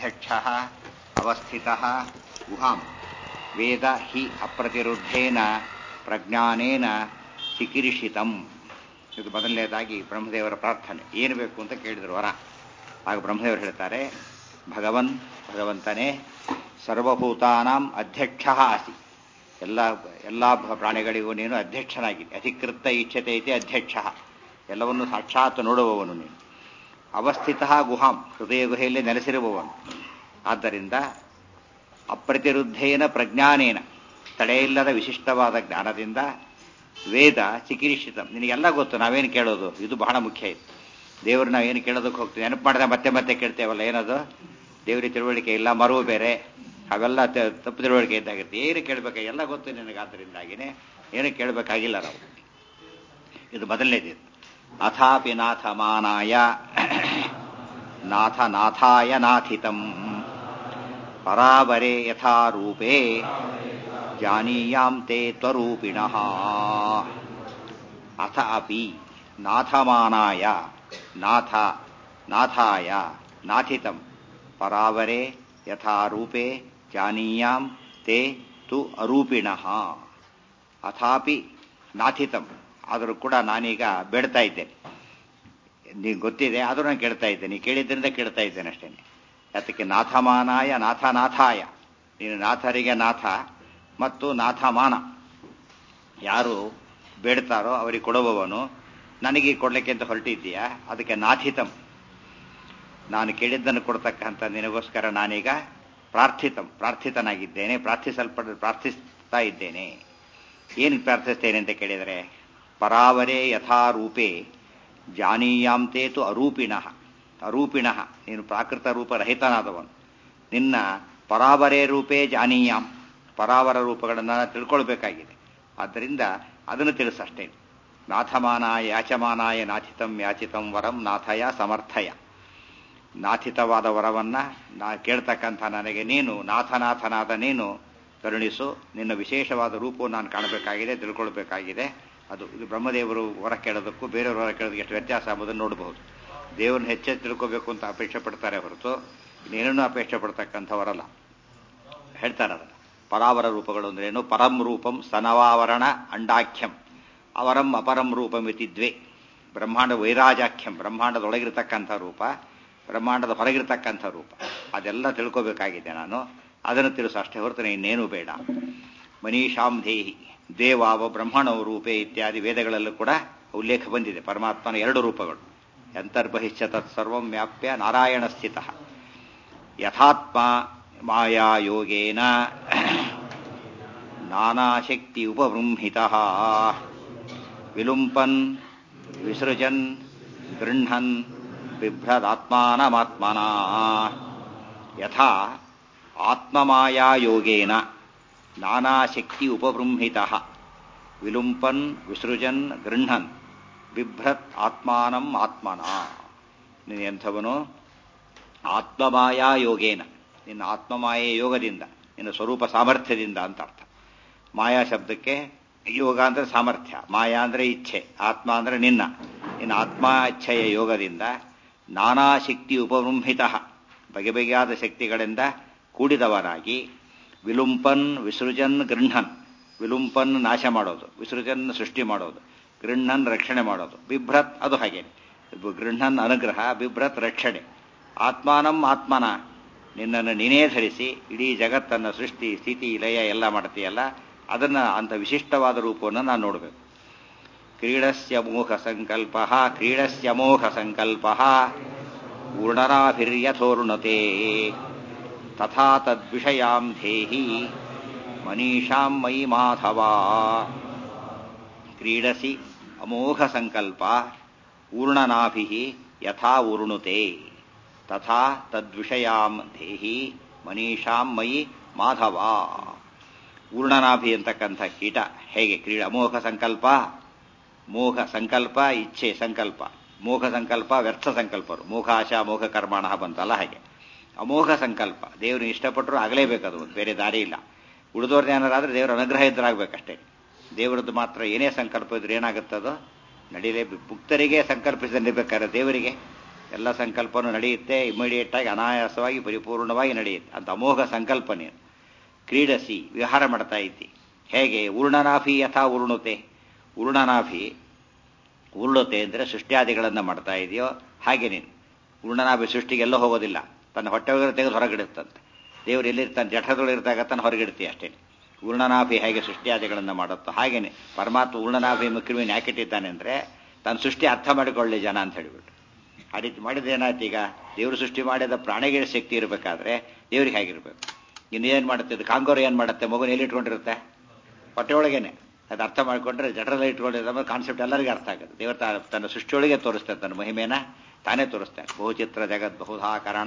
ಅಧ್ಯಕ್ಷ ಅವಸ್ಥಿತ ಗುಹಾಂ ವೇದ ಹಿ ಅಪ್ರತಿರುದ್ಧೇನ ಪ್ರಜ್ಞಾನೇನ ಚಿಕಿರಿಷಿತಂ ಇದು ಮೊದಲನೇದಾಗಿ ಬ್ರಹ್ಮದೇವರ ಪ್ರಾರ್ಥನೆ ಏನು ಬೇಕು ಅಂತ ಕೇಳಿದ್ರು ವರ ಆಗ ಬ್ರಹ್ಮದೇವರು ಹೇಳ್ತಾರೆ ಭಗವನ್ ಭಗವಂತನೇ ಸರ್ವಭೂತಾನಾಂ ಅಧ್ಯಕ್ಷ ಆಸಿ ಎಲ್ಲ ಎಲ್ಲ ಪ್ರಾಣಿಗಳಿಗೂ ನೀನು ಅಧ್ಯಕ್ಷನಾಗಿದೆ ಅಧಿಕೃತ ಇಚ್ಛತೆ ಐತಿ ಅಧ್ಯಕ್ಷ ಎಲ್ಲವನ್ನು ಸಾಕ್ಷಾತ್ ನೋಡುವವನು ನೀನು ಅವಸ್ಥಿತ ಗುಹಾಂ ಹೃದಯ ಗುಹೆಯಲ್ಲಿ ನೆಲೆಸಿರುವವನು ಆದ್ದರಿಂದ ಅಪ್ರತಿರುದ್ಧೇನ ಪ್ರಜ್ಞಾನೇನ ತಡೆಯಿಲ್ಲದ ವಿಶಿಷ್ಟವಾದ ಜ್ಞಾನದಿಂದ ವೇದ ಚಿಕಿರಿಷಿತ ನಿನಗೆಲ್ಲ ಗೊತ್ತು ನಾವೇನು ಕೇಳೋದು ಇದು ಬಹಳ ಮುಖ್ಯ ಇದು ದೇವರು ನಾವೇನು ಕೇಳೋದಕ್ಕೆ ಹೋಗ್ತೀವಿ ನೆನಪು ಮಾಡಿದ್ರೆ ಮತ್ತೆ ಮತ್ತೆ ಕೇಳ್ತೇವಲ್ಲ ಏನದು ದೇವರಿಗೆ ತಿಳುವಳಿಕೆ ಇಲ್ಲ ಮರುವು ಬೇರೆ ಅವೆಲ್ಲ ತಪ್ಪು ತಿಳುವಳಿಕೆ ಇದ್ದಾಗಿರುತ್ತೆ ಏನು ಕೇಳಬೇಕು ಎಲ್ಲ ಗೊತ್ತು ನಿನಗೆ ಆದ್ದರಿಂದಾಗಿನೇ ಏನು ಕೇಳಬೇಕಾಗಿಲ್ಲ ನಾವು ಇದು ಮೊದಲನೇದು ಅಥಾಪಿ ನಾಥ ಮಾನಾಯ ನಾಥ ನಾಥಾಯ ನಾಥಿತಂ ಪರಾವರೆ ಯಥಾ ರೂಪೇ ಜಾನೀಯಾಂ ತೇ ತ್ವರೂಪಿಣಃ ಅಥ ಅಪಿ ನಾಥಮಾನಾಯ ನಾಥ ನಾಥಾಯ ನಾಥಿತಂ ಪರಾವರೆ ಯಥಾ ರೂಪೇ ಜಾನೀಯಾಂ ತೇ ತು ಅರೂಪಿಣಃ ಅಥಾಪಿ ನಾಥಿತಂ ಆದರೂ ಕೂಡ ನಾನೀಗ ಬೇಡ್ತಾ ಇದ್ದೇನೆ ನೀವು ಗೊತ್ತಿದೆ ಆದರೂ ನಾನು ಕೇಳ್ತಾ ಇದ್ದೇನೆ ನೀ ಕೇಳಿದ್ರಿಂದ ಕೇಳ್ತಾ ಇದ್ದೇನೆ ಅಷ್ಟೇ ಅದಕ್ಕೆ ನಾಥಮಾನಾಯ ನಾಥನಾಥಾಯ ನೀನು ನಾಥರಿಗೆ ನಾಥ ಮತ್ತು ನಾಥಮಾನ ಯಾರು ಬೇಡ್ತಾರೋ ಅವರಿಗೆ ಕೊಡುವವನು ನನಗೆ ಕೊಡ್ಲಿಕ್ಕೆ ಅಂತ ಹೊರಟಿದ್ದೀಯಾ ಅದಕ್ಕೆ ನಾಥಿತಂ ನಾನು ಕೇಳಿದ್ದನ್ನು ಕೊಡ್ತಕ್ಕಂಥ ನಿನಗೋಸ್ಕರ ನಾನೀಗ ಪ್ರಾರ್ಥಿತಂ ಪ್ರಾರ್ಥಿತನಾಗಿದ್ದೇನೆ ಪ್ರಾರ್ಥಿಸಲ್ಪಡ ಪ್ರಾರ್ಥಿಸ್ತಾ ಇದ್ದೇನೆ ಏನು ಪ್ರಾರ್ಥಿಸ್ತೇನೆ ಅಂತ ಕೇಳಿದರೆ ಪರಾವರೇ ಯಥಾರೂಪೇ ಜಾನೀಯಾಂತೇತು ಅರೂಪಿಣಃ ಅರೂಪಿಣಃ ನೀನು ಪ್ರಾಕೃತ ರೂಪರಹಿತನಾದವನು ನಿನ್ನ ಪರಾವರೇ ರೂಪೇ ಜಾನೀಯಾಂ ಪರಾವರ ರೂಪಗಳನ್ನು ತಿಳ್ಕೊಳ್ಬೇಕಾಗಿದೆ ಆದ್ದರಿಂದ ಅದನ್ನು ತಿಳಿಸಷ್ಟೇ ನಾಥಮಾನಾಯ ಯಾಚಮಾನಾಯ ನಾಥಿತಂ ಯಾಚಿತಂ ವರಂ ನಾಥಯ ಸಮರ್ಥಯ ನಾಥಿತವಾದ ವರವನ್ನ ನಾ ಕೇಳ್ತಕ್ಕಂಥ ನನಗೆ ನೀನು ನಾಥನಾಥನಾದ ನೀನು ಕರುಣಿಸು ನಿನ್ನ ವಿಶೇಷವಾದ ರೂಪವನ್ನು ನಾನು ಕಾಣಬೇಕಾಗಿದೆ ತಿಳ್ಕೊಳ್ಬೇಕಾಗಿದೆ ಅದು ಇದು ಬ್ರಹ್ಮದೇವರು ವರ ಕೇಳೋದಕ್ಕೂ ಬೇರೆಯವರು ವರ ಕೇಳೋದಕ್ಕೆ ಎಷ್ಟು ವ್ಯತ್ಯಾಸ ಎಂಬುದನ್ನು ನೋಡಬಹುದು ದೇವರನ್ನ ಹೆಚ್ಚೆಚ್ಚು ತಿಳ್ಕೋಬೇಕು ಅಂತ ಅಪೇಕ್ಷೆ ಪಡ್ತಾರೆ ಹೊರತು ಇನ್ನೇನೂ ಅಪೇಕ್ಷೆ ಪಡ್ತಕ್ಕಂಥವರಲ್ಲ ಹೇಳ್ತಾರೆ ಅದನ್ನು ಪರಾವರ ರೂಪಗಳು ಅಂದ್ರೇನು ಪರಂ ರೂಪಂ ಸನವಾವರಣ ಅಂಡಾಖ್ಯಂ ಅವರಂ ಅಪರಂ ರೂಪಂ ಇತಿದ್ವೇ ಬ್ರಹ್ಮಾಂಡ ವೈರಾಜಾಖ್ಯಂ ಬ್ರಹ್ಮಾಂಡದೊಳಗಿರ್ತಕ್ಕಂಥ ರೂಪ ಬ್ರಹ್ಮಾಂಡದ ಹೊರಗಿರ್ತಕ್ಕಂಥ ರೂಪ ಅದೆಲ್ಲ ತಿಳ್ಕೋಬೇಕಾಗಿದೆ ನಾನು ಅದನ್ನು ತಿಳಿಸು ಅಷ್ಟೇ ಹೊರತು ಇನ್ನೇನು ಬೇಡ ಮನೀಷಾಂ ದೇಹಿ ದೇವಾವ ಬ್ರಹ್ಮಣವ ರೂಪೇ ಇತ್ಯಾದಿ ವೇದಗಳಲ್ಲೂ ಕೂಡ ಉಲ್ಲೇಖ ಬಂದಿದೆ ಪರಮಾತ್ಮನ ಎರಡು ರೂಪಗಳು ಅಂತರ್ಬಹಿಶ್ಚ ತತ್ಸರ್ವಂ ವ್ಯಾಪ್ಯ ನಾರಾಯಣ ಸ್ಥಿತ ಯಥಾತ್ಮ ಮಾಯಾ ಯೋಗೇನ ನಾನಾಶಕ್ತಿ ಉಪಬೃಂಹಿತ ವಿಲುಂಪನ್ ವಿಸೃಜನ್ ಗೃಹನ್ ಬಿಭ್ರದಾತ್ಮಾನಮಾತ್ಮನ ಯಥಾ ಆತ್ಮಮಾಯಾ ಯೋಗೇನ ನಾನಾಶಕ್ತಿ ಉಪಬೃಂಹಿತ ವಿಲುಂಪನ್ ವಿಸೃಜನ್ ಗೃಹನ್ ಬಿಭ್ರತ್ ಆತ್ಮಾನಂ ಆತ್ಮನ ನೀನು ಎಂಥವನು ಆತ್ಮಮಾಯಾ ಯೋಗೇನ ನಿನ್ನ ಆತ್ಮಮಾಯೆ ಯೋಗದಿಂದ ನಿನ್ನ ಸ್ವರೂಪ ಸಾಮರ್ಥ್ಯದಿಂದ ಅಂತ ಅರ್ಥ ಮಾಯಾ ಶಬ್ದಕ್ಕೆ ಯೋಗ ಅಂದ್ರೆ ಸಾಮರ್ಥ್ಯ ಮಾಯಾ ಅಂದ್ರೆ ಇಚ್ಛೆ ಆತ್ಮ ಅಂದ್ರೆ ನಿನ್ನ ನಿನ್ನ ಆತ್ಮ ಇಚ್ಛೆಯ ಯೋಗದಿಂದ ನಾನಾ ಶಕ್ತಿ ಉಪಬೃಂಹಿತ ಬಗೆ ಬಗೆಯಾದ ಶಕ್ತಿಗಳಿಂದ ಕೂಡಿದವರಾಗಿ ವಿಲುಂಪನ್ ವಿಸೃಜನ್ ಗೃಹನ್ ವಿಲುಂಪನ್ ನಾಶ ಮಾಡೋದು ವಿಸೃಜನ್ ಸೃಷ್ಟಿ ಮಾಡೋದು ಗೃಹನ್ ರಕ್ಷಣೆ ಮಾಡೋದು ಬಿಭ್ರತ್ ಅದು ಹಾಗೆ ಗೃಹನ್ ಅನುಗ್ರಹ ಬಿಭ್ರತ್ ರಕ್ಷಣೆ ಆತ್ಮಾನಂ ಆತ್ಮನ ನಿನ್ನನ್ನು ನೀನೇ ಧರಿಸಿ ಇಡೀ ಜಗತ್ತನ್ನು ಸೃಷ್ಟಿ ಸ್ಥಿತಿ ಲಯ ಎಲ್ಲ ಮಾಡ್ತೀಯಲ್ಲ ಅದನ್ನ ಅಂತ ವಿಶಿಷ್ಟವಾದ ರೂಪವನ್ನು ನಾನು ನೋಡಬೇಕು ಕ್ರೀಡಸ್ಯ ಮೋಹ ಸಂಕಲ್ಪ ಕ್ರೀಡಸ್ಯ ಮೋಹ ಸಂಕಲ್ಪ ಊರ್ಣರಾಭಿರ್ಯಥೋರ್ಣತೆ ತಥಾ ತದ್ವಿಷಯಾಂ ಧೇಹಿ ಮನೀಷಾಂ ಮಯಿ ಮಾಧವ ಕ್ರೀಡಸಿ ಅಮೋಘ ಸಂಕಲ್ಪ ಊರ್ಣನಾಭಿ ಯಥಾ ಊರ್ಣುತೆ ತಥಾ ತದ್ವಿಷಯಾಂ ಧೇಹಿ ಮನೀಷಾಂ ಮಯಿ ಮಾಧವ ಊರ್ಣನಾಭಿ ಅಂತಕ್ಕಂಥ ಕೀಟ ಹೇಗೆ ಕ್ರೀಡ ಅಮೋಘ ಸಂಕಲ್ಪ ಮೋಹ ಸಂಕಲ್ಪ ಇಚ್ಛೆ ಸಂಕಲ್ಪ ಮೋಘ ಸಂಕಲ್ಪ ವ್ಯರ್ಥ ಸಂಕಲ್ಪರು ಮೋಘಾಶ ಮೋಘ ಕರ್ಮಾಣ ಬಂತಲ್ಲ ಹಾಗೆ ಅಮೋಘ ಸಂಕಲ್ಪ ದೇವರು ಇಷ್ಟಪಟ್ಟರು ಆಗಲೇಬೇಕದು ಬೇರೆ ದಾರಿ ಇಲ್ಲ ಉಳಿದವ್ರದ್ದು ಏನಾರಾದ್ರೆ ದೇವರ ಅನುಗ್ರಹ ಇದ್ರಾಗಬೇಕಷ್ಟೇ ದೇವರದ್ದು ಮಾತ್ರ ಏನೇ ಸಂಕಲ್ಪ ಇದ್ರೆ ಏನಾಗುತ್ತದೋ ನಡೀಲೇ ಮುಕ್ತರಿಗೆ ಸಂಕಲ್ಪಿಸಬೇಕಾದ್ರೆ ದೇವರಿಗೆ ಎಲ್ಲ ಸಂಕಲ್ಪನೂ ನಡೆಯುತ್ತೆ ಇಮಿಡಿಯೇಟ್ ಆಗಿ ಅನಾಯಾಸವಾಗಿ ಪರಿಪೂರ್ಣವಾಗಿ ನಡೆಯುತ್ತೆ ಅಂತ ಅಮೋಘ ಸಂಕಲ್ಪನೆ ಕ್ರೀಡಸಿ ವಿಹಾರ ಮಾಡ್ತಾ ಇದ್ದಿ ಹೇಗೆ ಉರ್ಣನಾಭಿ ಯಥಾ ಉರುಣುತೆ ಉರ್ಣನಾಭಿ ಉರುಳುತ್ತೆ ಅಂದರೆ ಸೃಷ್ಟ್ಯಾದಿಗಳನ್ನು ಮಾಡ್ತಾ ಇದೆಯೋ ಹಾಗೆ ನೀನು ಉರ್ಣನಾಭಿ ಸೃಷ್ಟಿಗೆಲ್ಲ ಹೋಗೋದಿಲ್ಲ ತನ್ನ ಹೊಟ್ಟೆ ಒಳಗೆ ತೆಗೆದು ಹೊರಗಿಡುತ್ತಂತೆ ದೇವರು ಎಲ್ಲಿರ್ತಾನೆ ಜಠರದೊಳಗಿರ್ತಾಗ ತಾನು ಹೊರಗಿಡ್ತೀಯ ಅಷ್ಟೇ ಉರ್ಣನಾಭಿ ಹೇಗೆ ಸೃಷ್ಟಿಯಾದಿಗಳನ್ನು ಮಾಡುತ್ತೋ ಹಾಗೇನೆ ಪರಮಾತ್ಮ ಉರ್ಣನಾಭಿ ಮುಖ್ಯಮೀನ್ ಯಾಕಿಟ್ಟಿದ್ದಾನೆ ಅಂದರೆ ತನ್ನ ಸೃಷ್ಟಿ ಅರ್ಥ ಮಾಡಿಕೊಳ್ಳಿ ಜನ ಅಂತ ಹೇಳಿಬಿಟ್ಟು ಆ ರೀತಿ ಮಾಡಿದ್ರೆ ಏನಾಯ್ತು ಈಗ ದೇವರು ಸೃಷ್ಟಿ ಮಾಡಿದ ಪ್ರಾಣಿಗಳ ಶಕ್ತಿ ಇರಬೇಕಾದ್ರೆ ದೇವ್ರಿಗೆ ಹೇಗಿರ್ಬೇಕು ಇನ್ನು ಏನು ಮಾಡುತ್ತೆ ಇದು ಕಾಂಗೋರು ಏನು ಮಾಡುತ್ತೆ ಮಗುನ ಎಲ್ಲಿ ಇಟ್ಕೊಂಡಿರುತ್ತೆ ಹೊಟ್ಟೆ ಒಳಗೇನೆ ಅದು ಅರ್ಥ ಮಾಡಿಕೊಂಡ್ರೆ ಜಠರಲ್ಲಿ ಇಟ್ಕೊಂಡಿರೋ ಕಾನ್ಸೆಪ್ಟ್ ಎಲ್ಲರಿಗೂ ಅರ್ಥ ಆಗುತ್ತೆ ದೇವರು ತಾ- ತನ್ನ ಸೃಷ್ಟಿಯೊಳಗೆ ತೋರಿಸ್ತಾನೆ ತನ್ನ ಮಹಿಮೇನ ತಾನೇ ತೋರಿಸ್ತಾನೆ ಬಹುಚಿತ್ರ ಜಗತ್ ಬಹುಧಾಕರಣ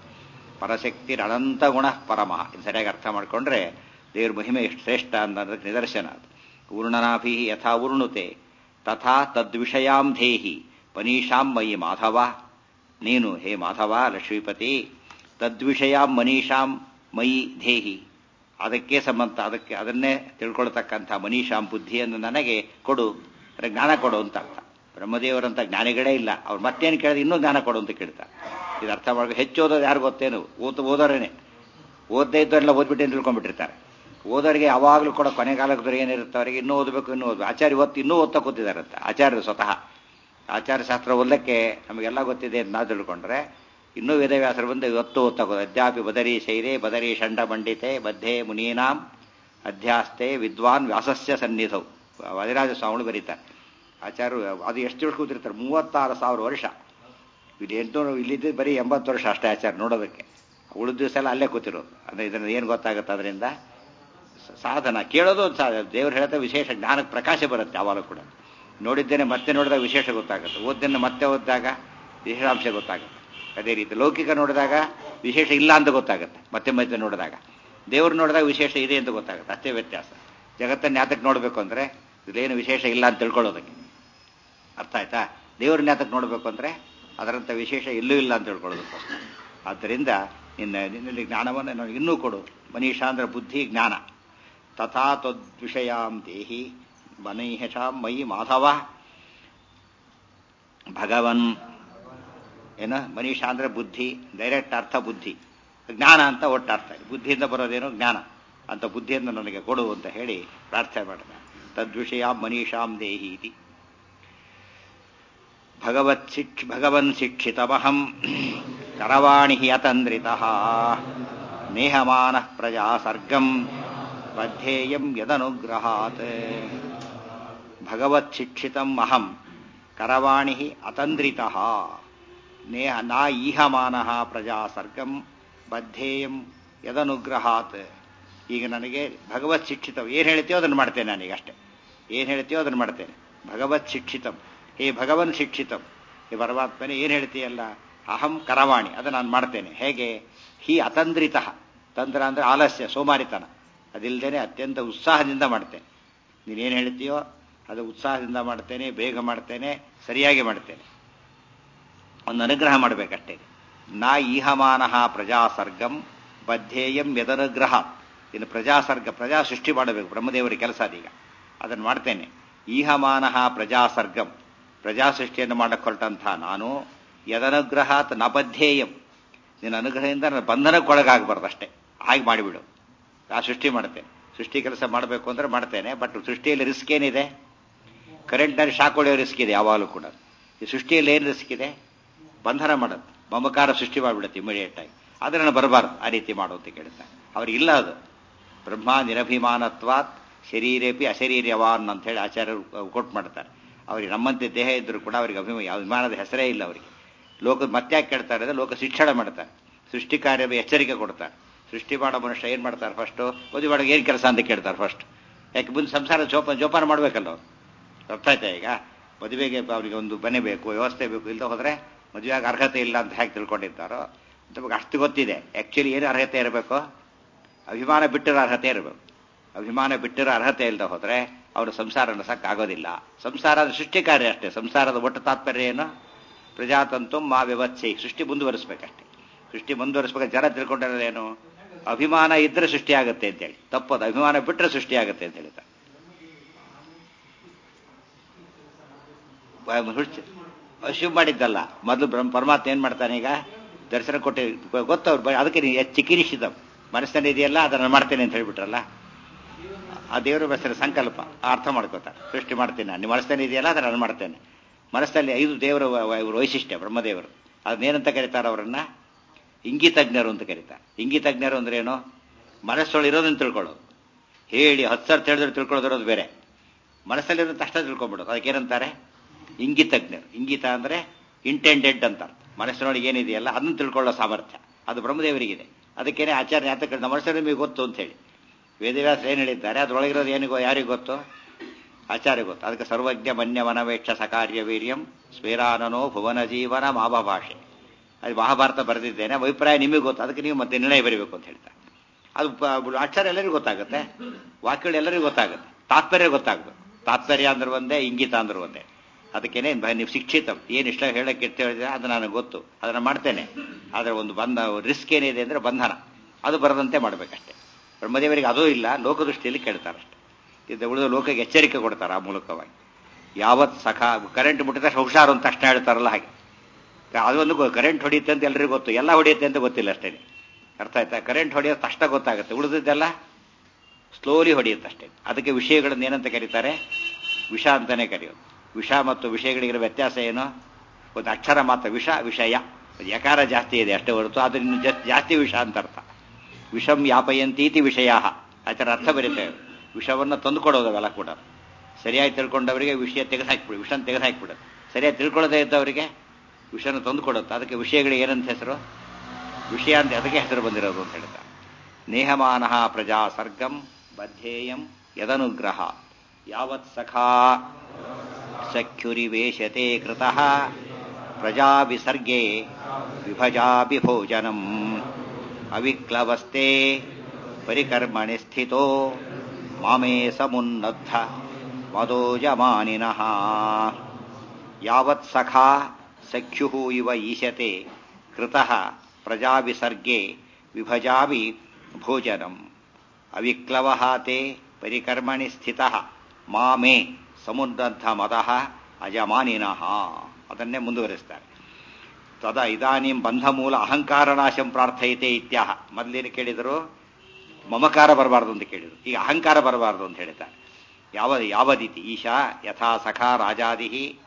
ಪರಶಕ್ತಿ ಅನಂತ ಗುಣ ಪರಮಃ ಇದು ಸರಿಯಾಗಿ ಅರ್ಥ ಮಾಡಿಕೊಂಡ್ರೆ ದೇವ್ರ ಮಹಿಮೆ ಎಷ್ಟು ಶ್ರೇಷ್ಠ ಅನ್ನೋದಕ್ಕೆ ನಿದರ್ಶನ ಅದು ಊರ್ಣನಾಭಿ ಯಥಾ ಉರ್ಣುತೆ ತಥಾ ತದ್ವಿಷಯಾಂ ಧೇಹಿ ಮನೀಷಾಂ ಮಯಿ ಮಾಧವ ನೀನು ಹೇ ಮಾಧವ ಲಕ್ಷ್ಮೀಪತಿ ತದ್ವಿಷಯಾಂ ಮನೀಷಾಂ ಮಯಿ ಧೇಹಿ ಅದಕ್ಕೆ ಸಂಬಂಧ ಅದಕ್ಕೆ ಅದನ್ನೇ ತಿಳ್ಕೊಳ್ತಕ್ಕಂಥ ಮನೀಷಾಂ ಬುದ್ಧಿಯನ್ನು ನನಗೆ ಕೊಡು ಅಂದ್ರೆ ಜ್ಞಾನ ಕೊಡು ಅಂತ ಅರ್ಥ ಬ್ರಹ್ಮದೇವರಂತ ಜ್ಞಾನಿಗಳೇ ಇಲ್ಲ ಅವ್ರು ಮತ್ತೇನು ಕೇಳಿದ್ರೆ ಇನ್ನೂ ಜ್ಞಾನ ಕೊಡು ಅಂತ ಕೇಳ್ತಾರೆ ಇದು ಅರ್ಥ ಮಾಡ್ಕೊ ಹೆಚ್ಚು ಓದೋದು ಯಾರು ಗೊತ್ತೇನು ಓದ್ ಓದೋರೇನೆ ಓದದೇ ಇದ್ದವರೆಲ್ಲ ಓದ್ಬಿಟ್ಟು ಅಂತ ತಿಳ್ಕೊಂಡ್ಬಿಟ್ಟಿರ್ತಾರೆ ಓದೋರಿಗೆ ಯಾವಾಗಲೂ ಕೂಡ ಕೊನೆಗಾಲಕ್ಕೆ ಏನಿರುತ್ತೆ ಅವರಿಗೆ ಇನ್ನೂ ಓದಬೇಕು ಇನ್ನೂ ಓದಬೇಕು ಆಚಾರ್ಯ ಇವತ್ತು ಇನ್ನೂ ಓದ್ತಾ ಕೂತಿದಾರಂತೆ ಆಚಾರ್ಯರು ಸ್ವತಃ ಆಚಾರ್ಯಶಾಸ್ತ್ರ ಓದಲಿಕ್ಕೆ ನಮಗೆಲ್ಲ ಗೊತ್ತಿದೆ ಅಂತ ನಾವು ತಿಳ್ಕೊಂಡ್ರೆ ಇನ್ನೂ ವೇದವ್ಯಾಸರು ಬಂದು ಇವತ್ತು ಓದ್ತಾ ಕೂತ ಅದ್ಯಾಪಿ ಬದರಿ ಶೈರೇ ಬದರಿ ಷಂಡ ಮಂಡಿತೆ ಬದ್ಧೆ ಮುನೀನಾಂ ಅಧ್ಯಾಸ್ತೆ ವಿದ್ವಾನ್ ವ್ಯಾಸಸ್ಯ ಸನ್ನಿಧೌ ವದಿರಾಜ ಸ್ವಾಮಿಗಳು ಬರೀತಾರೆ ಆಚಾರ್ಯರು ಅದು ಎಷ್ಟು ತಿಳ್ಕೊ ಕೂತಿರ್ತಾರೆ ಮೂವತ್ತಾರು ಸಾವಿರ ವರ್ಷ ಇಲ್ಲಿ ಎಂಟುನೂರು ಇಲ್ಲಿದ್ದು ಬರೀ ಎಂಬತ್ತು ವರ್ಷ ಅಷ್ಟೇ ಆಚಾರ ನೋಡೋದಕ್ಕೆ ಉಳಿದ ದಿವಸ ಎಲ್ಲ ಅಲ್ಲೇ ಕೂತಿರೋದು ಅಂದ್ರೆ ಇದರಿಂದ ಏನು ಗೊತ್ತಾಗುತ್ತೆ ಅದರಿಂದ ಸ- ಸಾಧನ ಕೇಳೋದು ಒಂದು ಸಾಧನ ದೇವ್ರು ಹೇಳ್ತಾ ವಿಶೇಷ ಜ್ಞಾನಕ್ಕೆ ಪ್ರಕಾಶ ಬರುತ್ತೆ ಯಾವಾಗಲೂ ಕೂಡ ನೋಡಿದ್ದೇನೆ ಮತ್ತೆ ನೋಡಿದಾಗ ವಿಶೇಷ ಗೊತ್ತಾಗುತ್ತೆ ಓದ್ದನ್ನು ಮತ್ತೆ ಓದಿದಾಗ ವಿಶೇಷಾಂಶ ಗೊತ್ತಾಗುತ್ತೆ ಅದೇ ರೀತಿ ಲೌಕಿಕ ನೋಡಿದಾಗ ವಿಶೇಷ ಇಲ್ಲ ಅಂತ ಗೊತ್ತಾಗುತ್ತೆ ಮತ್ತೆ ಮತ್ತೆ ನೋಡಿದಾಗ ದೇವ್ರು ನೋಡಿದಾಗ ವಿಶೇಷ ಇದೆ ಅಂತ ಗೊತ್ತಾಗುತ್ತೆ ಅಷ್ಟೇ ವ್ಯತ್ಯಾಸ ಜಗತ್ತನ್ನು ಯಾತಕ್ಕೆ ನೋಡಬೇಕು ಅಂದರೆ ಇದೇನು ವಿಶೇಷ ಇಲ್ಲ ಅಂತ ತಿಳ್ಕೊಳ್ಳೋದಕ್ಕೆ ಅರ್ಥ ಆಯ್ತಾ ದೇವ್ರನ್ನ ಯಾತಕ್ಕೆ ನೋಡಬೇಕು ಅಂದರೆ ಅದರಂಥ ವಿಶೇಷ ಎಲ್ಲೂ ಇಲ್ಲ ಅಂತ ತಿಳ್ಕೊಳ್ಳೋದಕ್ಕೋಸ್ಕರ ಆದ್ದರಿಂದ ನಿನ್ನ ನಿನ್ನಲ್ಲಿ ಜ್ಞಾನವನ್ನು ನನಗೆ ಇನ್ನೂ ಕೊಡು ಮನೀಷಾ ಅಂದ್ರೆ ಬುದ್ಧಿ ಜ್ಞಾನ ತಥಾ ತದ್ವಿಷಯಾಂ ದೇಹಿ ಮನೀಷಾಂ ಮಯಿ ಮಾಧವ ಭಗವನ್ ಏನು ಮನೀಷಾ ಅಂದ್ರೆ ಬುದ್ಧಿ ಡೈರೆಕ್ಟ್ ಅರ್ಥ ಬುದ್ಧಿ ಜ್ಞಾನ ಅಂತ ಒಟ್ಟರ್ಥ ಬುದ್ಧಿಯಿಂದ ಬರೋದೇನು ಜ್ಞಾನ ಅಂತ ಬುದ್ಧಿಯನ್ನು ನನಗೆ ಕೊಡು ಅಂತ ಹೇಳಿ ಪ್ರಾರ್ಥನೆ ಮಾಡಿದ ತದ್ವಿಷಯಾಂ ಮನೀಷಾಂ ದೇಹಿ ಇತಿ ಭಗವತ್ ಶಿಕ್ಷ ಭಗವನ್ ಶಿಕ್ಷಿತಮಹಂ ಕರವಾಣಿ ಅತಂದ್ರಿತಃ ನೇಹಮಾನ ಪ್ರಜಾ ಸರ್ಗಂ ಬದ್ಧೇಯಂ ಯದನುಗ್ರಹಾತ್ ಭಗವತ್ ಶಿಕ್ಷಿತಂ ಅಹಂ ಕರವಾಣಿ ಅತಂದ್ರಿತಃ ನೇಹ ನಾ ಈಹಮಾನಃ ಪ್ರಜಾ ಸರ್ಗಂ ಬದ್ಧೇಯಂ ಯದನುಗ್ರಹಾತ್ ಈಗ ನನಗೆ ಭಗವತ್ ಶಿಕ್ಷಿತಂ ಏನು ಹೇಳ್ತೀಯೋ ಅದನ್ನು ಮಾಡ್ತೇನೆ ನಾನೀಗ ಅಷ್ಟೇ ಏನು ಹೇಳ್ತೀಯೋ ಅದನ್ನು ಮಾಡ್ತೇನೆ ಭಗವತ್ ಶಿಕ್ಷಿತಂ ಹೇ ಭಗವನ್ ಶಿಕ್ಷಿತಂ ಹೇ ಪರಮಾತ್ಮನೇ ಏನು ಹೇಳ್ತೀಯಲ್ಲ ಅಹಂ ಕರವಾಣಿ ಅದು ನಾನು ಮಾಡ್ತೇನೆ ಹೇಗೆ ಹಿ ಅತಂದ್ರಿತ ತಂತ್ರ ಅಂದರೆ ಆಲಸ್ಯ ಸೋಮಾರಿತನ ಅದಿಲ್ಲದೇನೆ ಅತ್ಯಂತ ಉತ್ಸಾಹದಿಂದ ಮಾಡ್ತೇನೆ ನೀನೇನು ಹೇಳ್ತೀಯೋ ಅದು ಉತ್ಸಾಹದಿಂದ ಮಾಡ್ತೇನೆ ಬೇಗ ಮಾಡ್ತೇನೆ ಸರಿಯಾಗಿ ಮಾಡ್ತೇನೆ ಒಂದು ಅನುಗ್ರಹ ಮಾಡಬೇಕಷ್ಟೇ ನಾ ಈಹಮಾನಃ ಪ್ರಜಾಸರ್ಗಂ ಬದ್ಧೇಯಂ ಯದನುಗ್ರಹ ಇನ್ನು ಪ್ರಜಾಸರ್ಗ ಪ್ರಜಾ ಸೃಷ್ಟಿ ಮಾಡಬೇಕು ಬ್ರಹ್ಮದೇವರ ಕೆಲಸ ಅದೀಗ ಅದನ್ನು ಮಾಡ್ತೇನೆ ಈಹಮಾನಃ ಪ್ರಜಾಸರ್ಗಂ ಪ್ರಜಾ ಸೃಷ್ಟಿಯನ್ನು ಮಾಡಕ್ಕೆ ಹೊರಟಂಥ ನಾನು ಯದನುಗ್ರಹಾತ್ ನ ಬದ್ಧೇಯಂ ನಿನ್ನ ಅನುಗ್ರಹದಿಂದ ನನ್ನ ಬಂಧನಕ್ಕೊಳಗಾಗಬಾರ್ದು ಅಷ್ಟೇ ಹಾಗೆ ಮಾಡಿಬಿಡು ಆ ಸೃಷ್ಟಿ ಮಾಡ್ತೇನೆ ಸೃಷ್ಟಿ ಕೆಲಸ ಮಾಡಬೇಕು ಅಂದ್ರೆ ಮಾಡ್ತೇನೆ ಬಟ್ ಸೃಷ್ಟಿಯಲ್ಲಿ ರಿಸ್ಕ್ ಏನಿದೆ ಕರೆಂಟ್ನಲ್ಲಿ ಶಾಕ್ ಹೊಡೆಯೋ ರಿಸ್ಕ್ ಇದೆ ಯಾವಾಗಲೂ ಕೂಡ ಈ ಸೃಷ್ಟಿಯಲ್ಲಿ ಏನು ರಿಸ್ಕ್ ಇದೆ ಬಂಧನ ಮಾಡುತ್ತೆ ಮಮಕಾರ ಸೃಷ್ಟಿ ಮಾಡಿಬಿಡುತ್ತೆ ಇಮಿಡಿಯೇಟ್ ಆಗಿ ಆದರೆ ನಾನು ಬರಬಾರ್ದು ಆ ರೀತಿ ಮಾಡು ಅಂತ ಕೇಳ್ತಾರೆ ಅವ್ರಿಗಿಲ್ಲ ಅದು ಬ್ರಹ್ಮ ನಿರಭಿಮಾನತ್ವಾತ್ ಶರೀರೇಪಿ ಅಶರೀರ್ಯವಾನ್ ಅಂತ ಹೇಳಿ ಆಚಾರ್ಯರು ಕೊಟ್ಟು ಮಾಡ್ತಾರೆ ಅವ್ರಿಗೆ ನಮ್ಮಂತೆ ದೇಹ ಇದ್ದರೂ ಕೂಡ ಅವರಿಗೆ ಅಭಿಮಾನ ಅಭಿಮಾನದ ಹೆಸರೇ ಇಲ್ಲ ಅವರಿಗೆ ಲೋಕದ ಮತ್ತೆ ಯಾಕೆ ಕೇಳ್ತಾರೆ ಅಂದರೆ ಲೋಕ ಶಿಕ್ಷಣ ಮಾಡ್ತಾರೆ ಸೃಷ್ಟಿ ಕಾರ್ಯ ಎಚ್ಚರಿಕೆ ಕೊಡ್ತಾರೆ ಸೃಷ್ಟಿ ಮಾಡೋ ಮನುಷ್ಯ ಏನು ಮಾಡ್ತಾರೆ ಫಸ್ಟು ಮದುವೆ ಮಾಡೋಕೆ ಏನು ಕೆಲಸ ಅಂತ ಕೇಳ್ತಾರೆ ಫಸ್ಟ್ ಯಾಕೆ ಮುಂದೆ ಸಂಸಾರ ಜೋಪಾನ ಜೋಪಾನ ಮಾಡಬೇಕಲ್ಲ ಅವ್ರು ಅರ್ಥ ಆಯ್ತಾ ಈಗ ಮದುವೆಗೆ ಅವರಿಗೆ ಒಂದು ಮನೆ ಬೇಕು ವ್ಯವಸ್ಥೆ ಬೇಕು ಇಲ್ಲದೆ ಹೋದರೆ ಮದುವೆಯಾಗ ಅರ್ಹತೆ ಇಲ್ಲ ಅಂತ ಹೇಗೆ ತಿಳ್ಕೊಂಡಿದ್ದಾರೋ ನಮಗೆ ಅಷ್ಟು ಗೊತ್ತಿದೆ ಆ್ಯಕ್ಚುಲಿ ಏನು ಅರ್ಹತೆ ಇರಬೇಕು ಅಭಿಮಾನ ಬಿಟ್ಟಿರೋ ಅರ್ಹತೆ ಇರಬೇಕು ಅಭಿಮಾನ ಬಿಟ್ಟಿರೋ ಅರ್ಹತೆ ಇಲ್ಲದೆ ಹೋದರೆ ಅವರು ಸಂಸಾರ ನಡೆಸೋಕ್ಕಾಗೋದಿಲ್ಲ ಸಂಸಾರದ ಸೃಷ್ಟಿ ಕಾರ್ಯ ಅಷ್ಟೇ ಸಂಸಾರದ ಒಟ್ಟು ತಾತ್ಪರ್ಯ ಏನು ಪ್ರಜಾತಂತು ಮಾ ವ್ಯವಚ್ಛೆ ಸೃಷ್ಟಿ ಮುಂದುವರಿಸ್ಬೇಕಷ್ಟೇ ಸೃಷ್ಟಿ ಮುಂದುವರಿಸ್ಬೇಕು ಜನ ತಿಳ್ಕೊಂಡಿರೋದೇನು ಅಭಿಮಾನ ಇದ್ರೆ ಸೃಷ್ಟಿ ಆಗುತ್ತೆ ಅಂತೇಳಿ ತಪ್ಪದು ಅಭಿಮಾನ ಬಿಟ್ಟರೆ ಸೃಷ್ಟಿ ಆಗುತ್ತೆ ಅಂತ ಹೇಳ್ತಾರೆ ಹುಚ್ಚ ಅಶ್ಯೂಮ್ ಮಾಡಿದ್ದಲ್ಲ ಮೊದಲು ಬ್ರಹ್ಮ ಪರಮಾತ್ಮ ಏನ್ ಮಾಡ್ತಾನೆ ಈಗ ದರ್ಶನ ಕೊಟ್ಟು ಗೊತ್ತವ್ರು ಅದಕ್ಕೆ ನೀವು ಚಿಕಿರಿಸಿದ ಮನಸ್ಸಿನಲ್ಲಿ ಇದೆಯಲ್ಲ ಅದನ್ನು ಮಾಡ್ತೇನೆ ಅಂತ ಹೇಳ್ಬಿಟ್ರಲ್ಲ ಆ ದೇವರ ಹೆಸರು ಸಂಕಲ್ಪ ಅರ್ಥ ಮಾಡ್ಕೋತಾರೆ ಸೃಷ್ಟಿ ಮಾಡ್ತೀನಿ ನಾನು ನಿಮ್ಮ ಮನಸ್ಸಿನಲ್ಲಿ ಇದೆಯಲ್ಲ ಅದನ್ನು ನಾನು ಮಾಡ್ತೇನೆ ಮನಸ್ಸಲ್ಲಿ ಐದು ದೇವರ ವೈಶಿಷ್ಟ್ಯ ಬ್ರಹ್ಮದೇವರು ಅದನ್ನೇನಂತ ಕರೀತಾರೆ ಅವರನ್ನ ಇಂಗಿತಜ್ಞರು ಅಂತ ಕರೀತಾರೆ ಇಂಗಿತಜ್ಞರು ಅಂದ್ರೆ ಏನು ಮನಸ್ಸೊಳಿರೋದನ್ನು ತಿಳ್ಕೊಳ್ಳೋದು ಹೇಳಿ ಹತ್ತು ಸರ್ತಿ ಹೇಳಿದ್ರೆ ತಿಳ್ಕೊಳ್ಳೋದಿರೋದು ಬೇರೆ ಮನಸ್ಸಲ್ಲಿರೋ ತಕ್ಷಣ ತಿಳ್ಕೊಂಡ್ಬಿಡೋದು ಅದಕ್ಕೇನಂತಾರೆ ಇಂಗಿತಜ್ಞರು ಇಂಗಿತ ಅಂದ್ರೆ ಇಂಟೆಂಡೆಡ್ ಅಂತಾರೆ ಮನಸ್ಸಿನೊಳಗೆ ಏನಿದೆಯಲ್ಲ ಅದನ್ನು ತಿಳ್ಕೊಳ್ಳೋ ಸಾಮರ್ಥ್ಯ ಅದು ಬ್ರಹ್ಮದೇವರಿಗಿದೆ ಅದಕ್ಕೇನೆ ಆಚಾರ್ಯ ಯಾತಕ ನಮ್ಮ ಮನಸ್ಸಲ್ಲಿ ನಿಮಗೆ ಗೊತ್ತು ಅಂತ ಹೇಳಿ ವೇದವ್ಯಾಸ ಏನು ಹೇಳಿದ್ದಾರೆ ಅದ್ರೊಳಗಿರೋದು ಏನಿಗೋ ಯಾರಿಗೂ ಗೊತ್ತು ಆಚಾರ್ಯ ಗೊತ್ತು ಅದಕ್ಕೆ ಸರ್ವಜ್ಞ ಮನ್ಯ ವನವೇಕ್ಷ ಸಕಾರ್ಯ ವೀರ್ಯಂ ಸ್ವೇರಾನನೋ ಭುವನ ಜೀವನ ಮಾಭಾಷೆ ಅದು ಮಹಾಭಾರತ ಬರೆದಿದ್ದೇನೆ ಅಭಿಪ್ರಾಯ ನಿಮಗೆ ಗೊತ್ತು ಅದಕ್ಕೆ ನೀವು ಮತ್ತೆ ನಿರ್ಣಯ ಬರೀಬೇಕು ಅಂತ ಹೇಳ್ತಾರೆ ಅದು ಅಕ್ಷರ ಎಲ್ಲರಿಗೂ ಗೊತ್ತಾಗುತ್ತೆ ವಾಕ್ಯಗಳು ಎಲ್ಲರಿಗೂ ಗೊತ್ತಾಗುತ್ತೆ ತಾತ್ಪರ್ಯ ಗೊತ್ತಾಗಬೇಕು ತಾತ್ಪರ್ಯ ಅಂದ್ರೆ ಒಂದೇ ಇಂಗಿತ ಅಂದ್ರೆ ಒಂದೇ ಅದಕ್ಕೇನೆ ನೀವು ಶಿಕ್ಷಿತ ಏನು ಇಷ್ಟ ಹೇಳಕ್ಕೆ ಇಷ್ಟ ಹೇಳಿದ್ರೆ ಅದು ನನಗೆ ಗೊತ್ತು ಅದನ್ನು ಮಾಡ್ತೇನೆ ಆದರೆ ಒಂದು ಬಂಧ ರಿಸ್ಕ್ ಏನಿದೆ ಅಂದರೆ ಬಂಧನ ಅದು ಬರದಂತೆ ಮಾಡಬೇಕಷ್ಟೇ ಬ್ರಹ್ಮದೇವರಿಗೆ ಅದೂ ಇಲ್ಲ ಲೋಕದೃಷ್ಟಿಯಲ್ಲಿ ಕೇಳ್ತಾರಷ್ಟೆ ಇದು ಉಳಿದ ಲೋಕಕ್ಕೆ ಎಚ್ಚರಿಕೆ ಕೊಡ್ತಾರೆ ಆ ಮೂಲಕವಾಗಿ ಯಾವತ್ ಸಖ ಕರೆಂಟ್ ಮುಟ್ಟಿದ ಹುಷಾರು ಅಂತ ತಕ್ಷಣ ಹೇಳ್ತಾರಲ್ಲ ಹಾಗೆ ಅದೊಂದು ಕರೆಂಟ್ ಹೊಡೆಯುತ್ತೆ ಅಂತ ಎಲ್ಲರಿಗೂ ಗೊತ್ತು ಎಲ್ಲ ಹೊಡೆಯುತ್ತೆ ಅಂತ ಗೊತ್ತಿಲ್ಲ ಅಷ್ಟೇ ಅರ್ಥ ಆಯ್ತಾ ಕರೆಂಟ್ ಹೊಡೆಯೋದು ತಕ್ಷಣ ಗೊತ್ತಾಗುತ್ತೆ ಉಳಿದಿದ್ದೆಲ್ಲ ಸ್ಲೋಲಿ ಹೊಡೆಯುತ್ತೆ ಅಷ್ಟೇ ಅದಕ್ಕೆ ವಿಷಯಗಳನ್ನು ಏನಂತ ಕರೀತಾರೆ ವಿಷ ಅಂತಾನೆ ಕರೆಯೋದು ವಿಷ ಮತ್ತು ವಿಷಯಗಳಿಗಿರೋ ವ್ಯತ್ಯಾಸ ಏನು ಒಂದು ಅಕ್ಷರ ಮಾತ್ರ ವಿಷ ವಿಷಯ ಯಕಾರ ಜಾಸ್ತಿ ಇದೆ ಅಷ್ಟೇ ಹೊರತು ಅದರಿಂದ ಜಾಸ್ತಿ ವಿಷ ಅಂತ ಅರ್ಥ ವಿಷಂ ಯಾಪಯಂತೀತಿ ವಿಷಯ ಅದರ ಅರ್ಥ ಬರೀತೇವೆ ವಿಷವನ್ನು ತಂದುಕೊಡೋದು ಅವೆಲ್ಲ ಕೂಡ ಸರಿಯಾಗಿ ತಿಳ್ಕೊಂಡವರಿಗೆ ವಿಷಯ ತೆಗೆದುಹಾಕ್ಬಿಡು ವಿಷನ ತೆಗೆದುಹಾಕ್ಬಿಡೋದು ಸರಿಯಾಗಿ ತಿಳ್ಕೊಳ್ಳೋದೇ ಇದ್ದವರಿಗೆ ವಿಷನ ತಂದುಕೊಡುತ್ತೆ ಅದಕ್ಕೆ ವಿಷಯಗಳಿಗೆ ಏನಂತ ಹೆಸರು ವಿಷಯ ಅಂತ ಅದಕ್ಕೆ ಹೆಸರು ಬಂದಿರೋದು ಅಂತ ಹೇಳ್ತಾರೆ ನೇಹಮಾನ ಪ್ರಜಾ ಸರ್ಗಂ ಬದ್ಧೇಯಂ ಯದನುಗ್ರಹ ಯಾವತ್ ಸಖಾ ಸಖ್ಯುರಿವೇಶತೆ ಕೃತಃ ಪ್ರಜಾ ವಿಸರ್ಗೆ ವಿಭಜಾಪಿ ಭೋಜನಂ ಅವಿಕ್ಲವಸ್ತೆ ಪರಿಕರ್ಮಣಿ ಸ್ಥಿತೋ ಮಾಮೇ ಸಮುನ್ನದ್ಧ ಮದೋಜಮಾನಿನಃ ಯಾವತ್ ಸಖಾ ಸಖ್ಯು ಇವ ಈಶತೆ ಕೃತಃ ಪ್ರಜಾವಿಸರ್ಗೆ ವಿಭಜಾವಿ ಭೋಜನಂ ಅವಿಕ್ಲವ ತೇ ಪರಿಕರ್ಮಣಿ ಸ್ಥಿತ ಮಾಮೇ ಸಮುನ್ನದ್ಧ ಮದಃ ಅಜಮಾನಿನಃ ಅದನ್ನೇ ಮುಂದುವರಿಸ್ತಾರೆ ತದ ಇದಾನಿಂ ಬಂಧ ಮೂಲ ಅಹಂಕಾರ ನಾಶಂ ಪ್ರಾರ್ಥಯತೆ ಇತ್ಯಾಹ ಮೊದಲೇನು ಕೇಳಿದರು ಮಮಕಾರ ಬರಬಾರ್ದು ಅಂತ ಕೇಳಿದರು ಈಗ ಅಹಂಕಾರ ಬರಬಾರ್ದು ಅಂತ ಹೇಳ್ತಾರೆ ಯಾವ ಯಾವದಿತಿ ಈಶಾ ಯಥಾ ಸಖಾ ರಾಜಾದಿ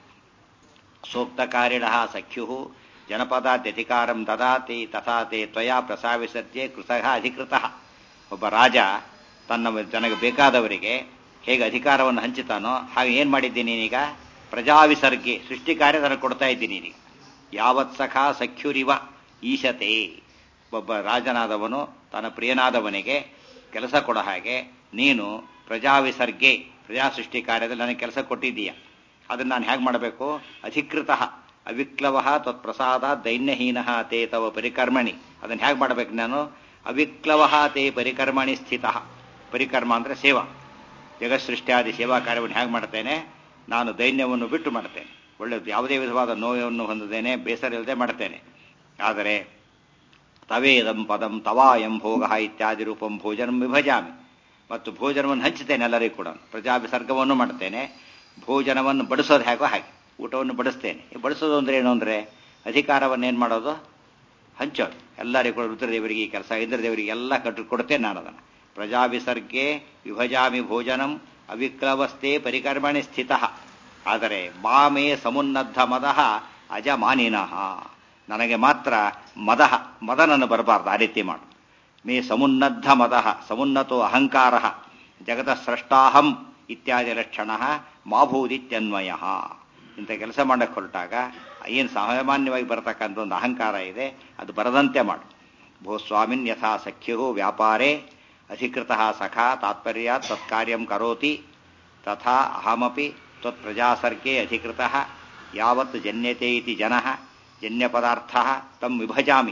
ಸೂಕ್ತಕಾರಿಣ ಸಖ್ಯು ಜನಪದಾದ್ಯಧಿಕಾರಂ ದದಾತಿ ತಥಾ ತೇ ತ್ವಯಾ ಪ್ರಸಾವಿಸತ್ಯೆ ಕೃತಃ ಅಧಿಕೃತ ಒಬ್ಬ ರಾಜ ತನ್ನ ತನಗೆ ಬೇಕಾದವರಿಗೆ ಹೇಗೆ ಅಧಿಕಾರವನ್ನು ಹಂಚುತ್ತಾನೋ ಹಾಗೆ ಏನು ಮಾಡಿದ್ದೀನಿ ನೀನೀಗ ಪ್ರಜಾವಿಸರ್ಗೆ ಸೃಷ್ಟಿ ಕಾರ್ಯ ನನಗೆ ಕೊಡ್ತಾ ಇದ್ದೀನಿ ನೀನೀಗ ಯಾವತ್ ಸಖಾ ಸಖ್ಯುರಿವ ಈಶತೆ ಒಬ್ಬ ರಾಜನಾದವನು ತನ್ನ ಪ್ರಿಯನಾದವನಿಗೆ ಕೆಲಸ ಕೊಡ ಹಾಗೆ ನೀನು ಪ್ರಜಾವಿಸರ್ಗೆ ಪ್ರಜಾ ಸೃಷ್ಟಿ ಕಾರ್ಯದಲ್ಲಿ ನನಗೆ ಕೆಲಸ ಕೊಟ್ಟಿದ್ದೀಯ ಅದನ್ನು ನಾನು ಹೇಗೆ ಮಾಡಬೇಕು ಅಧಿಕೃತ ಅವಿಕ್ಲವ ತ್ವತ್ಪ್ರಸಾದ ದೈನ್ಯಹೀನ ತೇ ತವ ಪರಿಕರ್ಮಣಿ ಅದನ್ನು ಹೇಗೆ ಮಾಡಬೇಕು ನಾನು ಅವಿಕ್ಲವ ತೇ ಪರಿಕರ್ಮಣಿ ಸ್ಥಿತ ಪರಿಕರ್ಮ ಅಂದರೆ ಸೇವಾ ಜಗತ್ಸೃಷ್ಟಿಯಾದಿ ಸೇವಾ ಕಾರ್ಯವನ್ನು ಹೇಗೆ ಮಾಡ್ತೇನೆ ನಾನು ದೈನ್ಯವನ್ನು ಬಿಟ್ಟು ಮಾಡ್ತೇನೆ ಒಳ್ಳೆಯದು ಯಾವುದೇ ವಿಧವಾದ ನೋವನ್ನು ಹೊಂದದೇನೆ ಬೇಸರ ಇಲ್ಲದೆ ಮಾಡ್ತೇನೆ ಆದರೆ ತವೇದಂ ಪದಂ ತವಾಯಂ ಭೋಗ ಇತ್ಯಾದಿ ರೂಪಂ ಭೋಜನಂ ವಿಭಜಾಮಿ ಮತ್ತು ಭೋಜನವನ್ನು ಹಂಚುತ್ತೇನೆ ಎಲ್ಲರಿಗೂ ಕೂಡ ಪ್ರಜಾ ವಿಸರ್ಗವನ್ನು ಮಾಡ್ತೇನೆ ಭೋಜನವನ್ನು ಬಡಿಸೋದು ಹೇಗೋ ಹಾಗೆ ಊಟವನ್ನು ಬಡಿಸ್ತೇನೆ ಬಡಿಸೋದು ಅಂದ್ರೆ ಏನು ಅಂದರೆ ಅಧಿಕಾರವನ್ನು ಏನು ಮಾಡೋದು ಹಂಚೋದು ಎಲ್ಲರಿಗೂ ಕೂಡ ರುದ್ರದೇವರಿಗೆ ಈ ಕೆಲಸ ಇಂದ್ರದೇವರಿಗೆ ಎಲ್ಲ ಕಟ್ಟು ಕೊಡ್ತೇನೆ ನಾನು ಅದನ್ನು ಪ್ರಜಾ ವಿಸರ್ಗೆ ವಿಭಜಾಮಿ ಭೋಜನಂ ಅವಿಕ್ಲವಸ್ತೆ ಪರಿಕರ್ಮಣಿ ಸ್ಥಿತ ಆದರೆ ಮಾಮೇ ಸಮುನ್ನದ್ಧ ಮದಃ ಅಜಮಾನಿನಃ ನನಗೆ ಮಾತ್ರ ಮದಃ ಮದ ನನ್ನ ಬರಬಾರ್ದು ಆ ರೀತಿ ಮಾಡು ಮೇ ಸಮುನ್ನದ್ಧ ಮದಃ ಸಮುನ್ನತೋ ಅಹಂಕಾರ ಜಗತ ಸ್ರಷ್ಟಾಹಂ ಇತ್ಯಾದಿ ಲಕ್ಷಣ ಮಾಭೂದಿತ್ಯನ್ವಯ ಇಂಥ ಕೆಲಸ ಮಾಡಕ್ಕೆ ಹೊರಟಾಗ ಏನು ಸಾಮಾನ್ಯವಾಗಿ ಬರತಕ್ಕಂಥ ಒಂದು ಅಹಂಕಾರ ಇದೆ ಅದು ಬರದಂತೆ ಮಾಡು ಭೂಸ್ವಾಮಿನ್ ಯಥಾ ಸಖ್ಯು ವ್ಯಾಪಾರೇ ಅಧಿಕೃತ ಸಖಾ ತಾತ್ಪರ್ಯ ತತ್ಕಾರ್ಯಂ ಕರೋತಿ ತಥಾ ಅಹಮಪಿ ತ್ವತ್ಪ್ರಜಾಸರ್ಗೆ ಅಧಿಕೃತ ಯಾವತ್ ಜನ್ಯತೆ ಇತಿ ಜನಃ ಜನ್ಯಪದಾರ್ಥ ತಂ ವಿಭಜಾಮಿ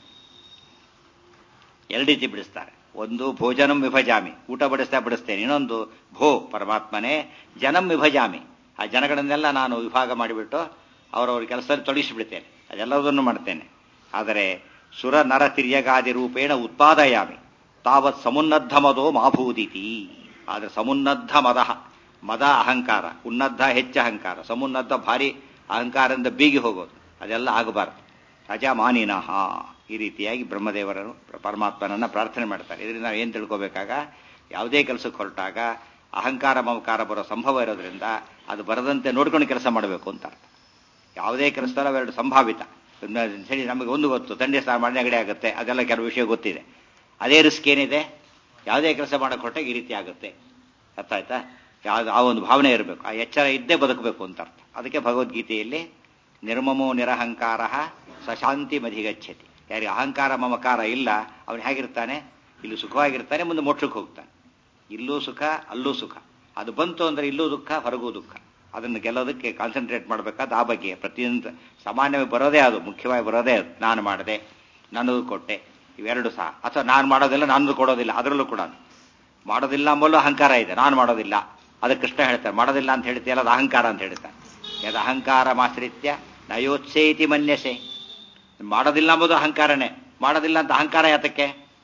ಎರಡು ರೀತಿ ಬಿಡಿಸ್ತಾರೆ ಒಂದು ಭೋಜನಂ ವಿಭಜಾಮಿ ಊಟ ಬಡಿಸ್ತಾ ಬಿಡಿಸ್ತೇನೆ ಇನ್ನೊಂದು ಭೋ ಪರಮಾತ್ಮನೇ ಜನಂ ವಿಭಜಾಮಿ ಆ ಜನಗಳನ್ನೆಲ್ಲ ನಾನು ವಿಭಾಗ ಮಾಡಿಬಿಟ್ಟು ಅವರವ್ರ ಕೆಲಸದಲ್ಲಿ ತೊಡಗಿಸಿಬಿಡ್ತೇನೆ ಅದೆಲ್ಲದನ್ನು ಮಾಡ್ತೇನೆ ಆದರೆ ಸುರ ನರ ತಿರ್ಯಗಾದಿ ರೂಪೇಣ ಉತ್ಪಾದಯಾಮಿ ತಾವತ್ ಸಮುನ್ನದ್ಧ ಮದೋ ಮಾಭೂದಿತಿ ಆದರೆ ಸಮುನ್ನದ್ಧ ಮದ ಮದ ಅಹಂಕಾರ ಉನ್ನದ್ಧ ಹೆಚ್ಚ ಅಹಂಕಾರ ಸಮುನ್ನದ್ಧ ಭಾರಿ ಅಹಂಕಾರದಿಂದ ಬೀಗಿ ಹೋಗೋದು ಅದೆಲ್ಲ ಆಗಬಾರ್ದು ಅಜಮಾನಿನಃ ಈ ರೀತಿಯಾಗಿ ಬ್ರಹ್ಮದೇವರನ್ನು ಪರಮಾತ್ಮನನ್ನ ಪ್ರಾರ್ಥನೆ ಮಾಡ್ತಾರೆ ಇದರಿಂದ ನಾವು ಏನು ತಿಳ್ಕೋಬೇಕಾಗ ಯಾವುದೇ ಕೆಲಸಕ್ಕೆ ಹೊರಟಾಗ ಅಹಂಕಾರ ಮಮಕಾರ ಬರೋ ಸಂಭವ ಇರೋದ್ರಿಂದ ಅದು ಬರದಂತೆ ನೋಡ್ಕೊಂಡು ಕೆಲಸ ಮಾಡಬೇಕು ಅಂತ ಅರ್ಥ ಯಾವುದೇ ಕೆಲಸದಲ್ಲ ಅವೆರಡು ಸಂಭಾವಿತ ಸರಿ ನಮಗೆ ಒಂದು ಗೊತ್ತು ತಂದೆ ಸ್ನಾನ ಮಾಡಿ ನೆಗಡಿ ಆಗುತ್ತೆ ಅದೆಲ್ಲ ಕೆಲವು ವಿಷಯ ಗೊತ್ತಿದೆ ಅದೇ ರಿಸ್ಕ್ ಏನಿದೆ ಯಾವುದೇ ಕೆಲಸ ಮಾಡಕ್ಕೆ ಹೊರಟಾಗ ಈ ರೀತಿ ಆಗುತ್ತೆ ಅರ್ಥ ಆಯ್ತಾ ಯಾವ್ದು ಆ ಒಂದು ಭಾವನೆ ಇರಬೇಕು ಆ ಎಚ್ಚರ ಇದ್ದೇ ಬದುಕಬೇಕು ಅಂತ ಅರ್ಥ ಅದಕ್ಕೆ ಭಗವದ್ಗೀತೆಯಲ್ಲಿ ನಿರ್ಮಮೋ ನಿರಹಂಕಾರ ಸಶಾಂತಿ ಮಧಿಗಚ್ಚತಿ ಯಾರಿಗೆ ಅಹಂಕಾರ ಮಮಕಾರ ಇಲ್ಲ ಅವನು ಹೇಗಿರ್ತಾನೆ ಇಲ್ಲಿ ಸುಖವಾಗಿರ್ತಾನೆ ಮುಂದೆ ಮೋಕ್ಷಕ್ಕೆ ಹೋಗ್ತಾನೆ ಇಲ್ಲೂ ಸುಖ ಅಲ್ಲೂ ಸುಖ ಅದು ಬಂತು ಅಂದ್ರೆ ಇಲ್ಲೂ ದುಃಖ ಹೊರಗೂ ದುಃಖ ಅದನ್ನು ಗೆಲ್ಲೋದಕ್ಕೆ ಕಾನ್ಸಂಟ್ರೇಟ್ ಮಾಡಬೇಕಾದ ಆ ಬಗ್ಗೆ ಪ್ರತಿಯೊಂದು ಸಾಮಾನ್ಯವಾಗಿ ಬರೋದೇ ಅದು ಮುಖ್ಯವಾಗಿ ಬರೋದೇ ಅದು ನಾನು ಮಾಡಿದೆ ನನ್ನದು ಕೊಟ್ಟೆ ಇವೆರಡು ಸಹ ಅಥವಾ ನಾನು ಮಾಡೋದಿಲ್ಲ ನನ್ನದು ಕೊಡೋದಿಲ್ಲ ಅದರಲ್ಲೂ ಕೂಡ ಮಾಡೋದಿಲ್ಲ ಅಂಬಲ್ಲೂ ಅಹಂಕಾರ ಇದೆ ನಾನು ಮಾಡೋದಿಲ್ಲ ಅದಕ್ಕೆ ಕೃಷ್ಣ ಹೇಳ್ತಾರೆ ಮಾಡೋದಿಲ್ಲ ಅಂತ ಹೇಳ್ತೀಯಲ್ಲ ಅದು ಅಹಂಕಾರ ಅಂತ ಹೇಳ್ತಾರೆ ಯದ ಅಹಂಕಾರ ಮಾಶ್ರಿತ್ಯ ನಯೋತ್ಸೇತಿ ಮನ್ಯಸೆ ಮಾಡೋದಿಲ್ಲ ಅಂಬೋದು ಅಹಂಕಾರನೇ ಮಾಡೋದಿಲ್ಲ ಅಂತ ಅಹಂಕಾರ ಯಾತಕ್ಕೆ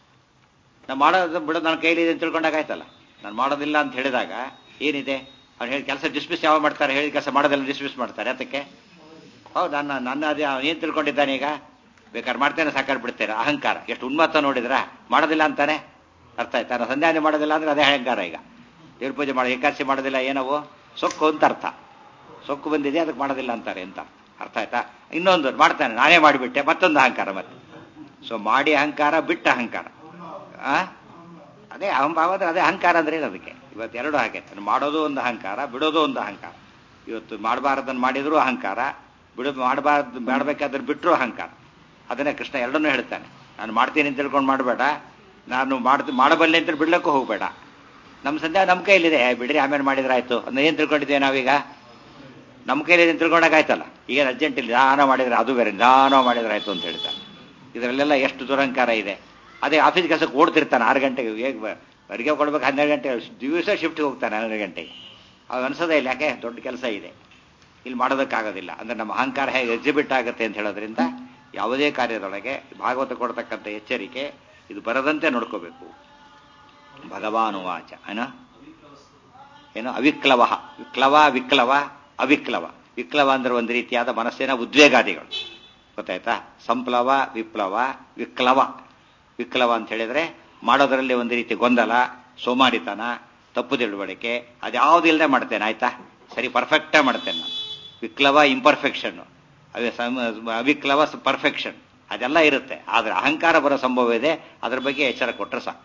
ನಾನು ಮಾಡೋದು ಬಿಡೋದು ನನ್ನ ಕೈಲಿದೆ ಅಂತ ತಿಳ್ಕೊಂಡಾಗ ಆಯ್ತಲ್ಲ ನಾನು ಮಾಡೋದಿಲ್ಲ ಅಂತ ಹೇಳಿದಾಗ ಏನಿದೆ ಅವ್ನು ಹೇಳಿ ಕೆಲಸ ಡಿಸ್ಮಿಸ್ ಯಾವ ಮಾಡ್ತಾರೆ ಹೇಳಿ ಕೆಲಸ ಮಾಡೋದೆಲ್ಲ ಡಿಸ್ಮಿಸ್ ಮಾಡ್ತಾರೆ ಅದಕ್ಕೆ ಹೌದು ನನ್ನ ನನ್ನ ಅದೇ ಏನು ತಿಳ್ಕೊಂಡಿದ್ದಾನೆ ಈಗ ಬೇಕಾದ್ರೆ ಮಾಡ್ತೇನೆ ಸಾಕಾರ್ ಬಿಡ್ತೇನೆ ಅಹಂಕಾರ ಎಷ್ಟು ಉನ್ಮತ್ತ ನೋಡಿದ್ರ ಮಾಡೋದಿಲ್ಲ ಅಂತಾನೆ ಅರ್ಥ ಆಯ್ತಾ ನಾನು ಸಂಧ್ಯಾನೆ ಮಾಡೋದಿಲ್ಲ ಅಂದ್ರೆ ಅದೇ ಅಹಂಕಾರ ಈಗ ದೇವ್ರ ಪೂಜೆ ಮಾಡೋ ಏಕಾದಶಿ ಮಾಡೋದಿಲ್ಲ ಏನವು ಸೊಕ್ಕು ಅಂತ ಅರ್ಥ ಸೊಕ್ಕು ಬಂದಿದೆ ಅದಕ್ಕೆ ಮಾಡೋದಿಲ್ಲ ಅಂತಾರೆ ಅಂತ ಅರ್ಥ ಆಯ್ತಾ ಇನ್ನೊಂದು ಮಾಡ್ತಾನೆ ನಾನೇ ಮಾಡಿಬಿಟ್ಟೆ ಮತ್ತೊಂದು ಅಹಂಕಾರ ಮತ್ತೆ ಸೊ ಮಾಡಿ ಅಹಂಕಾರ ಬಿಟ್ಟ ಅಹಂಕಾರ ಆ ಅದೇ ಅಹಂಭಾವ ಅಂದ್ರೆ ಅದೇ ಅಹಂಕಾರ ಅಂದ್ರೆ ಏನು ಅದಕ್ಕೆ ಇವತ್ತು ಎರಡು ಹಾಗೆ ಮಾಡೋದು ಒಂದು ಅಹಂಕಾರ ಬಿಡೋದು ಒಂದು ಅಹಂಕಾರ ಇವತ್ತು ಮಾಡಬಾರ್ದನ್ನು ಮಾಡಿದ್ರು ಅಹಂಕಾರ ಬಿಡೋದು ಮಾಡಬಾರ್ದು ಮಾಡಬೇಕಾದ್ರೆ ಬಿಟ್ಟರು ಅಹಂಕಾರ ಅದನ್ನೇ ಕೃಷ್ಣ ಎರಡನ್ನೂ ಹೇಳ್ತಾನೆ ನಾನು ಮಾಡ್ತೀನಿ ಅಂತ ತಿಳ್ಕೊಂಡು ಮಾಡಬೇಡ ನಾನು ಮಾಡ್ತು ಮಾಡಬಲ್ಲೆ ಅಂತ ಬಿಡ್ಲಕ್ಕೂ ಹೋಗಬೇಡ ನಮ್ಮ ಸಂಧ್ಯಾ ನಮ್ಮ ಕೈಲಿದೆ ಬಿಡ್ರಿ ಆಮೇಲೆ ಮಾಡಿದ್ರಾಯ್ತು ಅದನ್ನ ಏನು ತಿಳ್ಕೊಂಡಿದ್ದೇವೆ ನಾವೀಗ ನಮ್ಮ ಕೈಲಿ ಏನು ತಿಳ್ಕೊಂಡಾಗಾಯ್ತಲ್ಲ ಈಗ ಅರ್ಜೆಂಟ್ ಇಲ್ಲ ನಿಧಾನ ಮಾಡಿದ್ರೆ ಅದು ಬೇರೆ ನಿಧಾನ ಮಾಡಿದ್ರಾಯ್ತು ಅಂತ ಹೇಳ್ತಾನೆ ಇದರಲ್ಲೆಲ್ಲ ಎಷ್ಟು ದುರಹಂಕಾರ ಇದೆ ಅದೇ ಆಫೀಸ್ ಕೆಲಸಕ್ಕೆ ಓಡ್ತಿರ್ತಾನೆ ಆರು ಗಂಟೆಗೆ ಹೇಗೆ ಅಡುಗೆ ಕೊಡ್ಬೇಕು ಹನ್ನೆರಡು ಗಂಟೆ ದಿವಸ ಶಿಫ್ಟ್ಗೆ ಹೋಗ್ತಾನೆ ಹನ್ನೆರಡು ಗಂಟೆಗೆ ಅದು ಅನ್ಸೋದೇ ಇಲ್ಲ ಯಾಕೆ ದೊಡ್ಡ ಕೆಲಸ ಇದೆ ಇಲ್ಲಿ ಮಾಡೋದಕ್ಕಾಗೋದಿಲ್ಲ ಅಂದ್ರೆ ನಮ್ಮ ಅಹಂಕಾರ ಹೇಗೆ ಎಕ್ಸಿಬಿಟ್ ಆಗುತ್ತೆ ಅಂತ ಹೇಳೋದ್ರಿಂದ ಯಾವುದೇ ಕಾರ್ಯದೊಳಗೆ ಭಾಗವತ ಕೊಡ್ತಕ್ಕಂಥ ಎಚ್ಚರಿಕೆ ಇದು ಬರದಂತೆ ನೋಡ್ಕೋಬೇಕು ಭಗವಾನುವಾಚ ಏನ ಏನು ಅವಿಕ್ಲವ ವಿಕ್ಲವ ವಿಕ್ಲವ ಅವಿಕ್ಲವ ವಿಕ್ಲವ ಅಂದ್ರೆ ಒಂದು ರೀತಿಯಾದ ಮನಸ್ಸಿನ ಉದ್ವೇಗಾದಿಗಳು ಗೊತ್ತಾಯ್ತಾ ಸಂಪ್ಲವ ವಿಪ್ಲವ ವಿಕ್ಲವ ವಿಕ್ಲವ ಅಂತ ಹೇಳಿದ್ರೆ ಮಾಡೋದರಲ್ಲಿ ಒಂದು ರೀತಿ ಗೊಂದಲ ಸೋಮಾರಿತನ ತಪ್ಪು ತಿಳುವಳಿಕೆ ಅದ್ಯಾವುದು ಇಲ್ಲದೆ ಮಾಡ್ತೇನೆ ಆಯ್ತಾ ಸರಿ ಪರ್ಫೆಕ್ಟಾಗಿ ಮಾಡ್ತೇನೆ ನಾನು ವಿಕ್ಲವ ಇಂಪರ್ಫೆಕ್ಷನ್ ಅವಿಕ್ಲವ ಪರ್ಫೆಕ್ಷನ್ ಅದೆಲ್ಲ ಇರುತ್ತೆ ಆದ್ರೆ ಅಹಂಕಾರ ಬರೋ ಸಂಭವ ಇದೆ ಅದ್ರ ಬಗ್ಗೆ ಎಚ್ಚರ ಕೊಟ್ಟರೆ ಸಾಕು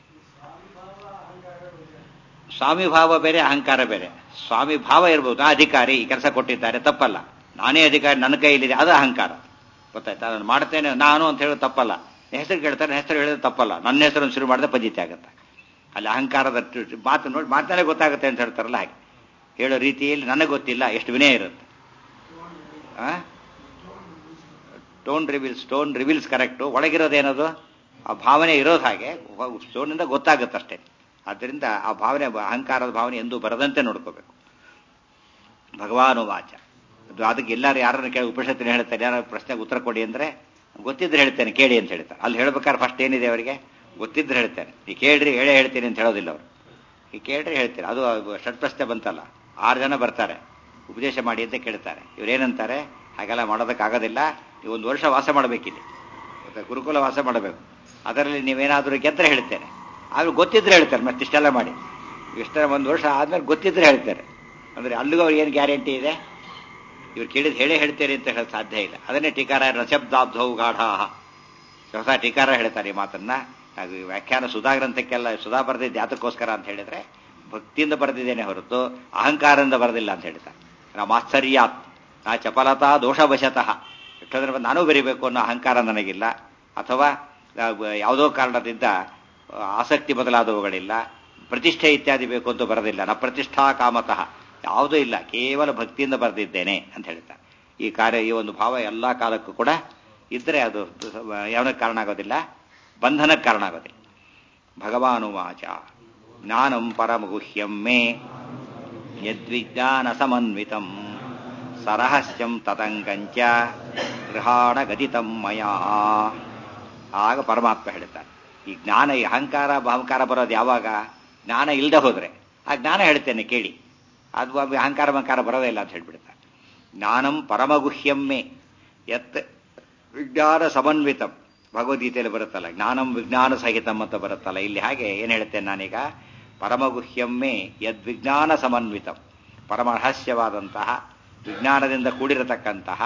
ಸ್ವಾಮಿ ಭಾವ ಬೇರೆ ಅಹಂಕಾರ ಬೇರೆ ಸ್ವಾಮಿ ಭಾವ ಇರ್ಬೋದು ಅಧಿಕಾರಿ ಈ ಕೆಲಸ ಕೊಟ್ಟಿದ್ದಾರೆ ತಪ್ಪಲ್ಲ ನಾನೇ ಅಧಿಕಾರಿ ನನ್ನ ಕೈಲಿದೆ ಅದು ಅಹಂಕಾರ ಗೊತ್ತಾಯ್ತಾ ನಾನು ಮಾಡ್ತೇನೆ ನಾನು ಅಂತ ಹೇಳೋದು ತಪ್ಪಲ್ಲ ಹೆಸರು ಕೇಳ್ತಾರೆ ಹೆಸರು ಹೇಳಿದ್ರೆ ತಪ್ಪಲ್ಲ ನನ್ನ ಹೆಸರನ್ನು ಶುರು ಮಾಡಿದ್ರೆ ಪದ್ಧತಿ ಆಗುತ್ತೆ ಅಲ್ಲಿ ಅಹಂಕಾರದ ಮಾತು ನೋಡಿ ಮಾತನಾಡೇ ಗೊತ್ತಾಗುತ್ತೆ ಅಂತ ಹೇಳ್ತಾರಲ್ಲ ಹಾಗೆ ಹೇಳೋ ರೀತಿಯಲ್ಲಿ ನನಗೆ ಗೊತ್ತಿಲ್ಲ ಎಷ್ಟು ವಿನಯ ಇರುತ್ತೆ tone reveals tone reveals correct ಒಳಗಿರೋದೇನದು ಆ ಭಾವನೆ ಇರೋದು ಹಾಗೆ ಸ್ಟೋನಿಂದ ಗೊತ್ತಾಗುತ್ತಷ್ಟೇ ಆದ್ದರಿಂದ ಆ ಭಾವನೆ ಅಹಂಕಾರದ ಭಾವನೆ ಎಂದೂ ಬರದಂತೆ ನೋಡ್ಕೋಬೇಕು ಭಗವಾನು ವಾಚ ಅದು ಅದಕ್ಕೆ ಎಲ್ಲರೂ ಯಾರನ್ನು ಕೇಳಿ ಉಪನಿಷತ್ತಿನ ಹೇಳ್ತಾರೆ ಯಾರು ಪ್ರಶ್ನೆಗೆ ಉತ್ತರ ಕೊಡಿ ಅಂದರೆ ಗೊತ್ತಿದ್ರೆ ಹೇಳ್ತೇನೆ ಕೇಳಿ ಅಂತ ಹೇಳ್ತಾರೆ ಅಲ್ಲಿ ಹೇಳ್ಬೇಕಾದ್ರೆ ಫಸ್ಟ್ ಏನಿದೆ ಅವರಿಗೆ ಗೊತ್ತಿದ್ರೆ ಹೇಳ್ತೇನೆ ಈ ಕೇಳ್ರಿ ಹೇಳೇ ಹೇಳ್ತೀನಿ ಅಂತ ಹೇಳೋದಿಲ್ಲ ಅವರು ಈ ಕೇಳ್ರಿ ಹೇಳ್ತೀರಿ ಅದು ಷಟ್ ಪ್ರಶ್ನೆ ಬಂತಲ್ಲ ಆರು ಜನ ಬರ್ತಾರೆ ಉಪದೇಶ ಮಾಡಿ ಅಂತ ಕೇಳ್ತಾರೆ ಇವರೇನಂತಾರೆ ಹಾಗೆಲ್ಲ ಮಾಡೋದಕ್ಕಾಗೋದಿಲ್ಲ ನೀವು ಒಂದು ವರ್ಷ ವಾಸ ಮಾಡಬೇಕಿದೆ ಮತ್ತೆ ಗುರುಕುಲ ವಾಸ ಮಾಡಬೇಕು ಅದರಲ್ಲಿ ನೀವೇನಾದರೂ ಗೆದ್ದರೆ ಹೇಳ್ತೇನೆ ಆಮೇಲೆ ಗೊತ್ತಿದ್ರೆ ಹೇಳ್ತಾರೆ ಮತ್ತೆ ಇಷ್ಟೆಲ್ಲ ಮಾಡಿ ಇಷ್ಟ ಒಂದು ವರ್ಷ ಆದ್ಮೇಲೆ ಗೊತ್ತಿದ್ರೆ ಹೇಳ್ತಾರೆ ಅಂದರೆ ಅಲ್ಲಿಗೂ ಅವ್ರಿಗೆ ಏನು ಗ್ಯಾರಂಟಿ ಇದೆ ಇವ್ರು ಕೇಳಿದ್ ಹೇಳೇ ಹೇಳ್ತೇನೆ ಅಂತ ಹೇಳೋದು ಸಾಧ್ಯ ಇಲ್ಲ ಅದನ್ನೇ ಟೀಕಾರ ರಸಬ್ದಾಬ್ಧವು ಗಾಢಾಹ ಹೊಸ ಟೀಕಾರ ಹೇಳ್ತಾರೆ ಈ ಮಾತನ್ನ ಅದು ವ್ಯಾಖ್ಯಾನ ಸುಧಾ ಗ್ರಂಥಕ್ಕೆಲ್ಲ ಸುಧಾ ಬರೆದಿದ್ದು ಯಾತಕ್ಕೋಸ್ಕರ ಅಂತ ಹೇಳಿದ್ರೆ ಭಕ್ತಿಯಿಂದ ಬರೆದಿದ್ದೇನೆ ಹೊರತು ಅಹಂಕಾರದಿಂದ ಬರೆದಿಲ್ಲ ಅಂತ ಹೇಳ್ತಾರೆ ನಾ ಮಾತ್ಸರ್ಯಾತ್ ನಾ ಚಪಲತಾ ದೋಷವಶತಃ ಎಷ್ಟೋದ್ರ ನಾನೂ ಬರಿಬೇಕು ಅನ್ನೋ ಅಹಂಕಾರ ನನಗಿಲ್ಲ ಅಥವಾ ಯಾವುದೋ ಕಾರಣದಿಂದ ಆಸಕ್ತಿ ಬದಲಾದವುಗಳಿಲ್ಲ ಪ್ರತಿಷ್ಠೆ ಇತ್ಯಾದಿ ಬೇಕು ಅಂತ ಬರೆದಿಲ್ಲ ನಾ ಪ್ರತಿಷ್ಠಾ ಕಾಮತಃ ಯಾವುದೂ ಇಲ್ಲ ಕೇವಲ ಭಕ್ತಿಯಿಂದ ಬರೆದಿದ್ದೇನೆ ಅಂತ ಹೇಳ್ತಾರೆ ಈ ಕಾರ್ಯ ಈ ಒಂದು ಭಾವ ಎಲ್ಲ ಕಾಲಕ್ಕೂ ಕೂಡ ಇದ್ರೆ ಅದು ಯಾವನಕ್ಕೆ ಕಾರಣ ಆಗೋದಿಲ್ಲ ಬಂಧನಕ್ಕೆ ಕಾರಣ ಆಗೋದಿಲ್ಲ ಭಗವಾನುವಾಚ ಜ್ಞಾನಂ ಪರಮಗುಹ್ಯಂ ಮೇ ಯದ್ವಿಜ್ಞಾನ ಸಮನ್ವಿತಂ ಸರಹಸ್ಯಂ ತದಂಗಂಚ ಗೃಹಾಣ ಗದಿತಂ ಮಯಾ ಆಗ ಪರಮಾತ್ಮ ಹೇಳ್ತಾನೆ ಈ ಜ್ಞಾನ ಈ ಅಹಂಕಾರ ಅಹಂಕಾರ ಬರೋದು ಯಾವಾಗ ಜ್ಞಾನ ಇಲ್ಲದೆ ಹೋದ್ರೆ ಆ ಜ್ಞಾನ ಹೇಳ್ತೇನೆ ಕೇಳಿ ಅದು ಅಹಂಕಾರ ಅಹಂಕಾರ ಬರೋದೇ ಇಲ್ಲ ಅಂತ ಹೇಳ್ಬಿಡ್ತಾರೆ ಜ್ಞಾನಂ ಪರಮಗುಹ್ಯಮ್ಮೆ ಯತ್ ವಿಜ್ಞಾನ ಸಮನ್ವಿತಂ ಭಗವದ್ಗೀತೆಯಲ್ಲಿ ಬರುತ್ತಲ್ಲ ಜ್ಞಾನಂ ವಿಜ್ಞಾನ ಸಹಿತಂ ಅಂತ ಬರುತ್ತಲ್ಲ ಇಲ್ಲಿ ಹಾಗೆ ಏನು ಹೇಳ್ತೇನೆ ನಾನೀಗ ಪರಮಗುಹ್ಯಮ್ಮೆ ಯದ್ವಿಜ್ಞಾನ ಸಮನ್ವಿತಂ ಪರಮ ರಹಸ್ಯವಾದಂತಹ ವಿಜ್ಞಾನದಿಂದ ಕೂಡಿರತಕ್ಕಂತಹ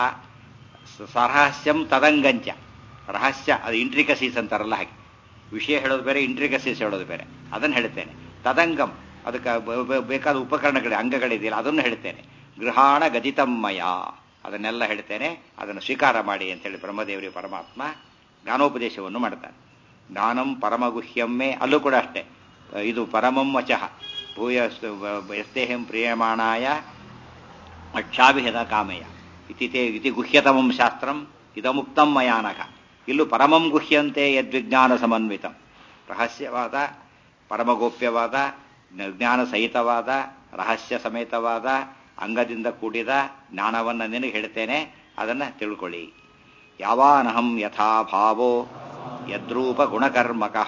ಸರಹಸ್ಯಂ ತದಂಗಂಚ ರಹಸ್ಯ ಅದು ಇಂಟ್ರಿಕಸೀಸ್ ಅಂತಾರಲ್ಲ ಹಾಗೆ ವಿಷಯ ಹೇಳೋದು ಬೇರೆ ಇಂಟ್ರಿಕಸೀಸ್ ಹೇಳೋದು ಬೇರೆ ಅದನ್ನು ಹೇಳ್ತೇನೆ ತದಂಗಂ ಅದಕ್ಕೆ ಬೇಕಾದ ಉಪಕರಣಗಳಿದೆ ಅಂಗಗಳಿದೆಯಲ್ಲ ಅದನ್ನು ಹೇಳ್ತೇನೆ ಗೃಹಾಣ ಗದಿತಮ್ಮಯ ಅದನ್ನೆಲ್ಲ ಹೇಳ್ತೇನೆ ಅದನ್ನು ಸ್ವೀಕಾರ ಮಾಡಿ ಅಂತೇಳಿ ಬ್ರಹ್ಮದೇವರಿ ಪರಮಾತ್ಮ ಜ್ಞಾನೋಪದೇಶವನ್ನು ಮಾಡ್ತಾನೆ ಜ್ಞಾನಂ ಪರಮಗುಹ್ಯಮ್ಮೆ ಅಲ್ಲೂ ಕೂಡ ಅಷ್ಟೇ ಇದು ಪರಮಂ ವಚಃ ಭೂಯ ಎಸ್ತೇಹಂ ಪ್ರಿಯಮಾಣಾಯ ಅಕ್ಷಾಭಿಹದ ಕಾಮೆಯ ಇತಿ ತೇ ಇತಿ ಗುಹ್ಯತಮಂ ಶಾಸ್ತ್ರಂ ಇದಮುಕ್ತಂ ಮಯಾನಕ ಇಲ್ಲೂ ಪರಮಂ ಗುಹ್ಯಂತೆ ಯದ್ವಿಜ್ಞಾನ ಸಮನ್ವಿತಂ ರಹಸ್ಯವಾದ ಪರಮಗೋಪ್ಯವಾದ ಜ್ಞಾನ ಸಹಿತವಾದ ರಹಸ್ಯ ಸಮೇತವಾದ ಅಂಗದಿಂದ ಕೂಡಿದ ಜ್ಞಾನವನ್ನು ನಿನಗೆ ಹೇಳ್ತೇನೆ ಅದನ್ನು ತಿಳ್ಕೊಳ್ಳಿ ಯಾವಾನಹಂ ಯಥಾ ಭಾವೋ ಯದ್ರೂಪ ಗುಣಕರ್ಮಕಃ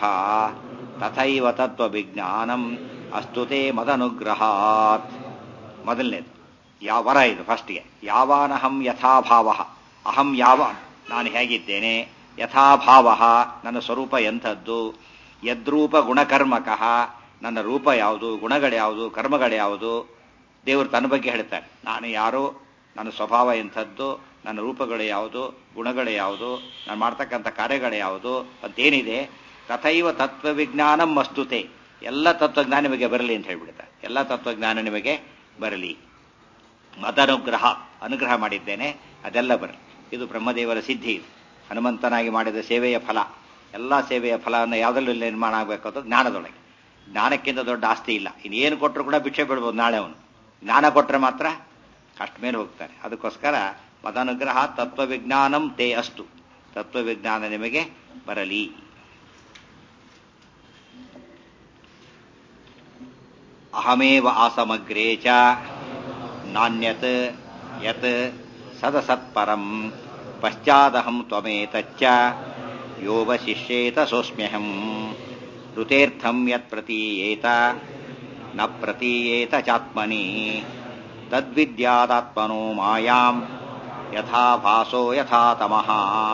ತಥೈವ ತತ್ವವಿಜ್ಞಾನಂ ಅಸ್ತುತೆ ಮದನುಗ್ರಹಾತ್ ಮೊದಲನೇದು ಯಾವ ವರ ಇದು ಫಸ್ಟ್ಗೆ ಯಾವಾನಹಂ ಯಥಾಭಾವ ಅಹಂ ಯಾವ ನಾನು ಹೇಗಿದ್ದೇನೆ ಯಥಾಭಾವ ನನ್ನ ಸ್ವರೂಪ ಎಂಥದ್ದು ಯದ್ರೂಪ ಗುಣಕರ್ಮಕಃ ನನ್ನ ರೂಪ ಯಾವುದು ಗುಣಗಳ್ಯಾವುದು ಕರ್ಮಗಳ್ಯಾವುದು ದೇವರು ತನ್ನ ಬಗ್ಗೆ ಹೇಳ್ತಾರೆ ನಾನು ಯಾರು ನನ್ನ ಸ್ವಭಾವ ಎಂಥದ್ದು ನನ್ನ ರೂಪಗಳು ಯಾವುದು ಗುಣಗಳು ಯಾವುದು ನಾನು ಮಾಡ್ತಕ್ಕಂಥ ಕಾರ್ಯಗಳು ಯಾವುದು ಅಂತೇನಿದೆ ತಥೈವ ತತ್ವವಿಜ್ಞಾನಂ ವಸ್ತುತೆ ಎಲ್ಲ ತತ್ವಜ್ಞಾನ ನಿಮಗೆ ಬರಲಿ ಅಂತ ಹೇಳ್ಬಿಡ್ತಾರೆ ಎಲ್ಲ ತತ್ವಜ್ಞಾನ ನಿಮಗೆ ಬರಲಿ ಮದನುಗ್ರಹ ಅನುಗ್ರಹ ಮಾಡಿದ್ದೇನೆ ಅದೆಲ್ಲ ಬರಲಿ ಇದು ಬ್ರಹ್ಮದೇವರ ಸಿದ್ಧಿ ಇದು ಹನುಮಂತನಾಗಿ ಮಾಡಿದ ಸೇವೆಯ ಫಲ ಎಲ್ಲ ಸೇವೆಯ ಫಲವನ್ನು ಯಾವುದರಲ್ಲಿ ನಿರ್ಮಾಣ ಆಗಬೇಕು ಅದು ಜ್ಞಾನದೊಳಗೆ ಜ್ಞಾನಕ್ಕಿಂತ ದೊಡ್ಡ ಆಸ್ತಿ ಇಲ್ಲ ಇನ್ನೇನು ಕೊಟ್ಟರು ಕೂಡ ಭಿಕ್ಷೆ ಬಿಡ್ಬೋದು ನಾಳೆ ಅವನು ಜ್ಞಾನ ಕೊಟ್ಟರೆ ಮಾತ್ರ ಅಷ್ಟು ಮೇಲೆ ಹೋಗ್ತಾರೆ ಅದಕ್ಕೋಸ್ಕರ ಮದನುಗ್ರಹ ತತ್ವವಿಜ್ಞಾನಂ ತೇ ಅಸ್ತು ತತ್ವವಿಜ್ಞಾನ ನಿಮಗೆ ಬರಲಿ ಅಹಮೇವ ಆಸಮಗ್ರೇ ಚ ನಾಣ್ಯತ್ ಯತ್ ಸದಸತ್ಪರಂ ಪಶ್ಚಾದಹಂ ತ್ವಮೇತಚ್ಚ ಯೋವಶಿಷ್ಯೇತ ಸೋಸ್ಮ್ಯಹಂ ಋತೇರ್ಥಂ ಯತ್ ಪ್ರತೀಯೇತ ನ ಪ್ರತೀಯೇತ ಚಾತ್ಮನಿ ತದ್ವಿದ್ಯಾದಾತ್ಮನೋ ಮಾಯಾಂ ಯಥಾ ಭಾಸೋ ಯಥಾ ತಮಃ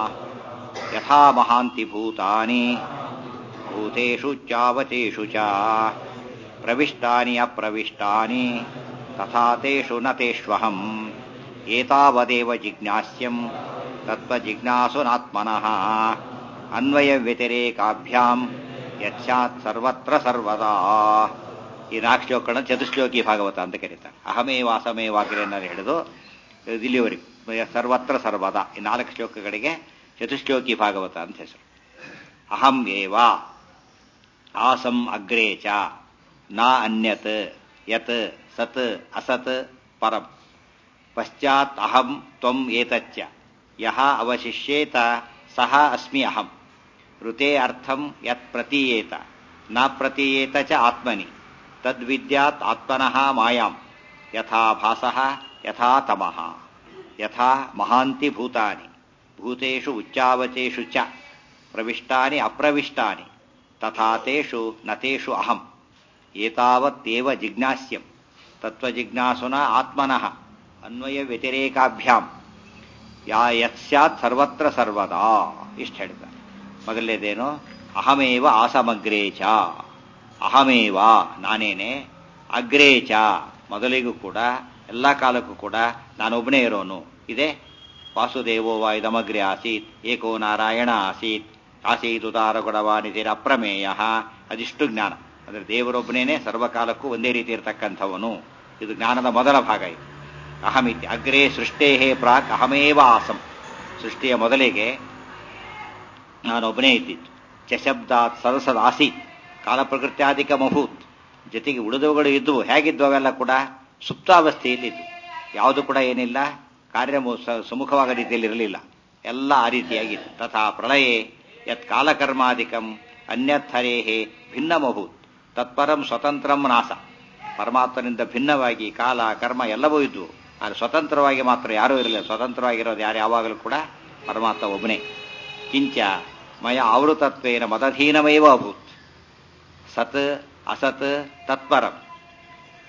ಯಥಾ ಮಹಾಂತಿ ಭೂತಾನಿ ಭೂತೇಷು ಚಾವತೇಷು ಚ ಪ್ರವಿಷ್ಟಾನಿ ಅಪ್ರವಿಷ್ಟಾನಿ ತಥಾ ತೇಷು ನ ತೇಷ್ವಹಂ ಏತಾವದೇವ ಜಿಜ್ಞಾಸ್ಯಂ ತತ್ವಜಿಜ್ಞಾಸುನಾತ್ಮನಃ ಅನ್ವಯ ವ್ಯತಿರೇಕಾಭ್ಯಾಂ ಯಚ್ಚಾತ್ ಸರ್ವತ್ರ ಸರ್ವದಾ ಈ ನಾಲ್ಕು ಶ್ಲೋಕಗಳನ್ನ ಚತುಶ್ಲೋಕಿ ಭಾಗವತ ಅಂತ ಕರೀತಾರೆ ಅಹಮೇವ ಅಸಮೇವಾಗ್ರೆಯನ್ನು ಹಿಡಿದು ಇಲ್ಲಿವರೆಗೂ ಸರ್ವತ್ರ ಸರ್ವದ ಈ ನಾಲ್ಕು ಶ್ಲೋಕಗಳಿಗೆ ಚತುಶ್ಲೋಕಿ ಭಾಗವತ ಅಂತ ಹೆಸರು ಅಹಂ ಏವ ಆಸಂ ಅಗ್ರೇ ಚ ನ ಅನ್ಯತ್ ಯತ್ ಸತ್ ಅಸತ್ ಪರಂ ಪಶ್ಚಾತ್ ಅಹಂ ತ್ವಂ ಏತಚ್ಚ ಯಹ ಅವಶಿಷ್ಯೇತ ಸಹ ಅಸ್ಮಿ ಅಹಂ ಋತೆ ಅರ್ಥಂ ಯತ್ ಪ್ರತೀಯೇತ ನ ಪ್ರತೀಯೇತ ಚ ಆತ್ಮನಿ ತದ್ವಿದ್ಯಾತ್ ಆತ್ಮನಃ ಮಾಯಾಂ ಯಥಾ ಭಾಸಃ ಯಥಾ ತಮಃ ಯಥಾ ಮಹಾಂತಿ ಭೂತಾನಿ ಭೂತೇಷು ಉಚ್ಚಾವಚೇಷು ಚ ಪ್ರವಿಷ್ಟಾನಿ ಅಪ್ರವಿಷ್ಟಾನಿ ತಥಾ ತೇಷು ನ ತೇಷು ಅಹಂ ಏತಾವತ್ತೇವ ಜಿಜ್ಞಾಸ್ಯಂ ತತ್ವಜಿಜ್ಞಾಸುನ ಆತ್ಮನಃ ಅನ್ವಯ ವ್ಯತಿರೇಕಾಭ್ಯಾಂ ಯಾ ಯತ್ಸ್ಯಾತ್ ಸರ್ವತ್ರ ಸರ್ವದಾ ಇಷ್ಟು ಹೇಳ್ತಾರೆ ಮೊದಲನೇದೇನು ಅಹಮೇವ ಆಸಮಗ್ರೇಚ ಅಹಮೇವ ನಾನೇನೆ ಅಗ್ರೇಚ ಮೊದಲಿಗೂ ಕೂಡ ಎಲ್ಲ ಕಾಲಕ್ಕೂ ಕೂಡ ನಾನೊಬ್ಬನೇ ಇರೋನು ಇದೆ ವಾಸುದೇವೋ ವಾ ಇದಮಗ್ರೆ ಆಸೀತ್ ಏಕೋ ನಾರಾಯಣ ಆಸೀತ್ ಆಸೀತ್ ಉದಾರಗೊಡವಾನಿತಿರ ಅಪ್ರಮೇಯ ಅದಿಷ್ಟು ಜ್ಞಾನ ಅಂದರೆ ದೇವರೊಬ್ಬನೇನೆ ಸರ್ವಕಾಲಕ್ಕೂ ಒಂದೇ ರೀತಿ ಇರತಕ್ಕಂಥವನು ಇದು ಜ್ಞಾನದ ಮೊದಲ ಭಾಗ ಇದು ಅಹಮಿತಿ ಅಗ್ರೇ ಸೃಷ್ಟೇ ಪ್ರಾಕ್ ಅಹಮೇವ ಆಸಂ ಸೃಷ್ಟಿಯ ಮೊದಲಿಗೆ ನಾನೊಬ್ಬನೇ ಇದ್ದಿತ್ತು ಚಶಬ್ದಾತ್ ಸದಸದ ಆಸೀತ್ ಕಾಲ ಪ್ರಕೃತ್ಯಾಧಿಕ ಮಹೂತ್ ಜೊತೆಗೆ ಉಳಿದವುಗಳು ಇದ್ವು ಹೇಗಿದ್ವು ಅವೆಲ್ಲ ಕೂಡ ಸುಪ್ತಾವಸ್ಥೆಯಲ್ಲಿ ಇದ್ವು ಯಾವುದು ಕೂಡ ಏನಿಲ್ಲ ಕಾರ್ಯ ಸುಮುಖವಾದ ರೀತಿಯಲ್ಲಿ ಇರಲಿಲ್ಲ ಎಲ್ಲ ಆ ರೀತಿಯಾಗಿತ್ತು ತಥಾ ಪ್ರಳಯೇ ಯತ್ ಕಾಲಕರ್ಮಾಧಿಕಂ ಅನ್ಯಥರೇಹೇ ಭಿನ್ನ ಮಹೂತ್ ತತ್ಪರಂ ಸ್ವತಂತ್ರಂ ನಾಸ ಪರಮಾತ್ಮನಿಂದ ಭಿನ್ನವಾಗಿ ಕಾಲ ಕರ್ಮ ಎಲ್ಲವೂ ಇದ್ವು ಆದರೆ ಸ್ವತಂತ್ರವಾಗಿ ಮಾತ್ರ ಯಾರೂ ಇರಲಿಲ್ಲ ಸ್ವತಂತ್ರವಾಗಿರೋದು ಯಾರು ಯಾವಾಗಲೂ ಕೂಡ ಪರಮಾತ್ಮ ಒಬ್ಬನೇ ಕಿಂಚ ಮಯ ಆವೃತತ್ವೇನ ಮದಧೀನಮೇವ ಅಭೂತ್ ಸತ್ ಅಸತ್ ತತ್ಪರಂ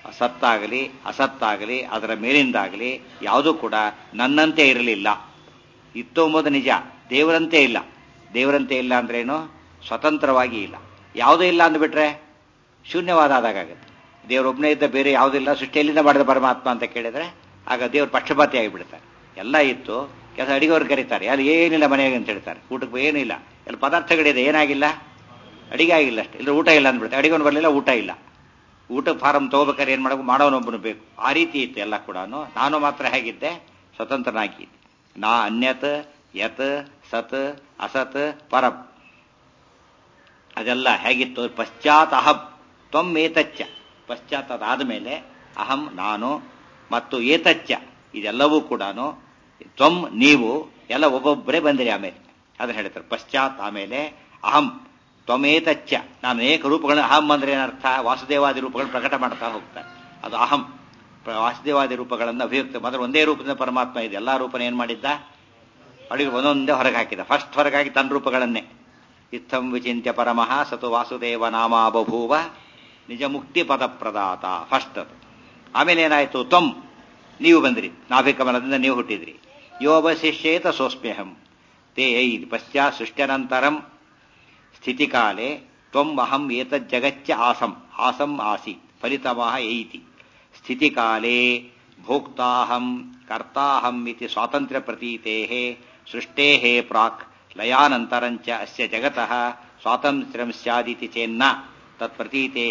ಸತ್ತಾಗಲಿ ಅಸತ್ತಾಗಲಿ ಅದರ ಮೇಲಿಂದಾಗಲಿ ಯಾವುದೂ ಕೂಡ ನನ್ನಂತೆ ಇರಲಿಲ್ಲ ಇತ್ತು ಎಂಬುದು ನಿಜ ದೇವರಂತೆ ಇಲ್ಲ ದೇವರಂತೆ ಇಲ್ಲ ಅಂದ್ರೇನು ಸ್ವತಂತ್ರವಾಗಿ ಇಲ್ಲ ಯಾವುದೂ ಇಲ್ಲ ಅಂದ್ಬಿಟ್ರೆ ಶೂನ್ಯವಾದ ಆದಾಗುತ್ತೆ ದೇವರೊಬ್ಬನೇ ಇದ್ದ ಬೇರೆ ಯಾವುದಿಲ್ಲ ಸೃಷ್ಟಿಯಲ್ಲಿಂದ ಮಾಡಿದ ಪರಮಾತ್ಮ ಅಂತ ಕೇಳಿದ್ರೆ ಆಗ ದೇವ್ರ ಪಕ್ಷಪಾತಿ ಆಗಿಬಿಡ್ತಾರೆ ಎಲ್ಲ ಇತ್ತು ಕೆಲಸ ಅಡಿಗೆವ್ರು ಕರೀತಾರೆ ಅಲ್ಲಿ ಏನಿಲ್ಲ ಮನೆಗೆ ಅಂತ ಹೇಳ್ತಾರೆ ಊಟಕ್ಕೆ ಏನಿಲ್ಲ ಎಲ್ಲ ಪದಾರ್ಥಗಳಿದೆ ಏನಾಗಿಲ್ಲ ಅಡಿಗೆ ಆಗಿಲ್ಲ ಅಷ್ಟೇ ಇಲ್ಲ ಊಟ ಇಲ್ಲ ಅಂದ್ಬಿಡ್ತಾರೆ ಅಡಿಗೆವನು ಬರಲಿಲ್ಲ ಊಟ ಇಲ್ಲ ಊಟ ಫಾರಂ ತಗೋಬೇಕಾದ್ರೆ ಏನು ಮಾಡಬೇಕು ಮಾಡೋನೊಬ್ಬನು ಬೇಕು ಆ ರೀತಿ ಇತ್ತು ಎಲ್ಲ ಕೂಡ ನಾನು ಮಾತ್ರ ಹೇಗಿದ್ದೆ ಸ್ವತಂತ್ರನಾಗಿದ್ದೆ ನಾ ಅನ್ಯತ್ ಯತ್ ಸತ್ ಅಸತ್ ಪರಂ ಅದೆಲ್ಲ ಹೇಗಿತ್ತು ಪಶ್ಚಾತ್ ಅಹಂ ತ್ವಂ ಏತಚ್ಚ ಪಶ್ಚಾತ್ ಅದಾದ ಮೇಲೆ ಅಹಂ ನಾನು ಮತ್ತು ಏತಚ್ಚ ಇದೆಲ್ಲವೂ ಕೂಡ ತ್ವಂ ನೀವು ಎಲ್ಲ ಒಬ್ಬೊಬ್ಬರೇ ಬಂದಿರಿ ಆಮೇಲೆ ಅದನ್ನ ಹೇಳ್ತಾರೆ ಪಶ್ಚಾತ್ ಆಮೇಲೆ ಅಹಂ ತ್ವಮೇತಚ್ಚ ನಾನು ಅನೇಕ ರೂಪಗಳನ್ನ ಅಹಂ ಅಂದ್ರೆ ಏನರ್ಥ ವಾಸುದೇವಾದಿ ರೂಪಗಳನ್ನು ಪ್ರಕಟ ಮಾಡ್ತಾ ಹೋಗ್ತಾರೆ ಅದು ಅಹಂ ವಾಸುದೇವಾದಿ ರೂಪಗಳನ್ನು ಅಭಿಯುಕ್ತ ಮೊದಲು ಒಂದೇ ರೂಪದಿಂದ ಪರಮಾತ್ಮ ಇದೆ ಎಲ್ಲಾ ರೂಪನ ಏನ್ ಮಾಡಿದ್ದ ಅಡಿಗೆ ಒಂದೊಂದೇ ಹೊರಗೆ ಹಾಕಿದ ಫಸ್ಟ್ ಹೊರಗಾಗಿ ತನ್ನ ರೂಪಗಳನ್ನೇ ಇತ್ತಂ ವಿಚಿಂತ್ಯ ಪರಮಃ ಸತು ವಾಸುದೇವ ನಾಮ ಬಭೂವ ನಿಜ ಮುಕ್ತಿ ಪದ ಪ್ರದಾತ ಫಸ್ಟ್ ಅದು ಆಮೇಲೆ ಏನಾಯ್ತು ತ್ವಂ ನೀವು ಬಂದ್ರಿ ನಾಭಿಕಮಲದಿಂದ ನೀವು ಹುಟ್ಟಿದ್ರಿ ಯೋವಶಿಷ್ಯೇತ ಸೋಸ್ಮ್ಯಹಂ ತೇ ಐದು ಪಶ್ಚಾತ್ ಸೃಷ್ಟ್ಯನಂತರಂ ಸ್ಥಿತಿಕಾಲೆ ತ್ವಂ ಅಹಂ ಏತಜ್ಜಗಚ್ಚ ಆಸಂ ಆಸಂ ಆಸಿ ಫಲಿತಮಃ ಐತಿ ಸ್ಥಿತಿಕಾಲೆ ಭೋಕ್ತಾಹಂ ಕರ್ತಾಹಂ ಇತಿ ಸ್ವಾತಂತ್ರ್ಯ ಪ್ರತೀತೆ ಸೃಷ್ಟೇ ಪ್ರಾಕ್ ಲಯಾನಂತರಂಚ ಅಸ್ಯ ಜಗತಃ ಸ್ವಾತಂತ್ರ್ಯಂ ಸ್ಯಾದಿತಿ ಚೇನ್ನ ತತ್ಪ್ರತೀತೆ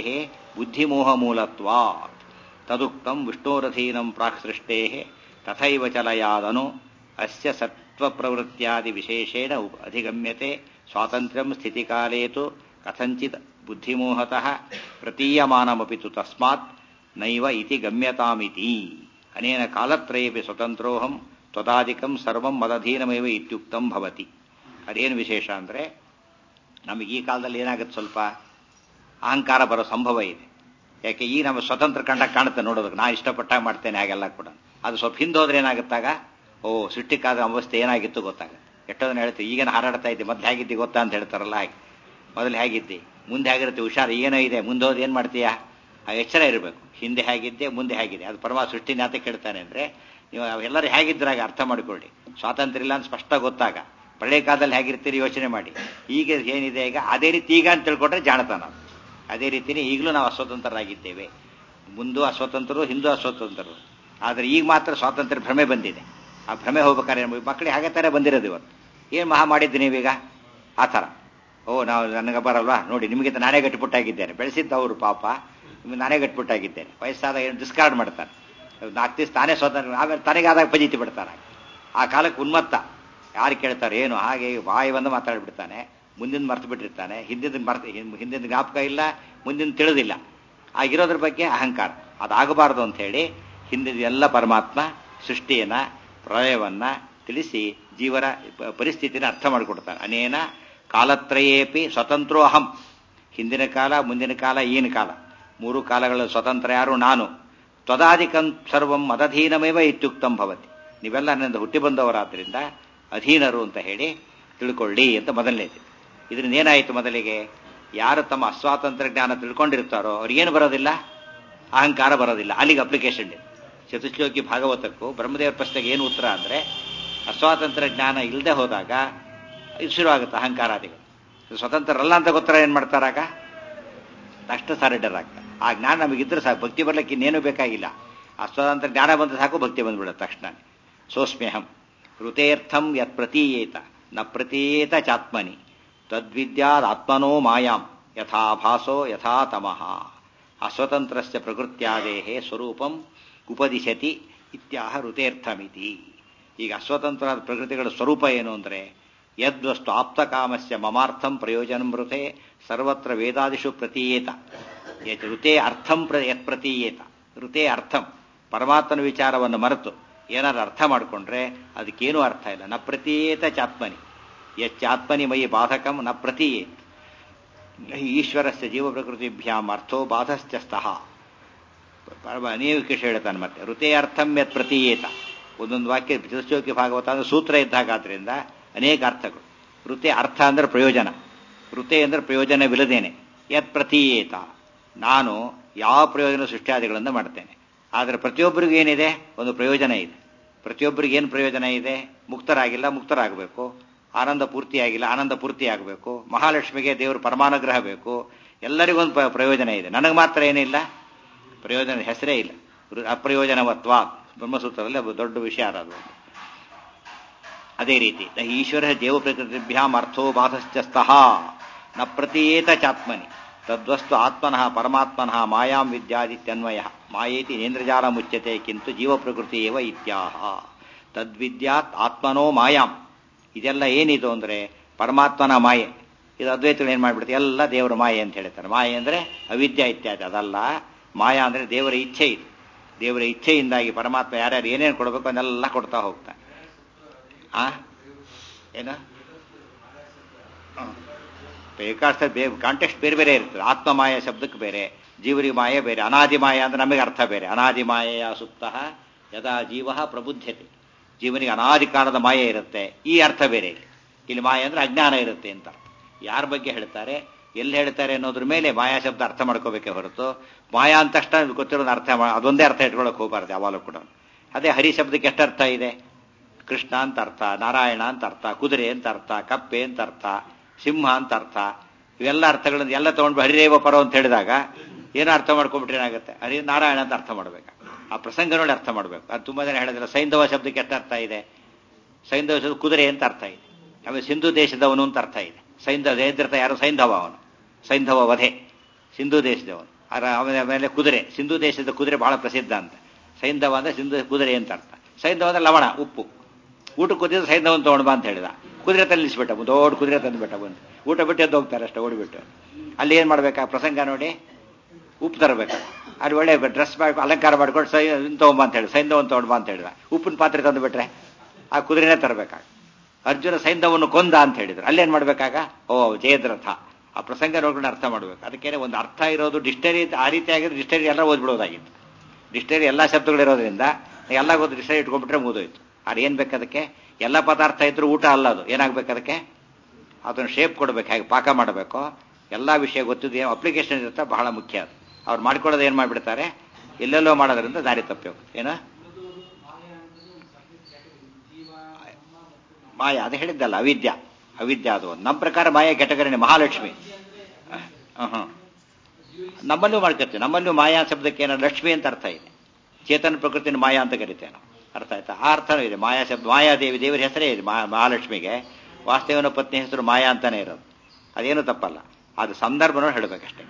ಬುದ್ಧಿಮೋಹಮೂಲತ್ವಾತ್ ತದುಕ್ತಂ ವಿಷ್ಣೋರಥೀನಂ ಪ್ರಾಕ್ ಸೃಷ್ಟೇ ತಥೈವ ಚ ಲಯಾದನು ಅಸ್ಯ ಸತ್ವಪ್ರವೃತ್ಯಾದಿ ವಿಶೇಷೇಣ ಅಧಿಗಮ್ಯತೆ ಸ್ವಾತಂತ್ರ್ಯಂ ಸ್ಥಿತಿಕಾಲೇ ತು ಕಥಂಚಿತ್ ಬುದ್ಧಿಮೋಹತಃ ಪ್ರತೀಯಮಾನಮಪಿ ತು ತಸ್ಮಾತ್ ನೈವ ಇತಿ ಗಮ್ಯತಾಮಿತಿ ಅನೇನ ಕಾಲತ್ರಯೇಪಿ ಸ್ವತಂತ್ರೋಹಂ ತ್ವದಾದಿಕಂ ಸರ್ವಂ ಮದಧೀನಮೇವ ಇತ್ಯುಕ್ತಂ ಭವತಿ ಅದೇನು ವಿಶೇಷ ಅಂದರೆ ನಮಗೆ ಈ ಕಾಲದಲ್ಲಿ ಏನಾಗುತ್ತೆ ಸ್ವಲ್ಪ ಅಹಂಕಾರ ಬರೋ ಸಂಭವ ಇದೆ ಯಾಕೆ ಈ ನಮ್ಮ ಸ್ವತಂತ್ರ ಕಂಡ ಕಾಣುತ್ತೆ ನೋಡೋದಕ್ಕೆ ನಾ ಇಷ್ಟಪಟ್ಟಾಗ ಮಾಡ್ತೇನೆ ಹಾಗೆಲ್ಲ ಕೂಡ ಅದು ಸ್ವಲ್ಪ ಹಿಂದೆ ಹೋದ್ರೆ ಏನಾಗುತ್ತಾಗ ಓ ಸೃಷ್ಟಿಕಾದ ಅವಸ್ಥೆ ಏನಾಗಿತ್ತು ಗೊತ್ತಾಗುತ್ತೆ ಎಷ್ಟೋದನ್ನ ಹೇಳ್ತೀವಿ ಈಗೇನು ಹಾರಾಡ್ತಾ ಇದ್ದೆ ಮೊದಲು ಹೇಗಿದ್ದಿ ಗೊತ್ತಾ ಅಂತ ಹೇಳ್ತಾರಲ್ಲ ಹಾಗೆ ಮೊದಲು ಹೇಗಿದ್ದಿ ಮುಂದೆ ಹೇಗಿರುತ್ತೆ ಹುಷಾರು ಏನೋ ಇದೆ ಮುಂದೆ ಹೋದ್ ಏನು ಮಾಡ್ತೀಯಾ ಆ ಎಚ್ಚರ ಇರಬೇಕು ಹಿಂದೆ ಹೇಗಿದ್ದೆ ಮುಂದೆ ಹೇಗಿದೆ ಅದು ಪರಮ ಸೃಷ್ಟಿ ನ್ಯಾತ ಕೇಳ್ತಾನೆ ಅಂದರೆ ನೀವು ಎಲ್ಲರೂ ಹೇಗಿದ್ರಾಗ ಅರ್ಥ ಮಾಡಿಕೊಳ್ಳಿ ಸ್ವಾತಂತ್ರ್ಯ ಇಲ್ಲ ಅಂತ ಸ್ಪಷ್ಟ ಗೊತ್ತಾಗ ಪಳೆಯ ಕಾಲದಲ್ಲಿ ಹೇಗಿರ್ತೀರಿ ಯೋಚನೆ ಮಾಡಿ ಈಗ ಏನಿದೆ ಈಗ ಅದೇ ರೀತಿ ಈಗ ಅಂತ ತಿಳ್ಕೊಂಡ್ರೆ ಜಾಣತಾನ ಅದೇ ರೀತಿನೇ ಈಗಲೂ ನಾವು ಅಸ್ವತಂತ್ರರಾಗಿದ್ದೇವೆ ಮುಂದೂ ಅಸ್ವತಂತ್ರರು ಹಿಂದೂ ಅಸ್ವತಂತ್ರರು ಆದರೆ ಈಗ ಮಾತ್ರ ಸ್ವಾತಂತ್ರ್ಯ ಭ್ರಮೆ ಬಂದಿದೆ ಆ ಭ್ರಮೆ ಹೋಗ್ಬೇಕಾದ್ರೆ ಮಕ್ಕಳಿಗೆ ಹಾಗೆ ಥರ ಬಂದಿರೋದು ಇವತ್ತು ಏನು ಮಹಾ ಮಾಡಿದ್ದು ನೀವೀಗ ಆ ಥರ ಓ ನಾವು ನನಗೆ ಬರಲ್ವಾ ನೋಡಿ ನಿಮಗೆ ನಾನೇ ಗಟ್ಟಿಪುಟ್ಟಾಗಿದ್ದೇನೆ ಬೆಳೆಸಿದ್ದ ಅವರು ಪಾಪ ನಿಮಗೆ ನಾನೇ ಗಟ್ಟಿಪುಟ್ಟಾಗಿದ್ದೇನೆ ವಯಸ್ಸಾದ ಏನು ಡಿಸ್ಕಾರ್ಡ್ ಮಾಡ್ತಾನೆ ನಾಲ್ಕು ದಿವಸ ತಾನೇ ಸ್ವತಂತ್ರ ಆಮೇಲೆ ತನಗಾದಾಗ ಪಜೀತಿ ಬಿಡ್ತಾನೆ ಆ ಕಾಲಕ್ಕೆ ಉನ್ಮತ್ತ ಯಾರು ಕೇಳ್ತಾರೆ ಏನು ಹಾಗೆ ಬಾಯಿ ಬಂದು ಮಾತಾಡ್ಬಿಡ್ತಾನೆ ಮುಂದಿನ ಮರ್ತು ಬಿಟ್ಟಿರ್ತಾನೆ ಹಿಂದಿನ ಮರ್ತ ಹಿಂದಿನ ಜ್ಞಾಪಕ ಇಲ್ಲ ಮುಂದಿನ ತಿಳಿದಿಲ್ಲ ಆಗಿರೋದ್ರ ಬಗ್ಗೆ ಅಹಂಕಾರ ಅದಾಗಬಾರದು ಅಂತ ಹೇಳಿ ಹಿಂದಿನ ಎಲ್ಲ ಪರಮಾತ್ಮ ಸೃಷ್ಟಿಯನ್ನ ಪ್ರಳಯವನ್ನ ತಿಳಿಸಿ ಜೀವನ ಪರಿಸ್ಥಿತಿನ ಅರ್ಥ ಮಾಡಿಕೊಡ್ತಾನೆ ಅನೇನ ಕಾಲತ್ರಯೇಪಿ ಸ್ವತಂತ್ರೋ ಅಹಂ ಹಿಂದಿನ ಕಾಲ ಮುಂದಿನ ಕಾಲ ಈಗಿನ ಕಾಲ ಮೂರು ಕಾಲಗಳ ಸ್ವತಂತ್ರ ಯಾರು ನಾನು ತ್ವದಾಧಿಕಂ ಸರ್ವಂ ಮದಧೀನಮೇವ ಇತ್ಯುಕ್ತಂ ಭವತಿ ನೀವೆಲ್ಲ ನನ್ನಿಂದ ಹುಟ್ಟಿ ಬಂದವರಾದ್ರಿಂದ ಅಧೀನರು ಅಂತ ಹೇಳಿ ತಿಳ್ಕೊಳ್ಳಿ ಅಂತ ಮೊದಲನೇದು ಇದರಿಂದ ಏನಾಯಿತು ಮೊದಲಿಗೆ ಯಾರು ತಮ್ಮ ಅಸ್ವಾತಂತ್ರ್ಯ ಜ್ಞಾನ ತಿಳ್ಕೊಂಡಿರ್ತಾರೋ ಅವ್ರಿಗೇನು ಬರೋದಿಲ್ಲ ಅಹಂಕಾರ ಬರೋದಿಲ್ಲ ಅಲ್ಲಿಗೆ ಅಪ್ಲಿಕೇಶನ್ ಇದೆ ಚತುಶ್ಲೋಕಿ ಭಾಗವತಕ್ಕೂ ಬ್ರಹ್ಮದೇವರ ಪ್ರಶ್ನೆಗೆ ಏನು ಉತ್ತರ ಅಂದರೆ ಅಸ್ವಾತಂತ್ರ್ಯ ಜ್ಞಾನ ಇಲ್ಲದೆ ಹೋದಾಗ ಇದು ಶುರುವಾಗುತ್ತೆ ಅಹಂಕಾರಾದಿಗಳು ಸ್ವತಂತ್ರರಲ್ಲ ಅಂತ ಗೊತ್ತರ ಏನು ಮಾಡ್ತಾರಾಗ ತಕ್ಷಣ ಸರೆಂಡರ್ ಆಗ್ತಾರೆ ಆ ಜ್ಞಾನ ನಮಗಿದ್ರೆ ಸಾಕು ಭಕ್ತಿ ಬರ್ಲಿಕ್ಕೆ ಇನ್ನೇನು ಬೇಕಾಗಿಲ್ಲ ಅಸ್ವಾತಂತ್ರ್ಯ ಜ್ಞಾನ ಬಂದ ಸಾಕು ಭಕ್ತಿ ಬಂದ್ಬಿಡುತ್ತೆ ತಕ್ಷಣ ಸೋಸ್ಮ್ಯಹಂ ಋತೇರ್ಥಂ ಯತ್ ಪ್ರತೀಯೇತ ನ ಪ್ರತೀಯೇತ ಚಾತ್ಮನಿ ತದ್ವಿದ್ಯಾದಾತ್ಮನೋ ಮಾಯಾಂ ಯಥಾ ಭಾಸೋ ಯಥಾ ತಮಃ ಅಸ್ವತಂತ್ರಸ್ಯ ಪ್ರಕೃತ್ಯಾದೇಹೇ ಸ್ವರೂಪಂ ಉಪದಿಶತಿ ಇತ್ಯಾಹ ಋತೇರ್ಥಮಿತಿ ಈಗ ಅಸ್ವತಂತ್ರವಾದ ಪ್ರಕೃತಿಗಳ ಸ್ವರೂಪ ಏನು ಅಂದರೆ ಯದ್ವಸ್ತು ಆಪ್ತಕಾಮಸ್ಯ ಮಮಾರ್ಥಂ ಪ್ರಯೋಜನ ಮೃತೆ ಸರ್ವತ್ರ ವೇದಾದಿಷು ಪ್ರತೀಯೇತ ಯತ್ ಋತೆ ಅರ್ಥಂ ಪ್ರ ಯತ್ ಪ್ರತೀಯೇತ ಋತೆ ಅರ್ಥಂ ಪರಮಾತ್ಮನ ವಿಚಾರವನ್ನು ಮರೆತು ಏನಾದ್ರು ಅರ್ಥ ಮಾಡಿಕೊಂಡ್ರೆ ಅದಕ್ಕೇನೂ ಅರ್ಥ ಇಲ್ಲ ನ ಪ್ರತೀಯೇತ ಚಾತ್ಮನಿ ಯಚ್ಚಾತ್ಮನಿ ಮಯಿ ಬಾಧಕಂ ನ ಪ್ರತೀಯೇತ್ ಈಶ್ವರಸ್ಯ ಜೀವ ಪ್ರಕೃತಿಭ್ಯಾಂ ಅರ್ಥೋ ಬಾಧಶ್ಚ ಸ್ತಃ ಅನೇಕ ಹೇಳ್ತಾನೆ ಮತ್ತೆ ಋತೆ ಅರ್ಥಂ ಯತ್ ಪ್ರತೀಯೇತ ಒಂದೊಂದು ವಾಕ್ಯ ಚತುಶ್ಲೋಕಿ ಭಾಗವತ ಅಂದ್ರೆ ಸೂತ್ರ ಇದ್ದಾಗಾದ್ರಿಂದ ಅನೇಕ ಅರ್ಥಗಳು ಋತೆ ಅರ್ಥ ಅಂದ್ರೆ ಪ್ರಯೋಜನ ಋತೆ ಅಂದ್ರೆ ಪ್ರಯೋಜನವಿಲ್ಲದೇನೆ ಯತ್ ಪ್ರತೀಯೇತ ನಾನು ಯಾವ ಪ್ರಯೋಜನ ಸೃಷ್ಟಿಯಾದಿಗಳನ್ನು ಮಾಡ್ತೇನೆ ಆದರೆ ಪ್ರತಿಯೊಬ್ಬರಿಗೂ ಏನಿದೆ ಒಂದು ಪ್ರಯೋಜನ ಇದೆ ಪ್ರತಿಯೊಬ್ಬರಿಗೆ ಏನು ಪ್ರಯೋಜನ ಇದೆ ಮುಕ್ತರಾಗಿಲ್ಲ ಮುಕ್ತರಾಗಬೇಕು ಆನಂದ ಪೂರ್ತಿಯಾಗಿಲ್ಲ ಆನಂದ ಪೂರ್ತಿ ಆಗಬೇಕು ಮಹಾಲಕ್ಷ್ಮಿಗೆ ದೇವರು ಪರಮಾನುಗ್ರಹ ಬೇಕು ಎಲ್ಲರಿಗೊಂದು ಪ- ಪ್ರಯೋಜನ ಇದೆ ನನಗೆ ಮಾತ್ರ ಏನಿಲ್ಲ ಪ್ರಯೋಜನದ ಹೆಸರೇ ಇಲ್ಲ ಅಪ್ರಯೋಜನವತ್ವ ಬ್ರಹ್ಮಸೂತ್ರದಲ್ಲಿ ಅದು ದೊಡ್ಡ ವಿಷಯ ಅದು ಅದೇ ರೀತಿ ನ ಈಶ್ವರ ದೇವ ಪ್ರಕೃತಿಭ್ಯಾಂ ಅರ್ಥೋ ಬಾಧಶ್ಚಸ್ತಃ ನ ಪ್ರತೀಯೇತ ಚಾತ್ಮನಿ ತದ್ವಸ್ತು ಆತ್ಮನಃ ಪರಮಾತ್ಮನಃ ಮಾಯಾಂ ವಿದ್ಯಾದಿತ್ಯನ್ವಯ ಮಾಯೇತಿ ನೇಂದ್ರಜಾಲ ಮುಚ್ಯತೆ ಕಿಂತು ಜೀವ ಪ್ರಕೃತಿ ಏವ ಇತ್ಯಾಹ ತದ್ವಿದ್ಯಾತ್ ಆತ್ಮನೋ ಮಾಯಾಂ ಇದೆಲ್ಲ ಏನಿದು ಅಂದ್ರೆ ಪರಮಾತ್ಮನ ಮಾಯೆ ಇದು ಅದ್ವೈತಗಳು ಏನ್ ಮಾಡ್ಬಿಡುತ್ತೆ ಎಲ್ಲ ದೇವರ ಮಾಯೆ ಅಂತ ಹೇಳ್ತಾರೆ ಮಾಯೆ ಅಂದ್ರೆ ಅವಿದ್ಯಾ ಇತ್ಯಾದಿ ಅದಲ್ಲ ಮಾಯಾ ಅಂದ್ರೆ ದೇವರ ಇಚ್ಛೆ ಇದು ದೇವರ ಇಚ್ಛೆಯಿಂದಾಗಿ ಪರಮಾತ್ಮ ಯಾರ್ಯಾರು ಏನೇನು ಕೊಡಬೇಕು ಅದನ್ನೆಲ್ಲ ಕೊಡ್ತಾ ಹೋಗ್ತಾನೆ ಆ ಏನು ಬೇಕಾಷ್ಟ ಬೇ ಕಾಂಟೆಕ್ಸ್ಟ್ ಬೇರೆ ಬೇರೆ ಇರ್ತದೆ ಆತ್ಮ ಮಾಯ ಶಬ್ದಕ್ಕೆ ಬೇರೆ ಜೀವರಿ ಮಾಯೆ ಬೇರೆ ಅನಾದಿ ಮಾಯ ಅಂದ್ರೆ ನಮಗೆ ಅರ್ಥ ಬೇರೆ ಅನಾದಿ ಮಾಯೆಯ ಸುಪ್ತ ಯದಾ ಜೀವ ಪ್ರಬುದ್ಧತೆ ಜೀವನಿಗೆ ಅನಾದಿ ಕಾಲದ ಮಾಯೆ ಇರುತ್ತೆ ಈ ಅರ್ಥ ಬೇರೆ ಇಲ್ಲಿ ಇಲ್ಲಿ ಮಾಯೆ ಅಂದ್ರೆ ಅಜ್ಞಾನ ಇರುತ್ತೆ ಅಂತ ಯಾರ ಬಗ್ಗೆ ಹೇಳ್ತಾರೆ ಎಲ್ಲಿ ಹೇಳ್ತಾರೆ ಅನ್ನೋದ್ರ ಮೇಲೆ ಮಾಯಾ ಶಬ್ದ ಅರ್ಥ ಮಾಡ್ಕೋಬೇಕೇ ಹೊರತು ಮಾಯಾ ಅಂತ ತಕ್ಷಣ ಗೊತ್ತಿರೋದು ಅರ್ಥ ಮಾ- ಅದೊಂದೇ ಅರ್ಥ ಇಟ್ಕೊಳಕ್ ಹೋಗಬಾರ್ದು ಯಾವಾಗಲೂ ಕೂಡ ಅದೇ ಹರಿ ಶಬ್ದಕ್ಕೆ ಎಷ್ಟು ಅರ್ಥ ಇದೆ ಕೃಷ್ಣ ಅಂತ ಅರ್ಥ ನಾರಾಯಣ ಅಂತ ಅರ್ಥ ಕುದುರೆ ಅಂತ ಅರ್ಥ ಕಪ್ಪೆ ಅಂತ ಅರ್ಥ ಸಿಂಹ ಅಂತ ಅರ್ಥ ಇವೆಲ್ಲ ಅರ್ಥಗಳನ್ನು ಎಲ್ಲ ತಗೊಂಡು ಹರಿದೇವ ಪರ ಅಂತ ಹೇಳಿದಾಗ ಏನೋ ಅರ್ಥ ಮಾಡ್ಕೊಂಡ್ಬಿಟ್ರೆ ಏನಾಗುತ್ತೆ ಹರಿ ನಾರಾಯಣ ಅಂತ ಅರ್ಥ ಮಾಡ್ಬೇಕು ಆ ಪ್ರಸಂಗ ನೋಡಿ ಅರ್ಥ ಮಾಡ್ಬೇಕು ಅದು ತುಂಬಾ ಜನ ಹೇಳಿದ್ರೆ ಸೈಂಧವ ಶಬ್ದಕ್ಕೆ ಎಷ್ಟು ಅರ್ಥ ಇದೆ ಸೈಂಧವ ಶಬ್ದ ಕುದುರೆ ಅಂತ ಅರ್ಥ ಇದೆ ಆಮೇಲೆ ಸಿಂಧು ದೇಶದವನು ಅಂತ ಅರ್ಥ ಇದೆ ಸೈಂಧವ ಜಯದ್ರಥ ಯಾರು ಸೈಂಧವ ಅವನು ಸೈಂಧವ ವಧೆ ಸಿಂಧು ದೇಶದವನು ಅರ ಆಮೇಲೆ ಆಮೇಲೆ ಕುದುರೆ ಸಿಂಧು ದೇಶದ ಕುದುರೆ ಬಹಳ ಪ್ರಸಿದ್ಧ ಅಂತ ಸೈಂಧವ ಅಂದ್ರೆ ಸಿಂಧು ಕುದುರೆ ಅಂತ ಅರ್ಥ ಸೈಂಧವ ಅಂದ್ರೆ ಲವಣ ಉಪ್ಪು ಊಟ ಕುದಿದ್ರೆ ಸೈಂಧವನ್ ತಗೊಂಡ್ ಬಾ ಅಂತ ಹೇಳಿದ ಕುದುರೆ ತಲ್ಲಿಸ್ಬಿಟ್ಟ ದೊಡ್ಡ ಕುದುರೆ ತಂದುಬಿಟ್ಟ ಬಂದು ಊಟ ಬಿಟ್ಟು ಎದ್ದು ಹೋಗ್ತಾರೆ ಅಷ್ಟೇ ಓಡಿಬಿಟ್ಟು ಅಲ್ಲಿ ಏನ್ ಮಾಡ್ಬೇಕಾ ಪ್ರಸಂಗ ನೋಡಿ ಉಪ್ಪು ತರಬೇಕು ಅಲ್ಲಿ ಒಳ್ಳೆ ಡ್ರೆಸ್ ಮಾಡಿ ಅಲಂಕಾರ ಮಾಡ್ಕೊಂಡು ಸೈ ತಗೊಂಬ ಅಂತ ಹೇಳಿ ಸೈಂಧವನ್ ತಗೊಂಡ್ಬಾ ಅಂತ ಹೇಳಿದ ಉಪ್ಪಿನ ಪಾತ್ರೆ ತಂದು ಬಿಟ್ರೆ ಆ ಕುದುರೆನೇ ತರಬೇಕಾಗ ಅರ್ಜುನ ಸೈಂಧವನ್ನು ಕೊಂದ ಅಂತ ಹೇಳಿದ್ರು ಅಲ್ಲೇನ್ ಮಾಡ್ಬೇಕಾಗ ಓ ಜಯದ್ರಥ ಆ ಪ್ರಸಂಗ ನೋಡ್ಕೊಂಡು ಅರ್ಥ ಮಾಡ್ಬೇಕು ಅದಕ್ಕೇನೆ ಒಂದು ಅರ್ಥ ಇರೋದು ಡಿಕ್ಷನರಿ ಆ ರೀತಿ ಆಗಿದ್ರೆ ಡಿಕ್ಷನರಿ ಎಲ್ಲ ಓದ್ಬಿಡೋದಾಗಿತ್ತು ಡಿಕ್ಷನರಿ ಎಲ್ಲ ಶಬ್ದಗಳಿರೋದ್ರಿಂದ ಎಲ್ಲ ಗೊತ್ತು ಡಿಕ್ಷನರಿ ಇಟ್ಕೊಂಡ್ಬಿಟ್ರೆ ಮುಗಿದೋಯ್ತು ಅದು ಏನ್ ಬೇಕು ಅದಕ್ಕೆ ಎಲ್ಲ ಪದಾರ್ಥ ಇದ್ರೂ ಊಟ ಅಲ್ಲ ಅದು ಏನಾಗ್ಬೇಕು ಅದಕ್ಕೆ ಅದನ್ನು ಶೇಪ್ ಕೊಡ್ಬೇಕು ಹೇಗೆ ಪಾಕ ಮಾಡಬೇಕು ಎಲ್ಲ ವಿಷಯ ಗೊತ್ತಿದೆ ಅಪ್ಲಿಕೇಶನ್ ಇರುತ್ತೆ ಬಹಳ ಮುಖ್ಯ ಅದು ಅವ್ರು ಮಾಡ್ಕೊಳ್ಳೋದು ಏನ್ ಮಾಡ್ಬಿಡ್ತಾರೆ ಎಲ್ಲೆಲ್ಲೋ ಮಾಡೋದ್ರಿಂದ ದಾರಿ ತಪ್ಪಿ ಹೋಗುತ್ತೆ ಏನು ಮಾಯ ಅದು ಹೇಳಿದ್ದಲ್ಲ ಅವಿದ್ಯ ಅವಿದ್ಯ ಅದು ಒಂದು. ನಮ್ಮ ಪ್ರಕಾರ ಮಾಯ ಕೆಟಗರಿನೇ ಮಹಾಲಕ್ಷ್ಮಿ ಹ, ಹ. ನಮ್ಮಲ್ಲೂ ಮಾಡ್ಕೊತೀವಿ ನಮ್ಮಲ್ಲೂ ಮಾಯಾ ಶಬ್ದಕ್ಕೆ ಏನೋ ಲಕ್ಷ್ಮಿ ಅಂತ ಅರ್ಥ ಇದೆ ಚೇತನ ಪ್ರಕೃತಿನ ಮಾಯಾ ಅಂತ ಕರಿತೇವೆ ನಾವು ಅರ್ಥ ಆಯ್ತಾ ಆ ಅರ್ಥನೂ ಇದೆ ಮಾಯಾ ಶಬ್ದ ಮಾಯಾದೇವಿ ದೇವರ ಹೆಸರೇ ಇದೆ ಮಹಾ- ಮಹಾಲಕ್ಷ್ಮಿಗೆ ವಾಸ್ತವನ ಪತ್ನಿ ಹೆಸರು ಮಾಯಾ ಅಂತಾನೆ ಇರೋದು ಅದೇನು ತಪ್ಪಲ್ಲ ಅದು ಸಂದರ್ಭ ನೋಡಿ ಹೇಳಬೇಕಷ್ಟೇ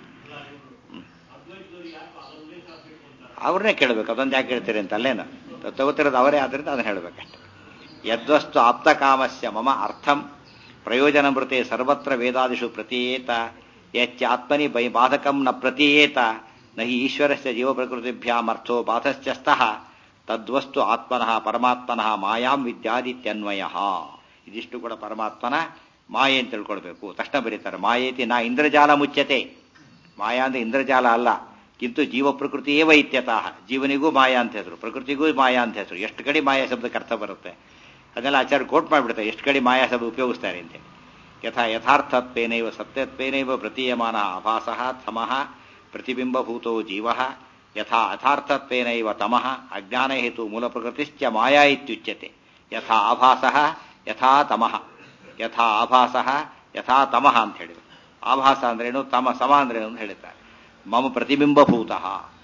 ಅವ್ರನ್ನೇ ಕೇಳಬೇಕು ಅದೊಂದು ಯಾಕೆ ಹೇಳ್ತೀರಿ ಅಂತ ಅಲ್ಲೇನು ತಗೋತಿರೋದು ಅವರೇ ಆದ್ರಿಂದ ಅದನ್ನ ಹೇಳಬೇಕಷ್ಟೆ ಯದ್ವಸ್ತು ಆಪ್ತಕಾಮಸ್ಯ ಮಮ ಅರ್ಥಂ ಪ್ರಯೋಜನ ಮೃತೆ ಸರ್ವತ್ರ ವೇದಾದಿಷು ಪ್ರತೀಯೇತ ಯಚ್ಚಾತ್ಮನಿ ಬೈ ಬಾಧಕಂ ನ ಪ್ರತೀಯೇತ ನ ಹಿ ಈಶ್ವರಸ್ಯ ಜೀವಪ್ರಕೃತಿಭ್ಯಾಂ ಅರ್ಥೋ ಬಾಧಶ್ಚಸ್ತಃ ತದ್ವಸ್ತು ಆತ್ಮನಃ ಪರಮಾತ್ಮನಃ ಮಾಯಾಂ ವಿದ್ಯಾದಿತ್ಯನ್ವಯ ಇದಿಷ್ಟು ಕೂಡ ಪರಮಾತ್ಮನ ಮಾಯೆ ಅಂತ ತಿಳ್ಕೊಳ್ಬೇಕು ತಕ್ಷಣ ಬರೀತಾರೆ ಮಾಯೇತಿ ನಾ ಇಂದ್ರಜಾಲ ಮುಚ್ಚತೆ ಮಾಯಾ ಅಂದ್ರೆ ಇಂದ್ರಜಾಲ ಅಲ್ಲ ಕಿಂತು ಜೀವ ಪ್ರಕೃತಿಯೇ ವೈತ್ಯತಃ ಜೀವನಿಗೂ ಮಾಯಾ ಅಂತ ಹೆಸರು ಪ್ರಕೃತಿಗೂ ಮಾಯಾ ಅಂತ ಹೆಸರು ಎಷ್ಟು ಕಡೆ ಮಾಯಾ ಶಬ್ದಕ್ಕೆ ಅರ್ಥ ಬರುತ್ತೆ ಅದನ್ನೆಲ್ಲ ಆಚಾರ್ಯ ಕೋಟ್ ಮಾಡಿಬಿಡ್ತಾರೆ ಎಷ್ಟು ಕಡೆ ಮಾಯಾ ಶಬ್ದ ಉಪಯೋಗಿಸ್ತಾರೆ ಅಂತ ಯಥಾ ಯಥಾರ್ಥತ್ವೇನೈವ ಸತ್ಯತ್ವೇನೈವ ಪ್ರತೀಯಮಾನ ಆಭಾಸ ತಮಃ ಪ್ರತಿಬಿಂಬಭೂತೋ ಜೀವ ಯಥಾ ಯಥಾರ್ಥತ್ವೇನೈವ ತಮಃ ಅಜ್ಞಾನ ಹೇತು ಮೂಲ ಪ್ರಕೃತಿಶ್ಚ ಮಾಯಾ ಇತ್ಯುಚ್ಯತೆ ಯಥಾ ಆಭಾಸ ಯಥಾ ತಮಃ ಯಥಾ ಆಭಾಸ ಯಥಾ ತಮಃ ಅಂತ ಹೇಳಿದ್ರು ಆಭಾಸ ಅಂದ್ರೇನು ತಮ ಸಮ ಅಂದ್ರೇನು ಅಂತ ಹೇಳಿದ್ದಾರೆ ಮಮ ಪ್ರತಿಬಿಂಬಭೂತ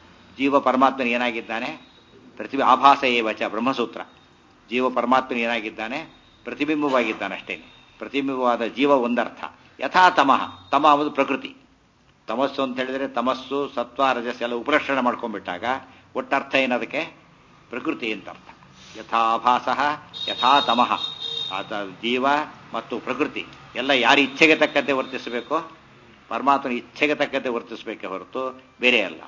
ಜೀವ ಪರಮಾತ್ಮನ ಏನಾಗಿದ್ದಾನೆ ಪ್ರತಿಬಿ ಆಭಾಸ ಏವಚ ಬ್ರಹ್ಮಸೂತ್ರ ಜೀವ ಪರಮಾತ್ಮನ ಏನಾಗಿದ್ದಾನೆ ಪ್ರತಿಬಿಂಬವಾಗಿದ್ದಾನೆ ಅಷ್ಟೇನೆ ಪ್ರತಿಬಿಂಬವಾದ ಜೀವ ಒಂದರ್ಥ ಯಥಾ ತಮಃ ತಮ ಅನ್ನೋದು ಪ್ರಕೃತಿ ತಮಸ್ಸು ಅಂತ ಹೇಳಿದ್ರೆ ತಮಸ್ಸು ಸತ್ವ ರಜಸ್ ಎಲ್ಲ ಉಪಲಕ್ಷಣ ಮಾಡ್ಕೊಂಡ್ಬಿಟ್ಟಾಗ ಒಟ್ಟರ್ಥ ಏನದಕ್ಕೆ ಪ್ರಕೃತಿ ಅಂತ ಅರ್ಥ ಯಥಾಭಾಸ ಯಥಾ ತಮಃ ಆತ ಜೀವ ಮತ್ತು ಪ್ರಕೃತಿ ಎಲ್ಲ ಯಾರ ಇಚ್ಛೆಗೆ ತಕ್ಕಂತೆ ವರ್ತಿಸಬೇಕು ಪರಮಾತ್ಮನ ಇಚ್ಛೆಗೆ ತಕ್ಕಂತೆ ವರ್ತಿಸಬೇಕೆ ಹೊರತು ಬೇರೆ ಅಲ್ಲ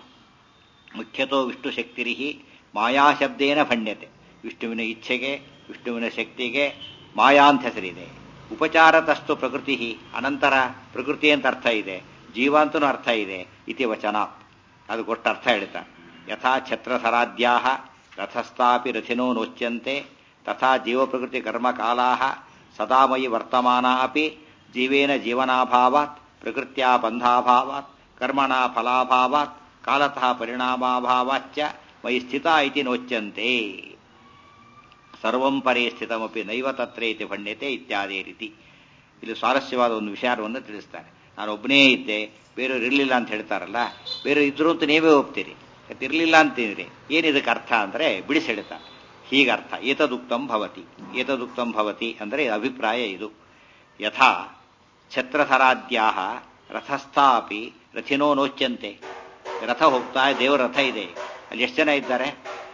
ಮುಖ್ಯತೋ ವಿಷ್ಣು ಶಕ್ತಿರಿಹಿ ಮಾಯಾಶಬ್ದೇನ ಭಣ್ಯತೆ ವಿಷ್ಣುವಿನ ಇಚ್ಛೆಗೆ ವಿಷ್ಣುವಿನ ಶಕ್ತಿಗೆ ಮಾಯಾ ಅಂತ ಹೆಸರಿದೆ ಉಪಚಾರತಸ್ತು ಪ್ರಕೃತಿ ಅನಂತರ ಪ್ರಕೃತಿ ಅಂತ ಅರ್ಥ ಇದೆ ಜೀವ ಅಂತನೂ ಅರ್ಥ ಇದೆ ಇತಿ ವಚನಾತ್ ಅದು ಕೊಟ್ಟ ಅರ್ಥ ಹೇಳ್ತಾ ಯಥಾ ಛತ್ರಸರಾದ್ಯಾ ರಥಸ್ಥಾಪಿ ರಥಿನೋ ನೋಚ್ಯಂತೆ ತಥಾ ಜೀವಪ್ರಕೃತಿ ಕರ್ಮಕಾಲಾ ಸದಾಮಯಿ ವರ್ತಮಾನಾ ಅಪಿ ಜೀವೇನ ಜೀವನಾಭಾವಾತ್ ಪ್ರಕೃತ್ಯಾ ಬಂಧಾಭಾವಾತ್ ಕರ್ಮಣ ಫಲಾಭಾವಾತ್ ಕಾಲತಃ ಪರಿಣಾಮಾಭಾವಾಚ್ಯ ಮೈ ಸ್ಥಿತ ಇತಿ ನೋಚ್ಯಂತೆ ಸರ್ವಂ ಪರೇ ಸ್ಥಿತಮಪಿ ನೈವ ತತ್ರ ಇತಿ ಭಣ್ಯತೆ ಇತ್ಯಾದಿ ರೀತಿ ಇಲ್ಲಿ ಸ್ವಾರಸ್ಯವಾದ ಒಂದು ವಿಚಾರವನ್ನು ತಿಳಿಸ್ತಾರೆ ನಾನು ಒಬ್ಬನೇ ಇದ್ದೆ ಬೇರೆಯವ್ರು ಇರಲಿಲ್ಲ ಅಂತ ಹೇಳ್ತಾರಲ್ಲ ಬೇರೆ ಇದ್ರು ಅಂತ ನೀವೇ ಒಪ್ತೀರಿ ಇರಲಿಲ್ಲ ಅಂತೀರಿ ಏನಿದಕ್ಕೆ ಅರ್ಥ ಅಂದರೆ ಬಿಡಿಸಿ ಹೇಳ್ತಾರೆ ಹೀಗರ್ಥ ಏತದುಕ್ತಂ ಭವತಿ ಏತದುಕ್ತಂ ಭವತಿ ಅಂದರೆ ಅಭಿಪ್ರಾಯ ಇದು ಯಥಾ ಛತ್ರಧರಾದ್ಯಾ ರಥಸ್ಥಾಪಿ ರಥಿನೋ ನೋಚ್ಯಂತೆ ರಥ ಹೋಗ್ತಾ ದೇವರ ರಥ ಇದೆ ಅಲ್ಲಿ ಎಷ್ಟು ಜನ ಇದ್ದಾರೆ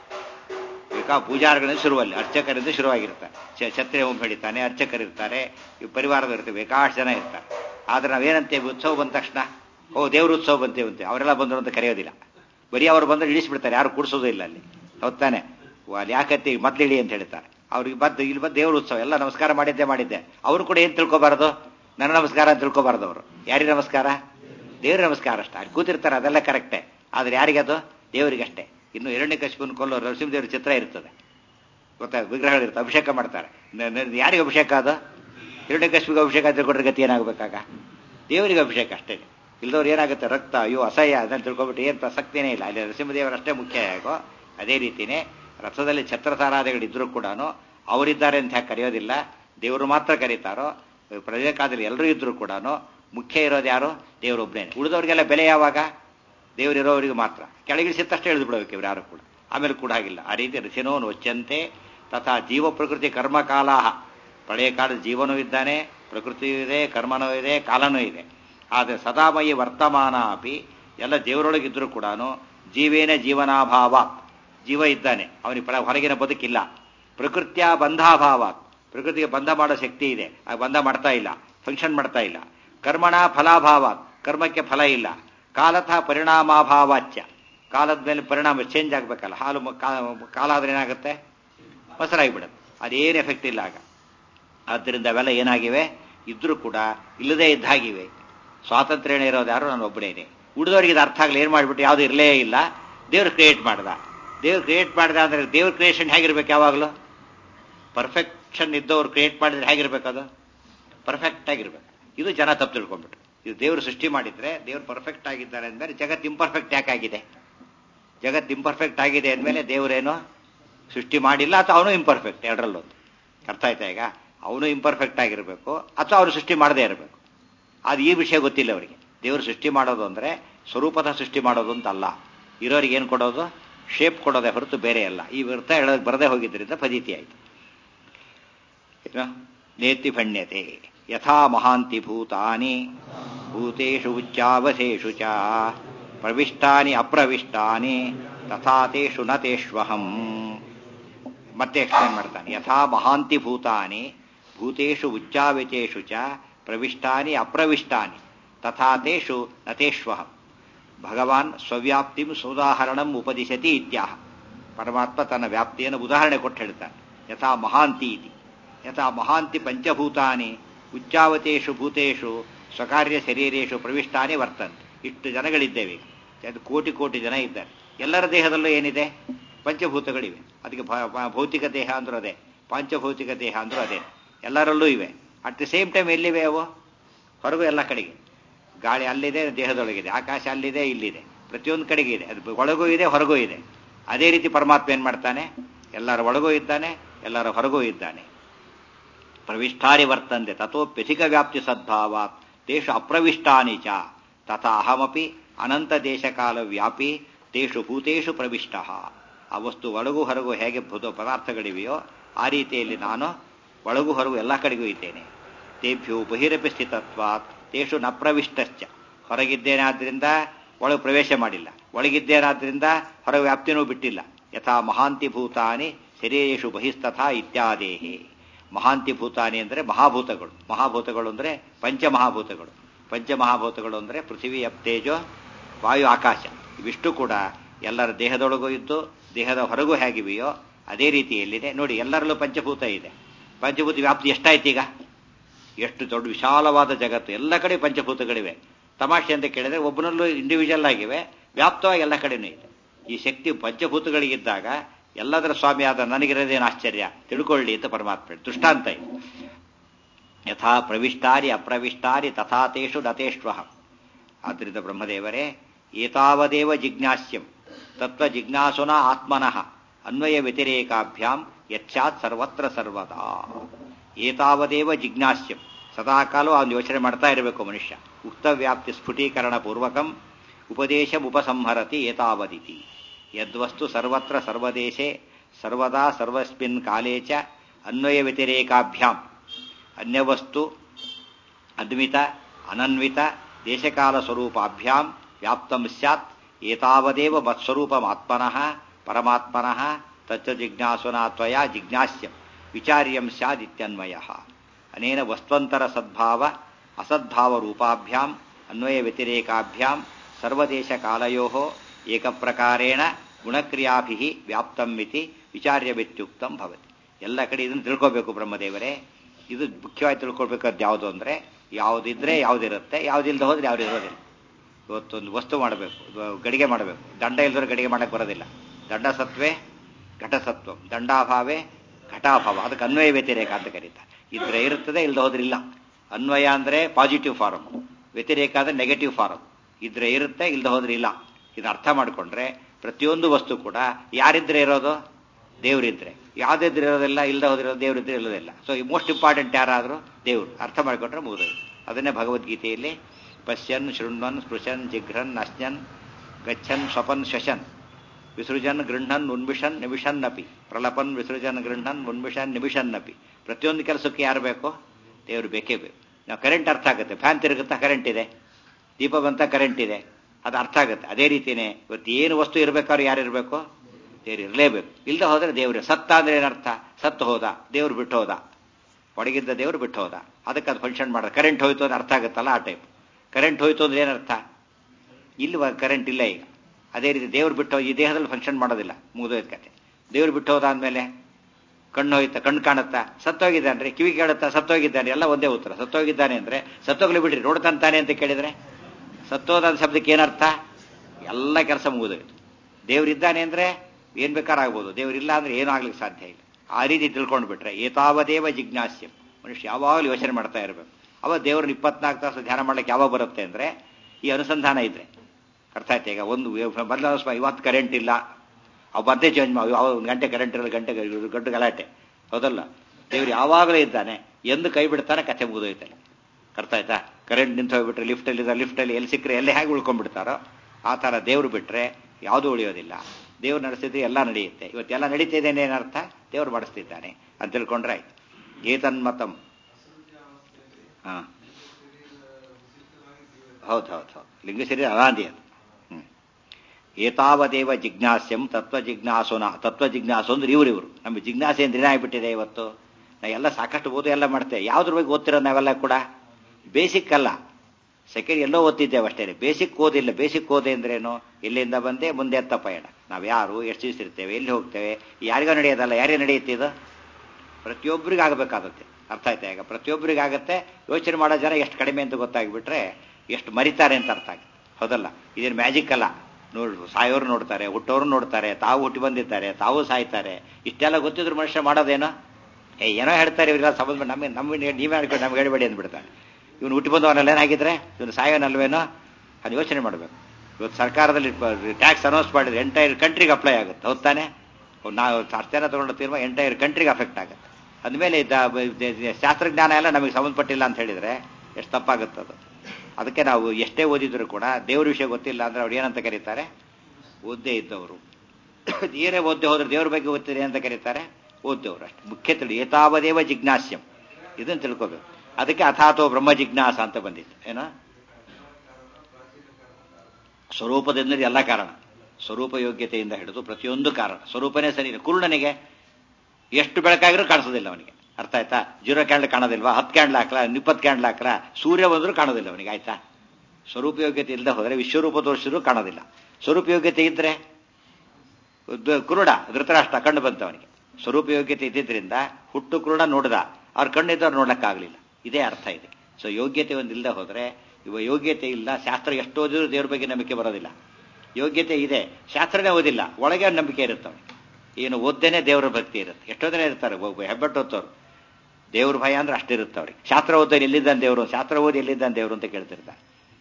ಬೇಕಾ ಪೂಜಾರಿಗಳಿಂದ ಶುರುವಲ್ಲಿ ಅರ್ಚಕರಿಂದ ಶುರುವಾಗಿರ್ತಾರೆ ಛ- ಛತ್ರಿ ಹೋಮ್ ಹಿಡಿತಾನೆ ಅರ್ಚಕರಿರ್ತಾರೆ ಈ ಪರಿವಾರದ ಇರ್ತಾರೆ ಬೇಕಾಷ್ಟು ಜನ ಇರ್ತಾರೆ ಆದ್ರೆ ನಾವೇನಂತೇವೆ ಉತ್ಸವ ಬಂದ ತಕ್ಷಣ ಓ ದೇವ್ರ ಉತ್ಸವ ಬಂತೇವೆ ಅಂತೆ ಅವರೆಲ್ಲ ಬಂದರು ಅಂತ ಕರೆಯೋದಿಲ್ಲ ಬರೀ ಅವರು ಬಂದ್ರೆ ಇಳಿಸ್ಬಿಡ್ತಾರೆ ಯಾರು ಕೂಡಿಸೋದು ಇಲ್ಲ ಅಲ್ಲಿ ಹೌದಾನೆ ಅಲ್ಲಿ ಯಾಕತ್ತಿ ಮೊದ್ಲು ಇಳಿ ಅಂತ ಹೇಳ್ತಾರೆ ಅವ್ರಿಗೆ ಬಂದು ಇಲ್ಲಿ ಬಂದು ದೇವ್ರ ಉತ್ಸವ ಎಲ್ಲ ನಮಸ್ಕಾರ ಮಾಡಿದ್ದೆ ಮಾಡಿದ್ದೆ ಅವರು ಕೂಡ ಏನ್ ತಿಳ್ಕೊಬಾರದು ನನ್ನ ನಮಸ್ಕಾರ ಅಂತ ತಿಳ್ಕೊಬಾರದು ಅವರು ಯಾರಿಗೆ ನಮಸ್ಕಾರ ದೇವ್ರ ನಮಸ್ಕಾರ ಅಷ್ಟೇ ಅಲ್ಲಿ ಕೂತಿರ್ತಾರೆ ಅದೆಲ್ಲ ಕರೆಕ್ಟೇ ಆದ್ರೆ ಯಾರಿಗೆ ಅದು ದೇವರಿಗಷ್ಟೇ ಇನ್ನು ಎರಡನೇ ಕಶ್ಮನ್ ಕೊಲ್ಲೋ ನರಸಿಂಹದೇವ್ರ ಚಿತ್ರ ಇರ್ತದೆ ಗೊತ್ತಾ ವಿಗ್ರಹಗಳಿರ್ತವೆ ಅಭಿಷೇಕ ಮಾಡ್ತಾರೆ ನ- ನ- ಯಾರಿಗೆ ಅಭಿಷೇಕ ಅದು ಎರಡನೇ ಕಶ್ಮಿಗೆ ಅಭಿಷೇಕ ಅಂತ ಕೊಟ್ಟರೆ ಗತಿ ಏನಾಗಬೇಕಾಗ ದೇವರಿಗೆ ಅಭಿಷೇಕ ಅಷ್ಟೇ ಇಲ್ದವ್ರು ಏನಾಗುತ್ತೆ ರಕ್ತ ಅಯ್ಯೋ ಅಸಹ್ಯ ಅದನ್ನು ತಿಳ್ಕೊಬಿಟ್ಟು ಏನು ಪ್ರಸಕ್ತಿನೇ ಇಲ್ಲ ಅಲ್ಲಿ ನರಸಿಂಹದೇವರಷ್ಟೇ ಮುಖ್ಯ ಹೇಗೋ ಅದೇ ರೀತಿನೇ ರಥದಲ್ಲಿ ಛತ್ರಸಾರಾದಿಗಳಿದ್ರೂ ಕೂಡ ಅವರಿದ್ದಾರೆ ಅಂತ ಯಾಕೆ ಕರೆಯೋದಿಲ್ಲ ದೇವರು ಮಾತ್ರ ಕರೀತಾರೋ ಪ್ರಜೆಕಾದಲ್ಲಿ ಎಲ್ಲರೂ ಇದ್ರೂ ಕೂಡ ಮುಖ್ಯ ಇರೋದು ಯಾರು ದೇವರೊಬ್ಬನೇ ಉಳಿದವ್ರಿಗೆಲ್ಲ ಬೆಲೆ ಯಾವಾಗ ದೇವರಿರೋವರಿಗೆ ಮಾತ್ರ ಕೆಳಗಿಳಿಸಿದ್ದಷ್ಟೇ ಎಳೆದು ಬಿಡಬೇಕು ಇವ್ರು ಯಾರು ಕೂಡ ಆಮೇಲೆ ಕೂಡ ಹಾಗಿಲ್ಲ ಆ ರೀತಿ ಋಷಿನೋನು ವಚ್ಚಂತೆ ತಥಾ ಜೀವ ಪ್ರಕೃತಿ ಕರ್ಮಕಾಲಾಹ ಪ್ರಳಯ ಕಾಲದ ಜೀವನೂ ಇದ್ದಾನೆ ಪ್ರಕೃತಿಯೂ ಇದೆ ಕರ್ಮನೂ ಇದೆ ಕಾಲನೂ ಇದೆ ಆದರೆ ಸದಾಮಯಿ ವರ್ತಮಾನ ಅಪಿ ಎಲ್ಲ ದೇವರೊಳಗಿದ್ರೂ ಕೂಡ ಜೀವೇನ ಜೀವನಾಭಾವ ಜೀವ ಇದ್ದಾನೆ ಅವನಿಗೆ ಪರ ಹೊರಗಿನ ಬದುಕಿಲ್ಲ ಪ್ರಕೃತಿಯ ಬಂಧಾಭಾವ ಪ್ರಕೃತಿಗೆ ಬಂಧ ಮಾಡೋ ಶಕ್ತಿ ಇದೆ ಆ ಬಂಧ ಮಾಡ್ತಾ ಇಲ್ಲ ಫಂಕ್ಷನ್ ಮಾಡ್ತಾ ಇಲ್ಲ ಕರ್ಮಣ ಫಲಾಭಾವ ಕರ್ಮಕ್ಕೆ ಫಲ ಇಲ್ಲ ಕಾಲತಃ ಪರಿಣಾಮಾಭಾವಾಚ್ಯ ಕಾಲದ ಮೇಲೆ ಪರಿಣಾಮ ಚೇಂಜ್ ಆಗಬೇಕಲ್ಲ ಹಾಲು ಮ- ಕಾ- ಕಾಲ ಆದ್ರೆ ಏನಾಗುತ್ತೆ ಮೊಸರಾಗಿಬಿಡುತ್ತೆ ಅದೇನು ಎಫೆಕ್ಟ್ ಇಲ್ಲ ಆಗ ಆದ್ದರಿಂದ ಅವೆಲ್ಲ ಏನಾಗಿವೆ ಇದ್ರೂ ಕೂಡ ಇಲ್ಲದೇ ಇದ್ದ ಹಾಗಿವೆ ಸ್ವಾತಂತ್ರ್ಯ ಇರೋದು ಯಾರು ನಾನು ಒಬ್ಬನೇನೆ ಉಳಿದವರಿಗೆ ಇದು ಅರ್ಥ ಆಗಲಿ ಏನು ಮಾಡಿಬಿಟ್ಟು ಯಾವುದು ಇರಲೇ ಇಲ್ಲ ದೇವ್ರು ಕ್ರಿಯೇಟ್ ಮಾಡ್ದ ದೇವ್ರು ಕ್ರಿಯೇಟ್ ಮಾಡ್ದ ಅಂದ್ರೆ ದೇವ್ರ ಕ್ರಿಯೇಷನ್ ಹೇಗಿರ್ಬೇಕು ಯಾವಾಗಲೂ ಪರ್ಫೆಕ್ಷನ್ ಇದ್ದವ್ರು ಕ್ರಿಯೇಟ್ ಮಾಡಿದ್ರೆ ಹೇಗಿರ್ಬೇಕು ಅದು ಪರ್ಫೆಕ್ಟ್ ಆಗಿರ್ಬೇಕು ಇದು ಜನ ತಪ್ಪು ತಿಳ್ಕೊಂಡ್ಬಿಟ್ರು ಇದು ದೇವರು ಸೃಷ್ಟಿ ಮಾಡಿದ್ರೆ ದೇವ್ರು ಪರ್ಫೆಕ್ಟ್ ಆಗಿದ್ದಾರೆ ಅಂದ್ಮೇಲೆ ಜಗತ್ ಇಂಪರ್ಫೆಕ್ಟ್ ಯಾಕಾಗಿದೆ ಜಗತ್ ಇಂಪರ್ಫೆಕ್ಟ್ ಆಗಿದೆ ಅಂದಮೇಲೆ ದೇವರೇನು ಸೃಷ್ಟಿ ಮಾಡಿಲ್ಲ ಅಥವಾ ಅವನು ಇಂಪರ್ಫೆಕ್ಟ್ ಎರಡರಲ್ಲೊಂದು ಅರ್ಥ ಆಯ್ತಾ ಈಗ ಅವನು ಇಂಪರ್ಫೆಕ್ಟ್ ಆಗಿರಬೇಕು ಅಥವಾ ಅವನು ಸೃಷ್ಟಿ ಮಾಡದೇ ಇರಬೇಕು ಅದು ಈ ವಿಷಯ ಗೊತ್ತಿಲ್ಲ ಅವರಿಗೆ ದೇವರು ಸೃಷ್ಟಿ ಮಾಡೋದು ಅಂದ್ರೆ ಸ್ವರೂಪದ ಸೃಷ್ಟಿ ಮಾಡೋದು ಅಂತ ಅಲ್ಲ ಇರೋರಿಗೆ ಏನು ಕೊಡೋದು ಶೇಪ್ ಕೊಡೋದೇ ಹೊರತು ಬೇರೆ ಅಲ್ಲ ಈ ವ್ರತ ಹೇಳೋದು ಬರದೇ ಹೋಗಿದ್ದರಿಂದ ಫಜೀತಿ ಆಯಿತು ಏನು? ನೇತಿ ಭಣ್ಯತೆ ಯಥಾ ಮಹಾಂತಿ ಭೂತಾನಿ ಭೂತೇಷು ಉಚ್ಚಾವಶೇಷು ಚ ಪ್ರವಿಷ್ಟಾನಿ ಅಪ್ರವಿಷ್ಟಾನಿ ತಥಾ ತೇಷು ನ ತೇಷ್ವಹಂ ಮತ್ತೆ ಎಕ್ಸ್ಪ್ಲೇನ್ ಮಾಡ್ತಾನೆ ಯಥಾ ಮಹಾಂತಿ ಭೂತಾನಿ ಭೂತೇಷು ಉಚ್ಚಾವಚೇಷು ಚ ಪ್ರವಿಷ್ಟಾನಿ ಅಪ್ರವಿಷ್ಟಾನಿ ತಥಾ ತೇಷು ನ ತೇಷ್ವಹಂ ಭಗವಾನ್ ಸ್ವವ್ಯಾಪ್ತಿಂ ಸೋದಾಹರಣಂ ಉಪದಿಶತಿ ಇತ್ಯಾಹ ಪರಮಾತ್ಮ ತನ್ನ ವ್ಯಾಪ್ತಿಯನ್ನು ಉದಾಹರಣೆ ಕೊಟ್ಟು ಹೇಳ್ತಾನೆ ಯಥಾ ಮಹಾಂತಿ ಇತಿ ಯಥಾ ಮಹಾಂತಿ ಪಂಚಭೂತಾನಿ ಉಚ್ಚಾವತೇಷು ಭೂತೇಷು ಸ್ವಕಾರ್ಯ ಶರೀರೇಶು ಪ್ರವಿಷ್ಟಾನಿ ವರ್ತಂತೆ ಇಷ್ಟು ಜನಗಳಿದ್ದೇವೆ ಈಗ. ಅದು ಕೋಟಿ ಕೋಟಿ ಜನ ಇದ್ದಾರೆ ಎಲ್ಲರ ದೇಹದಲ್ಲೂ ಏನಿದೆ ಪಂಚಭೂತಗಳಿವೆ ಅದಕ್ಕೆ ಭ- ಭ- ಭೌತಿಕ ದೇಹ ಅಂದ್ರೂ ಅದೇ ಪಾಂಚಭೌತಿಕ ದೇಹ ಅಂದ್ರೂ ಅದೇ ಎಲ್ಲರಲ್ಲೂ ಇವೆ ಅಟ್ ದಿ ಸೇಮ್ ಟೈಮ್ ಎಲ್ಲಿವೆ ಅವು ಹೊರಗು ಎಲ್ಲ ಕಡೆಗೆ ಗಾಳಿ ಅಲ್ಲಿದೆ ದೇಹದೊಳಗಿದೆ ಆಕಾಶ ಅಲ್ಲಿದೆ ಇಲ್ಲಿದೆ ಪ್ರತಿಯೊಂದು ಕಡೆಗೆ ಇದೆ ಅದು ಒಳಗೂ ಇದೆ ಹೊರಗೂ ಇದೆ ಅದೇ ರೀತಿ ಪರಮಾತ್ಮ ಏನ್ ಮಾಡ್ತಾನೆ ಎಲ್ಲರ ಒಳಗೂ ಇದ್ದಾನೆ ಎಲ್ಲರ ಹೊರಗೂ ಇದ್ದಾನೆ ಪ್ರವಿಷ್ಟಾರಿ ವರ್ತಂತೆ ತಥೋಪ್ಯಧಿಕ ವ್ಯಾಪ್ತಿ ಸದ್ಭಾವಾತ್ ತೇಷು ಅಪ್ರವಿಷ್ಟಾನಿ ಚ ತಥಾ ಅಹಮಪಿ ಅನಂತ ದೇಶಕಾಲ ವ್ಯಾಪಿ ತೇಷು ಭೂತೇಷು ಪ್ರವಿಷ್ಟ ಆ ವಸ್ತು ಒಳಗೂ ಹೊರಗೂ ಹೇಗೆ ಭೂತ ಪದಾರ್ಥಗಳಿವೆಯೋ ಆ ರೀತಿಯಲ್ಲಿ ನಾನು ಒಳಗೂ ಹೊರಗೂ ಎಲ್ಲ ಕಡೆಗೂ ಇದ್ದೇನೆ ತೇಭ್ಯೋ ಬಹಿರಪಿ ಸ್ಥಿತತ್ವಾತ್ ತೇಷು ನ ಪ್ರವಿಷ್ಟಶ್ಚ ಹೊರಗಿದ್ದೇನೆ ಆದ್ರಿಂದ ಒಳಗೆ ಪ್ರವೇಶ ಮಾಡಿಲ್ಲ ಒಳಗಿದ್ದೇನಾದ್ರಿಂದ ಹೊರ ವ್ಯಾಪ್ತಿನೂ ಬಿಟ್ಟಿಲ್ಲ ಯಥಾ ಮಹಾಂತಿ ಭೂತಾನಿ ಶರೀರೇಶು ಬಹಿಸ್ತಥಾ ಇತ್ಯಾದೇಹಿ ಮಹಾಂತಿ ಭೂತಾನಿ ಅಂದರೆ ಮಹಾಭೂತಗಳು ಮಹಾಭೂತಗಳು ಅಂದರೆ ಪಂಚಮಹಾಭೂತಗಳು ಪಂಚಮಹಾಭೂತಗಳು ಅಂದರೆ ಪೃಥ್ವಿ ಅಪ್ ತೇಜೋ ವಾಯು ಆಕಾಶ ಇವಿಷ್ಟು ಕೂಡ ಎಲ್ಲರ ದೇಹದೊಳಗೂ ಇದ್ದು ದೇಹದ ಹೊರಗೂ ಹೇಗಿವೆಯೋ ಅದೇ ರೀತಿಯಲ್ಲಿದೆ ನೋಡಿ ಎಲ್ಲರಲ್ಲೂ ಪಂಚಭೂತ ಇದೆ ಪಂಚಭೂತ ವ್ಯಾಪ್ತಿ ಎಷ್ಟಾಯ್ತು ಈಗ ಎಷ್ಟು ದೊಡ್ಡ ವಿಶಾಲವಾದ ಜಗತ್ತು ಎಲ್ಲ ಕಡೆ ಪಂಚಭೂತಗಳಿವೆ ತಮಾಷೆ ಅಂತ ಕೇಳಿದ್ರೆ ಒಬ್ಬನಲ್ಲೂ ಇಂಡಿವಿಜುವಲ್ ಆಗಿವೆ ವ್ಯಾಪ್ತವಾಗಿ ಎಲ್ಲ ಕಡೆನೂ ಇದೆ ಈ ಶಕ್ತಿ ಪಂಚಭೂತಗಳಿಗಿದ್ದಾಗ ಎಲ್ಲದರ ಸ್ವಾಮಿ ಆದ ನನಗಿರೋದೇನು ಆಶ್ಚರ್ಯ ತಿಳ್ಕೊಳ್ಳಿ ಅಂತ ಪರಮಾತ್ಮ ಹೇಳಿದ. ದೃಷ್ಟಾಂತ ಇದು ಯಥಾ ಪ್ರವಿಷ್ಟಾರಿ ಅಪ್ರವಿಷ್ಟಾರಿ ತಥಾ ತೇಷು ನತೇಷ್ವಹ ಆದ್ದರಿಂದ ಬ್ರಹ್ಮದೇವರೇ ಏತಾವದೇವ ಜಿಜ್ಞಾಸ್ಯಂ ತತ್ವ ಜಿಜ್ಞಾಸುನ ಆತ್ಮನಃ ಅನ್ವಯ ವ್ಯತಿರೇಕಾಭ್ಯಾಂ ಯಚ್ಚಾತ್ ಸರ್ವತ್ರ ಸರ್ವದಾ ಏತಾವದೇವ ಜಿಜ್ಞಾಸ್ಯಂ ಸದಾಕಾಲ ಅವನು ಯೋಚನೆ ಮಾಡ್ತಾ ಇರಬೇಕು ಮನುಷ್ಯ ಉಕ್ತ ವ್ಯಾಪ್ತಿ ಸ್ಫುಟೀಕರಣ ಪೂರ್ವಕಂ ಉಪದೇಶ ಉಪಸಂಹರತಿ ಏತಾವದಿತಿ ಯದ್ವಸ್ತು ಸರ್ವತ್ರ ಸರ್ವದೇಶೆ ಸರ್ವದಾ ಸರ್ವಸ್ಮಿನ್ ಕಾಲೇ ಚ ಅನ್ವಯ ವ್ಯತಿರೇಕಾಭ್ಯಾಂ ಅನ್ಯವಸ್ತು ಅದ್ವಿತ ಅನನ್ವಿತ ದೇಶಕಾಲ ಸ್ವರೂಪಾಭ್ಯಾಂ ವ್ಯಾಪ್ತಂ ಸ್ಯಾತ್ ಏತಾವದೇವ ಮತ್ಸ್ವರೂಪಮಾತ್ಮನಃ ಪರಮಾತ್ಮನಃ ತಚ್ಚ ಜಿಜ್ಞಾಸುನಾ ತ್ವಯಾ ಜಿಜ್ಞಾಸ್ಯಂ ವಿಚಾರ್ಯಂ ಸ್ಯಾದಿತ್ಯನ್ವಯಃ ಅನೇನ ವಸ್ತ್ವಂತರ ಸದ್ಭಾವ ಅಸದ್ಭಾವ ರೂಪಾಭ್ಯಾಂ ಅನ್ವಯ ವ್ಯತಿರೇಕಾಭ್ಯಾಂ ಸರ್ವದೇಶ ಕಾಲಯೋ ಏಕಪ್ರಕಾರೇಣ ಗುಣಕ್ರಿಯಾಭಿ ವ್ಯಾಪ್ತಂ ಇತಿ ವಿಚಾರ್ಯವಿತ್ಯುಕ್ತಂ ಭವತಿ ಎಲ್ಲ ಕಡೆ ಇದನ್ನು ತಿಳ್ಕೋಬೇಕು ಬ್ರಹ್ಮದೇವರೇ ಇದು ಮುಖ್ಯವಾಗಿ ತಿಳ್ಕೊಳ್ಬೇಕಾದ್ ಯಾವುದು ಅಂದರೆ ಯಾವುದಿದ್ರೆ ಯಾವುದಿರುತ್ತೆ ಯಾವುದಿಲ್ಲದೆ ಹೋದ್ರೆ ಯಾವ್ದು ಇರೋದಿಲ್ಲ ಇವತ್ತೊಂದು ವಸ್ತು ಮಾಡಬೇಕು ಗಡಿಗೆ ಮಾಡಬೇಕು ದಂಡ ಇಲ್ದ್ರೆ ಗಡಿಗೆ ಮಾಡಕ್ಕೆ ಬರೋದಿಲ್ಲ ದಂಡ ಸತ್ವೇ ಘಟಸತ್ವ ದಂಡಾಭಾವೇ ಘಟಾಭಾವ ಅದಕ್ಕೆ ಅನ್ವಯ ವ್ಯತಿರೇಕ ಅಂತ ಕರೀತಾರೆ ಇದ್ರೆ ಇರುತ್ತದೆ ಇಲ್ಲದೆ ಹೋದ್ರೆ ಇಲ್ಲ ಅನ್ವಯ ಅಂದರೆ ಪಾಸಿಟಿವ್ ಫಾರಮ್ ವ್ಯತಿರೇಕ ಅಂದರೆ ನೆಗೆಟಿವ್ ಫಾರಮ್ ಇದ್ರೆ ಇರುತ್ತೆ ಇಲ್ಲದೆ ಹೋದ್ರೆ ಇಲ್ಲ ಇದು ಅರ್ಥ ಮಾಡಿಕೊಂಡ್ರೆ ಪ್ರತಿಯೊಂದು ವಸ್ತು ಕೂಡ ಯಾರಿದ್ರೆ ಇರೋದು ದೇವರಿದ್ರೆ ಯಾವುದಿದ್ರೆ ಇರೋದಿಲ್ಲ ಇಲ್ಲದೆ ಹೋದಿರೋದು ದೇವರಿದ್ರೆ ಇರೋದಿಲ್ಲ ಸೊ ಮೋಸ್ಟ್ ಇಂಪಾರ್ಟೆಂಟ್ ಯಾರಾದರೂ ದೇವರು ಅರ್ಥ ಮಾಡಿಕೊಂಡ್ರೆ ಮುಗಿದು ಅದನ್ನೇ ಭಗವದ್ಗೀತೆಯಲ್ಲಿ ಪಶ್ಯನ್ ಶೃಣ್ವನ್ ಸ್ಪೃಶನ್ ಜಿಘ್ರನ್ ಅಶ್ಯನ್ ಗಚ್ಚನ್ ಸ್ವಪನ್ ಶಶನ್ ವಿಸೃಜನ್ ಗೃಹನ್ ಉನ್ಮಿಷನ್ ನಿಮಿಷನ್ನಪಿ ಪ್ರಲಪನ್ ವಿಸೃಜನ್ ಗೃಹನ್ ಉನ್ಮಿಷನ್ ನಿಮಿಷನ್ನಪಿ ಪ್ರತಿಯೊಂದು ಕೆಲಸಕ್ಕೆ ಯಾರು ಬೇಕೋ ದೇವರು ಬೇಕೇ ಬೇಕು ನಾವು ಕರೆಂಟ್ ಅರ್ಥ ಆಗುತ್ತೆ ಫ್ಯಾನ್ ತಿರುಗುತ್ತಾ ಕರೆಂಟ್ ಇದೆ ದೀಪ ಬಂತ ಕರೆಂಟ್ ಇದೆ ಅದು ಅರ್ಥ ಆಗುತ್ತೆ ಅದೇ ರೀತಿಯೇ ಇವತ್ತು ಏನು ವಸ್ತು ಇರಬೇಕಾದ್ರೆ ಯಾರು ಇರಬೇಕು ದೇವ್ರು ಇರಲೇಬೇಕು ಇಲ್ಲದೆ ಹೋದ್ರೆ ದೇವ್ರು ಸತ್ತ ಅಂದ್ರೆ ಏನರ್ಥ ಸತ್ತು ಹೋದ ದೇವ್ರು ಬಿಟ್ಟು ಹೋದ ಒಳಗಿದ್ದ ದೇವ್ರು ಬಿಟ್ಟು ಹೋದ ಅದಕ್ಕೆ ಅದು ಫಂಕ್ಷನ್ ಮಾಡೋದು ಕರೆಂಟ್ ಹೋಯ್ತು ಅಂದ್ರೆ ಅರ್ಥ ಆಗುತ್ತಲ್ಲ ಆ ಟೈಪ್ ಕರೆಂಟ್ ಹೋಯ್ತು ಅಂದ್ರೆ ಏನರ್ಥ ಇಲ್ಲಿ ಕರೆಂಟ್ ಇಲ್ಲ ಈಗ ಅದೇ ರೀತಿ ದೇವ್ರು ಬಿಟ್ಟು ಈ ದೇಹದಲ್ಲಿ ಫಂಕ್ಷನ್ ಮಾಡೋದಿಲ್ಲ ಮುಗಿದೋಯ್ತು ಕತೆ ದೇವ್ರು ಬಿಟ್ಟು ಹೋದ ಆದ್ಮೇಲೆ ಕಣ್ಣು ಹೋಯ್ತಾ ಕಣ್ಣು ಕಾಣುತ್ತಾ ಸತ್ತೋಗಿದ್ದಾನ್ರಿ ಕಿವಿ ಕೇಳುತ್ತಾ ಸತ್ತೋಗಿದ್ದಾನೆ ಎಲ್ಲ ಒಂದೇ ಉತ್ತರ ಸತ್ತೋಗಿದ್ದಾನೆ ಅಂದ್ರೆ ಸತ್ತೋಗ್ಲಿ ಬಿಡ್ರಿ ನೋಡ್ತಾನೆ ಅಂತ ಕೇಳಿದ್ರೆ ಸತ್ತೋದ ಶಬ್ದಕ್ಕೆ ಏನರ್ಥ ಎಲ್ಲ ಕೆಲಸ ಮುಗಿದೋಯ್ತು ದೇವ್ರಿದ್ದಾನೆ ಅಂದ್ರೆ ಏನ್ ಬೇಕಾರಾಗ್ಬೋದು ದೇವ್ರಿಲ್ಲ ಅಂದ್ರೆ ಏನೂ ಆಗ್ಲಿಕ್ಕೆ ಸಾಧ್ಯ ಇಲ್ಲ ಆ ರೀತಿ ತಿಳ್ಕೊಂಡು ಬಿಟ್ರೆ ಏತಾವದೇವ ಜಿಜ್ಞಾಸ್ಯಂ ಮನುಷ್ಯ ಯಾವಾಗಲೂ ಯೋಚನೆ ಮಾಡ್ತಾ ಇರಬೇಕು ಅವ ದೇವ್ರನ್ನ ಇಪ್ಪತ್ನಾಲ್ಕು ತಾಸು ಧ್ಯಾನ ಮಾಡ್ಲಿಕ್ಕೆ ಯಾವಾಗ ಬರುತ್ತೆ ಅಂದ್ರೆ ಈ ಅನುಸಂಧಾನ ಇದ್ರೆ ಅರ್ಥ ಆಯ್ತು ಈಗ ಒಂದು ಮೊದಲ ಇವತ್ತು ಕರೆಂಟ್ ಇಲ್ಲ ಅವು ಮತ್ತೆ ಚೇಂಜ್ ಮಾಡಿ ಒಂದು ಗಂಟೆ ಕರೆಂಟ್ ಇರಲ್ಲ ಗಂಟೆ ಗಂಟು ಗಲಾಟೆ ಹೌದಲ್ಲ ದೇವ್ರು ಯಾವಾಗಲೂ ಇದ್ದಾನೆ ಎಂದು ಕೈ ಬಿಡ್ತಾನೆ ಕಥೆ ಮುಗಿದೋಯ್ತಾನೆ ಅರ್ಥ ಆಯ್ತಾ ಕರೆಂಟ್ ನಿಂತು ಹೋಗ್ಬಿಟ್ರೆ ಲಿಫ್ಟಲ್ಲಿ ಲಿಫ್ಟಲ್ಲಿ ಎಲ್ಲಿ ಸಿಕ್ಕರೆ ಎಲ್ಲಿ ಹೇಗೆ ಉಳ್ಕೊಂಡ್ಬಿಡ್ತಾರೋ ಆ ಥರ ದೇವ್ರು ಬಿಟ್ರೆ ಯಾವುದೂ ಉಳಿಯೋದಿಲ್ಲ ದೇವ್ರು ನಡೆಸಿದ್ರೆ ಎಲ್ಲ ನಡೆಯುತ್ತೆ ಇವತ್ತೆಲ್ಲ ನಡೀತಿದ್ದೇನೆ ಏನರ್ಥ ದೇವ್ರು ಮಾಡಿಸ್ತಿದ್ದಾನೆ ಅಂತ ತಿಳ್ಕೊಂಡ್ರೆ ಆಯ್ತು ಏತನ್ಮತಂ ಹಾಂ ಹೌದು ಹೌದು ಹೌದು ಲಿಂಗ ಶರೀರ ಅನಾದಿ ಅದು ಹ್ಮ್ ಏತಾವದೇವ ಜಿಜ್ಞಾಸ್ಯಂ ತತ್ವ ಜಿಜ್ಞಾಸುನ ತತ್ವ ಜಿಜ್ಞಾಸು ಅಂದ್ರೆ ಇವ್ರು ಇವರು ನಮಗೆ ಜಿಜ್ಞಾಸೆ ಅಂದ್ರೆ ಏನಾಗ್ಬಿಟ್ಟಿದೆ ಇವತ್ತು ನಾ ಎಲ್ಲ ಸಾಕಷ್ಟು ಓದು ಎಲ್ಲ ಮಾಡ್ತೇವೆ ಯಾವ್ದ್ರ ಬಗ್ಗೆ ಓದ್ತಿರೋ ನಾವೆಲ್ಲ ಕೂಡ ಬೇಸಿಕ್ ಅಲ್ಲ ಸೆಕೆಂಡ್ ಎಲ್ಲೋ ಓದ್ತಿದ್ದೇವೆ ಅಷ್ಟೇ ಬೇಸಿಕ್ ಓದಿಲ್ಲ ಬೇಸಿಕ್ ಓದೆ ಅಂದ್ರೇನು ಎಲ್ಲಿಂದ ಬಂದೆ ಮುಂದೆ ಎತ್ತ ಪಯಣ ನಾವು ಯಾರು ಎಷ್ಟು ದಿವಸ ಇರ್ತೇವೆ ಎಲ್ಲಿ ಹೋಗ್ತೇವೆ ಯಾರಿಗೋ ನಡೆಯೋದಲ್ಲ ಯಾರಿಗೆ ನಡೆಯುತ್ತೆ ಇದು ಪ್ರತಿಯೊಬ್ಬರಿಗೆ ಆಗಬೇಕಾಗುತ್ತೆ ಅರ್ಥ ಆಯ್ತಾ ಈಗ ಪ್ರತಿಯೊಬ್ಬರಿಗೆ ಆಗತ್ತೆ ಯೋಚನೆ ಮಾಡೋ ಜನ ಎಷ್ಟು ಕಡಿಮೆ ಅಂತ ಗೊತ್ತಾಗ್ಬಿಟ್ರೆ ಎಷ್ಟು ಮರಿತಾರೆ ಅಂತ ಅರ್ಥ ಆಗುತ್ತೆ ಹೌದಲ್ಲ ಇದೇನು ಮ್ಯಾಜಿಕ್ ಅಲ್ಲ ನೋಡ್ ಸಾಯೋರು ನೋಡ್ತಾರೆ ಹುಟ್ಟೋರು ನೋಡ್ತಾರೆ ತಾವು ಹುಟ್ಟಿ ಬಂದಿದ್ದಾರೆ ತಾವು ಸಾಯ್ತಾರೆ ಇಷ್ಟೆಲ್ಲ ಗೊತ್ತಿದ್ರು ಮನುಷ್ಯ ಮಾಡೋದೇನೋ ಏ ಏನೋ ಹೇಳ್ತಾರೆ ಇವರೆಲ್ಲ ಸಂಬಂಧ ನಮಗೆ ನಮ್ಮ ನೀವೇ ಹೇಳ್ಕೊಂಡು ನಮ್ಗೆ ಹೇಳ್ಬೇಡಿ ಅಂದ್ಬಿಡ್ತಾರೆ ಇವನು ಹುಟ್ಟಿ ಬಂದವನೆಲ್ಲ ಏನಾಗಿದ್ರೆ ಇವನು ಸಾಯೋನಲ್ವೇನೋ ಅದು ಯೋಚನೆ ಮಾಡಬೇಕು ಇವತ್ತು ಸರ್ಕಾರದಲ್ಲಿ ಟ್ಯಾಕ್ಸ್ ಅನೌನ್ಸ್ ಮಾಡಿದ್ರೆ ಎಂಟೈರ್ ಕಂಟ್ರಿಗೆ ಅಪ್ಲೈ ಆಗುತ್ತೆ ಹೌದ್ ತಾನೆ ನಾವು ಅಷ್ಟು ಜನ ತಗೊಂಡ ತೀರ್ಮಾನ ಎಂಟೈರ್ ಕಂಟ್ರಿಗೆ ಅಫೆಕ್ಟ್ ಆಗುತ್ತೆ ಅಂದಮೇಲೆ ಶಾಸ್ತ್ರಜ್ಞಾನ ಎಲ್ಲ ನಮಗೆ ಸಂಬಂಧಪಟ್ಟಿಲ್ಲ ಅಂತ ಹೇಳಿದ್ರೆ ಎಷ್ಟು ತಪ್ಪಾಗುತ್ತೆ ಅದು ಅದಕ್ಕೆ ನಾವು ಎಷ್ಟೇ ಓದಿದ್ರು ಕೂಡ ದೇವ್ರ ವಿಷಯ ಗೊತ್ತಿಲ್ಲ ಅಂದ್ರೆ ಅವ್ರು ಏನಂತ ಕರೀತಾರೆ ಓದ್ದೇ ಇದ್ದವರು ಏನೇ ಓದ್ದೆ ಹೋದ್ರೆ ದೇವ್ರ ಬಗ್ಗೆ ಓದ್ತಿದೆ ಅಂತ ಕರೀತಾರೆ ಓದ್ದವರು ಅಷ್ಟೇ ಮುಖ್ಯ ತಿಳಿ ಏತಾವದೇವ ಜಿಜ್ಞಾಸ್ಯಂ ಇದನ್ನು ತಿಳ್ಕೋಬೇಕು ಅದಕ್ಕೆ ಅಥಾತೋ ಬ್ರಹ್ಮ ಜಿಜ್ಞಾಸ ಅಂತ ಬಂದಿತ್ತು ಏನೋ ಸ್ವರೂಪದಿಂದ ಎಲ್ಲ ಕಾರಣ ಸ್ವರೂಪ ಯೋಗ್ಯತೆಯಿಂದ ಹಿಡಿದು ಪ್ರತಿಯೊಂದು ಕಾರಣ ಸ್ವರೂಪನೇ ಸರಿ ಕುರುಡನಿಗೆ ಎಷ್ಟು ಬೆಳಕಾಗಿರೂ ಕಾಣಿಸೋದಿಲ್ಲ ಅವನಿಗೆ ಅರ್ಥ ಆಯ್ತಾ ಜೀರೋ ಕ್ಯಾಂಡ್ಲ್ ಕಾಣೋದಿಲ್ವಾ ಹತ್ತು ಕ್ಯಾಂಡ್ಲ್ ಹಾಕ್ಲಾ ಇಪ್ಪತ್ತು ಕ್ಯಾಂಡ್ಲ್ ಹಾಕ್ಲಾ ಸೂರ್ಯ ಬಂದರೂ ಕಾಣೋದಿಲ್ಲ ಅವನಿಗೆ ಆಯ್ತಾ ಸ್ವರೂಪ ಯೋಗ್ಯತೆ ಇಲ್ಲದೆ ಹೋದರೆ ವಿಶ್ವರೂಪ ತೋರಿಸಿದ್ರು ಕಾಣೋದಿಲ್ಲ ಸ್ವರೂಪ ಯೋಗ್ಯತೆ ಇದ್ರೆ ಕುರುಡ ಧೃತರಾಷ್ಟ್ರ ಕಂಡು ಬಂತು ಅವನಿಗೆ ಸ್ವರೂಪ ಯೋಗ್ಯತೆ ಇದ್ದಿದ್ರಿಂದ ಹುಟ್ಟು ಕುರುಡ ನೋಡ್ದ ಅವ್ರ ಕಣ್ಣಿದ್ದವ್ರು ನೋಡ್ಲಿಕ್ಕಾಗಲಿಲ್ಲ ಇದೇ ಅರ್ಥ ಇದೆ ಸೊ ಯೋಗ್ಯತೆ ಒಂದು ಇಲ್ಲದೆ ಹೋದರೆ ಇವ ಯೋಗ್ಯತೆ ಇಲ್ಲ ಶಾಸ್ತ್ರ ಎಷ್ಟು ಓದಿದ್ರು ದೇವ್ರ ಬಗ್ಗೆ ನಂಬಿಕೆ ಬರೋದಿಲ್ಲ ಯೋಗ್ಯತೆ ಇದೆ ಶಾಸ್ತ್ರನೇ ಓದಿಲ್ಲ ಒಳಗೆ ನಂಬಿಕೆ ಇರುತ್ತೆ ಅವನಿಗೆ ಏನು ಓದ್ದೇನೆ ದೇವರ ಭಕ್ತಿ ಇರುತ್ತೆ ಎಷ್ಟೋ ಜನ ಇರ್ತಾರೆ ಹೆಬ್ಬೆಟ್ಟು ಓದ್ತವ್ರು ದೇವ್ರ ಭಯ ಅಂದ್ರೆ ಅಷ್ಟಿರುತ್ತೆ ಅವ್ರಿಗೆ ಶಾಸ್ತ್ರ ಓದೋರು ಎಲ್ಲಿದ್ದಾನೆ ದೇವರು ಶಾಸ್ತ್ರ ಓದಿ ಎಲ್ಲಿದ್ದಾನೆ ದೇವರು ಅಂತ ಕೇಳ್ತಿರ್ತಾರೆ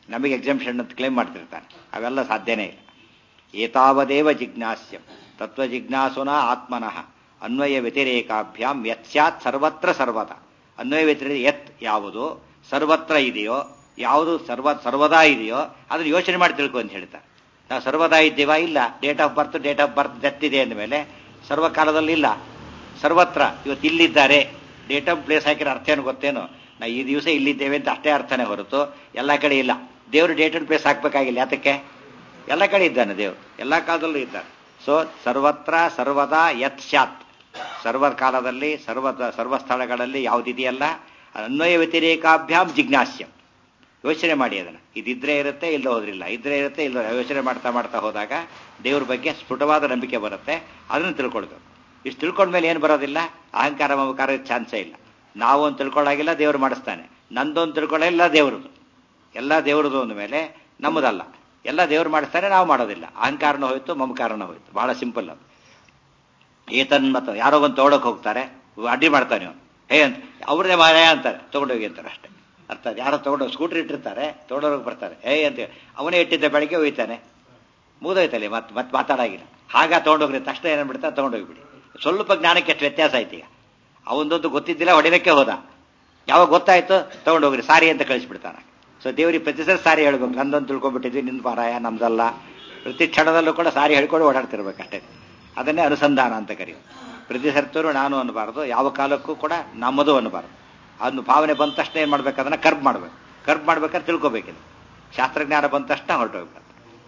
ನಮಗೆ ಎಕ್ಸಾಮ್ಷನ್ ಅಂತ ಕ್ಲೇಮ್ ಮಾಡ್ತಿರ್ತಾನೆ ಅವೆಲ್ಲ ಸಾಧ್ಯನೇ ಇಲ್ಲ ಏತಾವದೇವ ಜಿಜ್ಞಾಸ್ಯಂ ತತ್ವ ಜಿಜ್ಞಾಸುನ ಆತ್ಮನಃ ಅನ್ವಯ ವ್ಯತಿರೇಕಾಭ್ಯಾಂ ಯತ್ ಸ್ಯಾತ್ ಸರ್ವತ್ರ ಸರ್ವದ ಅನ್ವಯ ವ್ಯತಿರೇಕ ಯತ್ ಯಾವುದು ಸರ್ವತ್ರ ಇದೆಯೋ ಯಾವುದು ಸರ್ವ ಸರ್ವದಾ ಇದೆಯೋ ಅದನ್ನು ಯೋಚನೆ ಮಾಡಿ ತಿಳ್ಕೊ ಅಂತ ಹೇಳ್ತಾರೆ ನಾವು ಸರ್ವದಾ ಇದ್ದೀವಾ ಇಲ್ಲ date of birth date of birth death ಇದೆ ಅಂದಮೇಲೆ ಸರ್ವಕಾಲದಲ್ಲಿ ಇಲ್ಲ ಸರ್ವತ್ರ ಇವತ್ತು ಇಲ್ಲಿದ್ದಾರೆ ಡೇಟ್ ಆಫ್ ಪ್ಲೇಸ್ ಹಾಕಿರೋ ಅರ್ಥ ಏನು ಗೊತ್ತೇನು ನಾ ಈ ದಿವಸ ಇಲ್ಲಿದ್ದೇವೆ ಅಂತ ಅಷ್ಟೇ ಅರ್ಥನೇ ಹೊರತು ಎಲ್ಲ ಕಡೆ ಇಲ್ಲ ದೇವರು ಡೇಟ್ ಅಂಡ್ ಪ್ಲೇಸ್ ಹಾಕ್ಬೇಕಾಗಿಲ್ಲ ಯಾತಕ್ಕೆ ಎಲ್ಲ ಕಡೆ ಇದ್ದಾನೆ ದೇವರು ಎಲ್ಲ ಕಾಲದಲ್ಲೂ ಇದ್ದಾನೆ ಸೊ ಸರ್ವತ್ರ ಸರ್ವದಾ ಯತ್ ಸ್ಯಾತ್ ಸರ್ವ ಕಾಲದಲ್ಲಿ ಸರ್ವ ಸರ್ವ ಸ್ಥಳಗಳಲ್ಲಿ ಯಾವುದಿದೆಯಲ್ಲ ಅನ್ವಯ ವ್ಯತಿರೇಕಾಭ್ಯಾಮ್ ಜಿಜ್ಞಾಸ್ಯಂ ಯೋಚನೆ ಮಾಡಿ ಅದನ್ನು ಇದಿದ್ರೆ ಇರುತ್ತೆ ಇಲ್ಲ ಹೋದ್ರಿಲ್ಲ ಇದ್ರೆ ಇರುತ್ತೆ ಇಲ್ಲ ಯೋಚನೆ ಮಾಡ್ತಾ ಮಾಡ್ತಾ ಹೋದಾಗ ದೇವ್ರ ಬಗ್ಗೆ ಸ್ಫುಟವಾದ ನಂಬಿಕೆ ಬರುತ್ತೆ ಅದನ್ನು ತಿಳ್ಕೊಳ್ಬೇಕು ಇಷ್ಟು ತಿಳ್ಕೊಂಡ್ಮೇಲೆ ಏನು ಬರೋದಿಲ್ಲ ಅಹಂಕಾರ ಮಮಕಾರ ಚಾನ್ಸೇ ಇಲ್ಲ ನಾವು ಒಂದು ತಿಳ್ಕೊಳ್ಳಾಗಿಲ್ಲ ದೇವ್ರು ಮಾಡಿಸ್ತಾನೆ ನಂದೊಂದು ತಿಳ್ಕೊಳ್ಳಿಲ್ಲ ದೇವ್ರದ್ದು ಎಲ್ಲ ದೇವ್ರದ್ದು ಅಂದ ಮೇಲೆ ನಮ್ಮದಲ್ಲ ಎಲ್ಲ ದೇವ್ರು ಮಾಡಿಸ್ತಾನೆ ನಾವು ಮಾಡೋದಿಲ್ಲ ಅಹಂಕಾರನ ಹೋಯ್ತು ಮಮಕಾರನ ಹೋಯ್ತು ಬಹಳ ಸಿಂಪಲ್ ಅದು ಏತನ್ಮತ ಯಾರೋ ಒಂದು ತಗೊಳಕ್ ಹೋಗ್ತಾರೆ ಅಡ್ಡಿ ಮಾಡ್ತಾನೆ ಅವನು ಹೇ ಅಂತ ಅವ್ರದೇ ಮಾಯ ಅಂತಾರೆ ತಗೊಂಡೋಗಿ ಅಂತಾರೆ ಅಷ್ಟೇ ಅರ್ಥ ಯಾರೋ ತಗೊಂಡು ಸ್ಕೂಟರ್ ಇಟ್ಟಿರ್ತಾರೆ ತಗೊಂಡೋಗಿ ಬರ್ತಾರೆ ಹೇ ಅಂತ ಅವನೇ ಇಟ್ಟಿದ್ದ ಬೆಳಗ್ಗೆ ಹೋಯ್ತಾನೆ ಮುಗಿದೋಯ್ತಲ್ಲಿ ಮತ್ತೆ ಮತ್ತೆ ಮಾತಾಡಾಗಿಲ್ಲ ಹಾಗ ತಗೊಂಡೋಗ್ರಿ ತಕ್ಷಣ ಏನ ಬಿಡ್ತಾ ತಗೊಂಡೋಗ್ಬಿಡಿ ಸ್ವಲ್ಪ ಜ್ಞಾನಕ್ಕೆ ಎಷ್ಟು ವ್ಯತ್ಯಾಸ ಆಯ್ತು ಈಗ ಅವನದೊಂದು ಗೊತ್ತಿದ್ದಿಲ್ಲ ಹೊಡಿಲಿಕ್ಕೆ ಹೋದ ಯಾವಾಗ ಗೊತ್ತಾಯ್ತು ತಗೊಂಡೋಗ್ರಿ ಸಾರಿ ಅಂತ ಕಳಿಸ್ಬಿಡ್ತಾನೆ ಸೊ ದೇವರಿಗೆ ಪ್ರತಿ ಸರಿ ಸಾರಿ ಹೇಳ್ಬೇಕು ನಂದೊಂದು ತಿಳ್ಕೊಂಡ್ಬಿಟ್ಟಿದ್ವಿ ನಿಂದು ಪಾರಾಯ ನಮ್ದಲ್ಲ ಪ್ರತಿ ಕ್ಷಣದಲ್ಲೂ ಕೂಡ ಸಾರಿ ಹೇಳ್ಕೊಂಡು ಓಡಾಡ್ತಿರ್ಬೇಕು ಅಷ್ಟೇ ಅದನ್ನೇ ಅನುಸಂಧಾನ ಅಂತ ಕರೆಯೋದು ಪ್ರತಿ ಸರ್ತರು ನಾನು ಅನ್ನಬಾರ್ದು ಯಾವ ಕಾಲಕ್ಕೂ ಕೂಡ ನಮ್ಮದು ಅನ್ನಬಾರ್ದು ಅದನ್ನು ಭಾವನೆ ಬಂದ ತಕ್ಷಣ ಏನು ಮಾಡ್ಬೇಕು ಅದನ್ನ ಕರ್ಬ್ ಮಾಡ್ಬೇಕು ಕರ್ಬ್ ಮಾಡ್ಬೇಕಾದ್ರೆ ತಿಳ್ಕೊಬೇಕಿದೆ ಶಾಸ್ತ್ರಜ್ಞಾನ ಬಂದ ತಕ್ಷಣ ಹೊರಟೋಗ್ಬೇಕು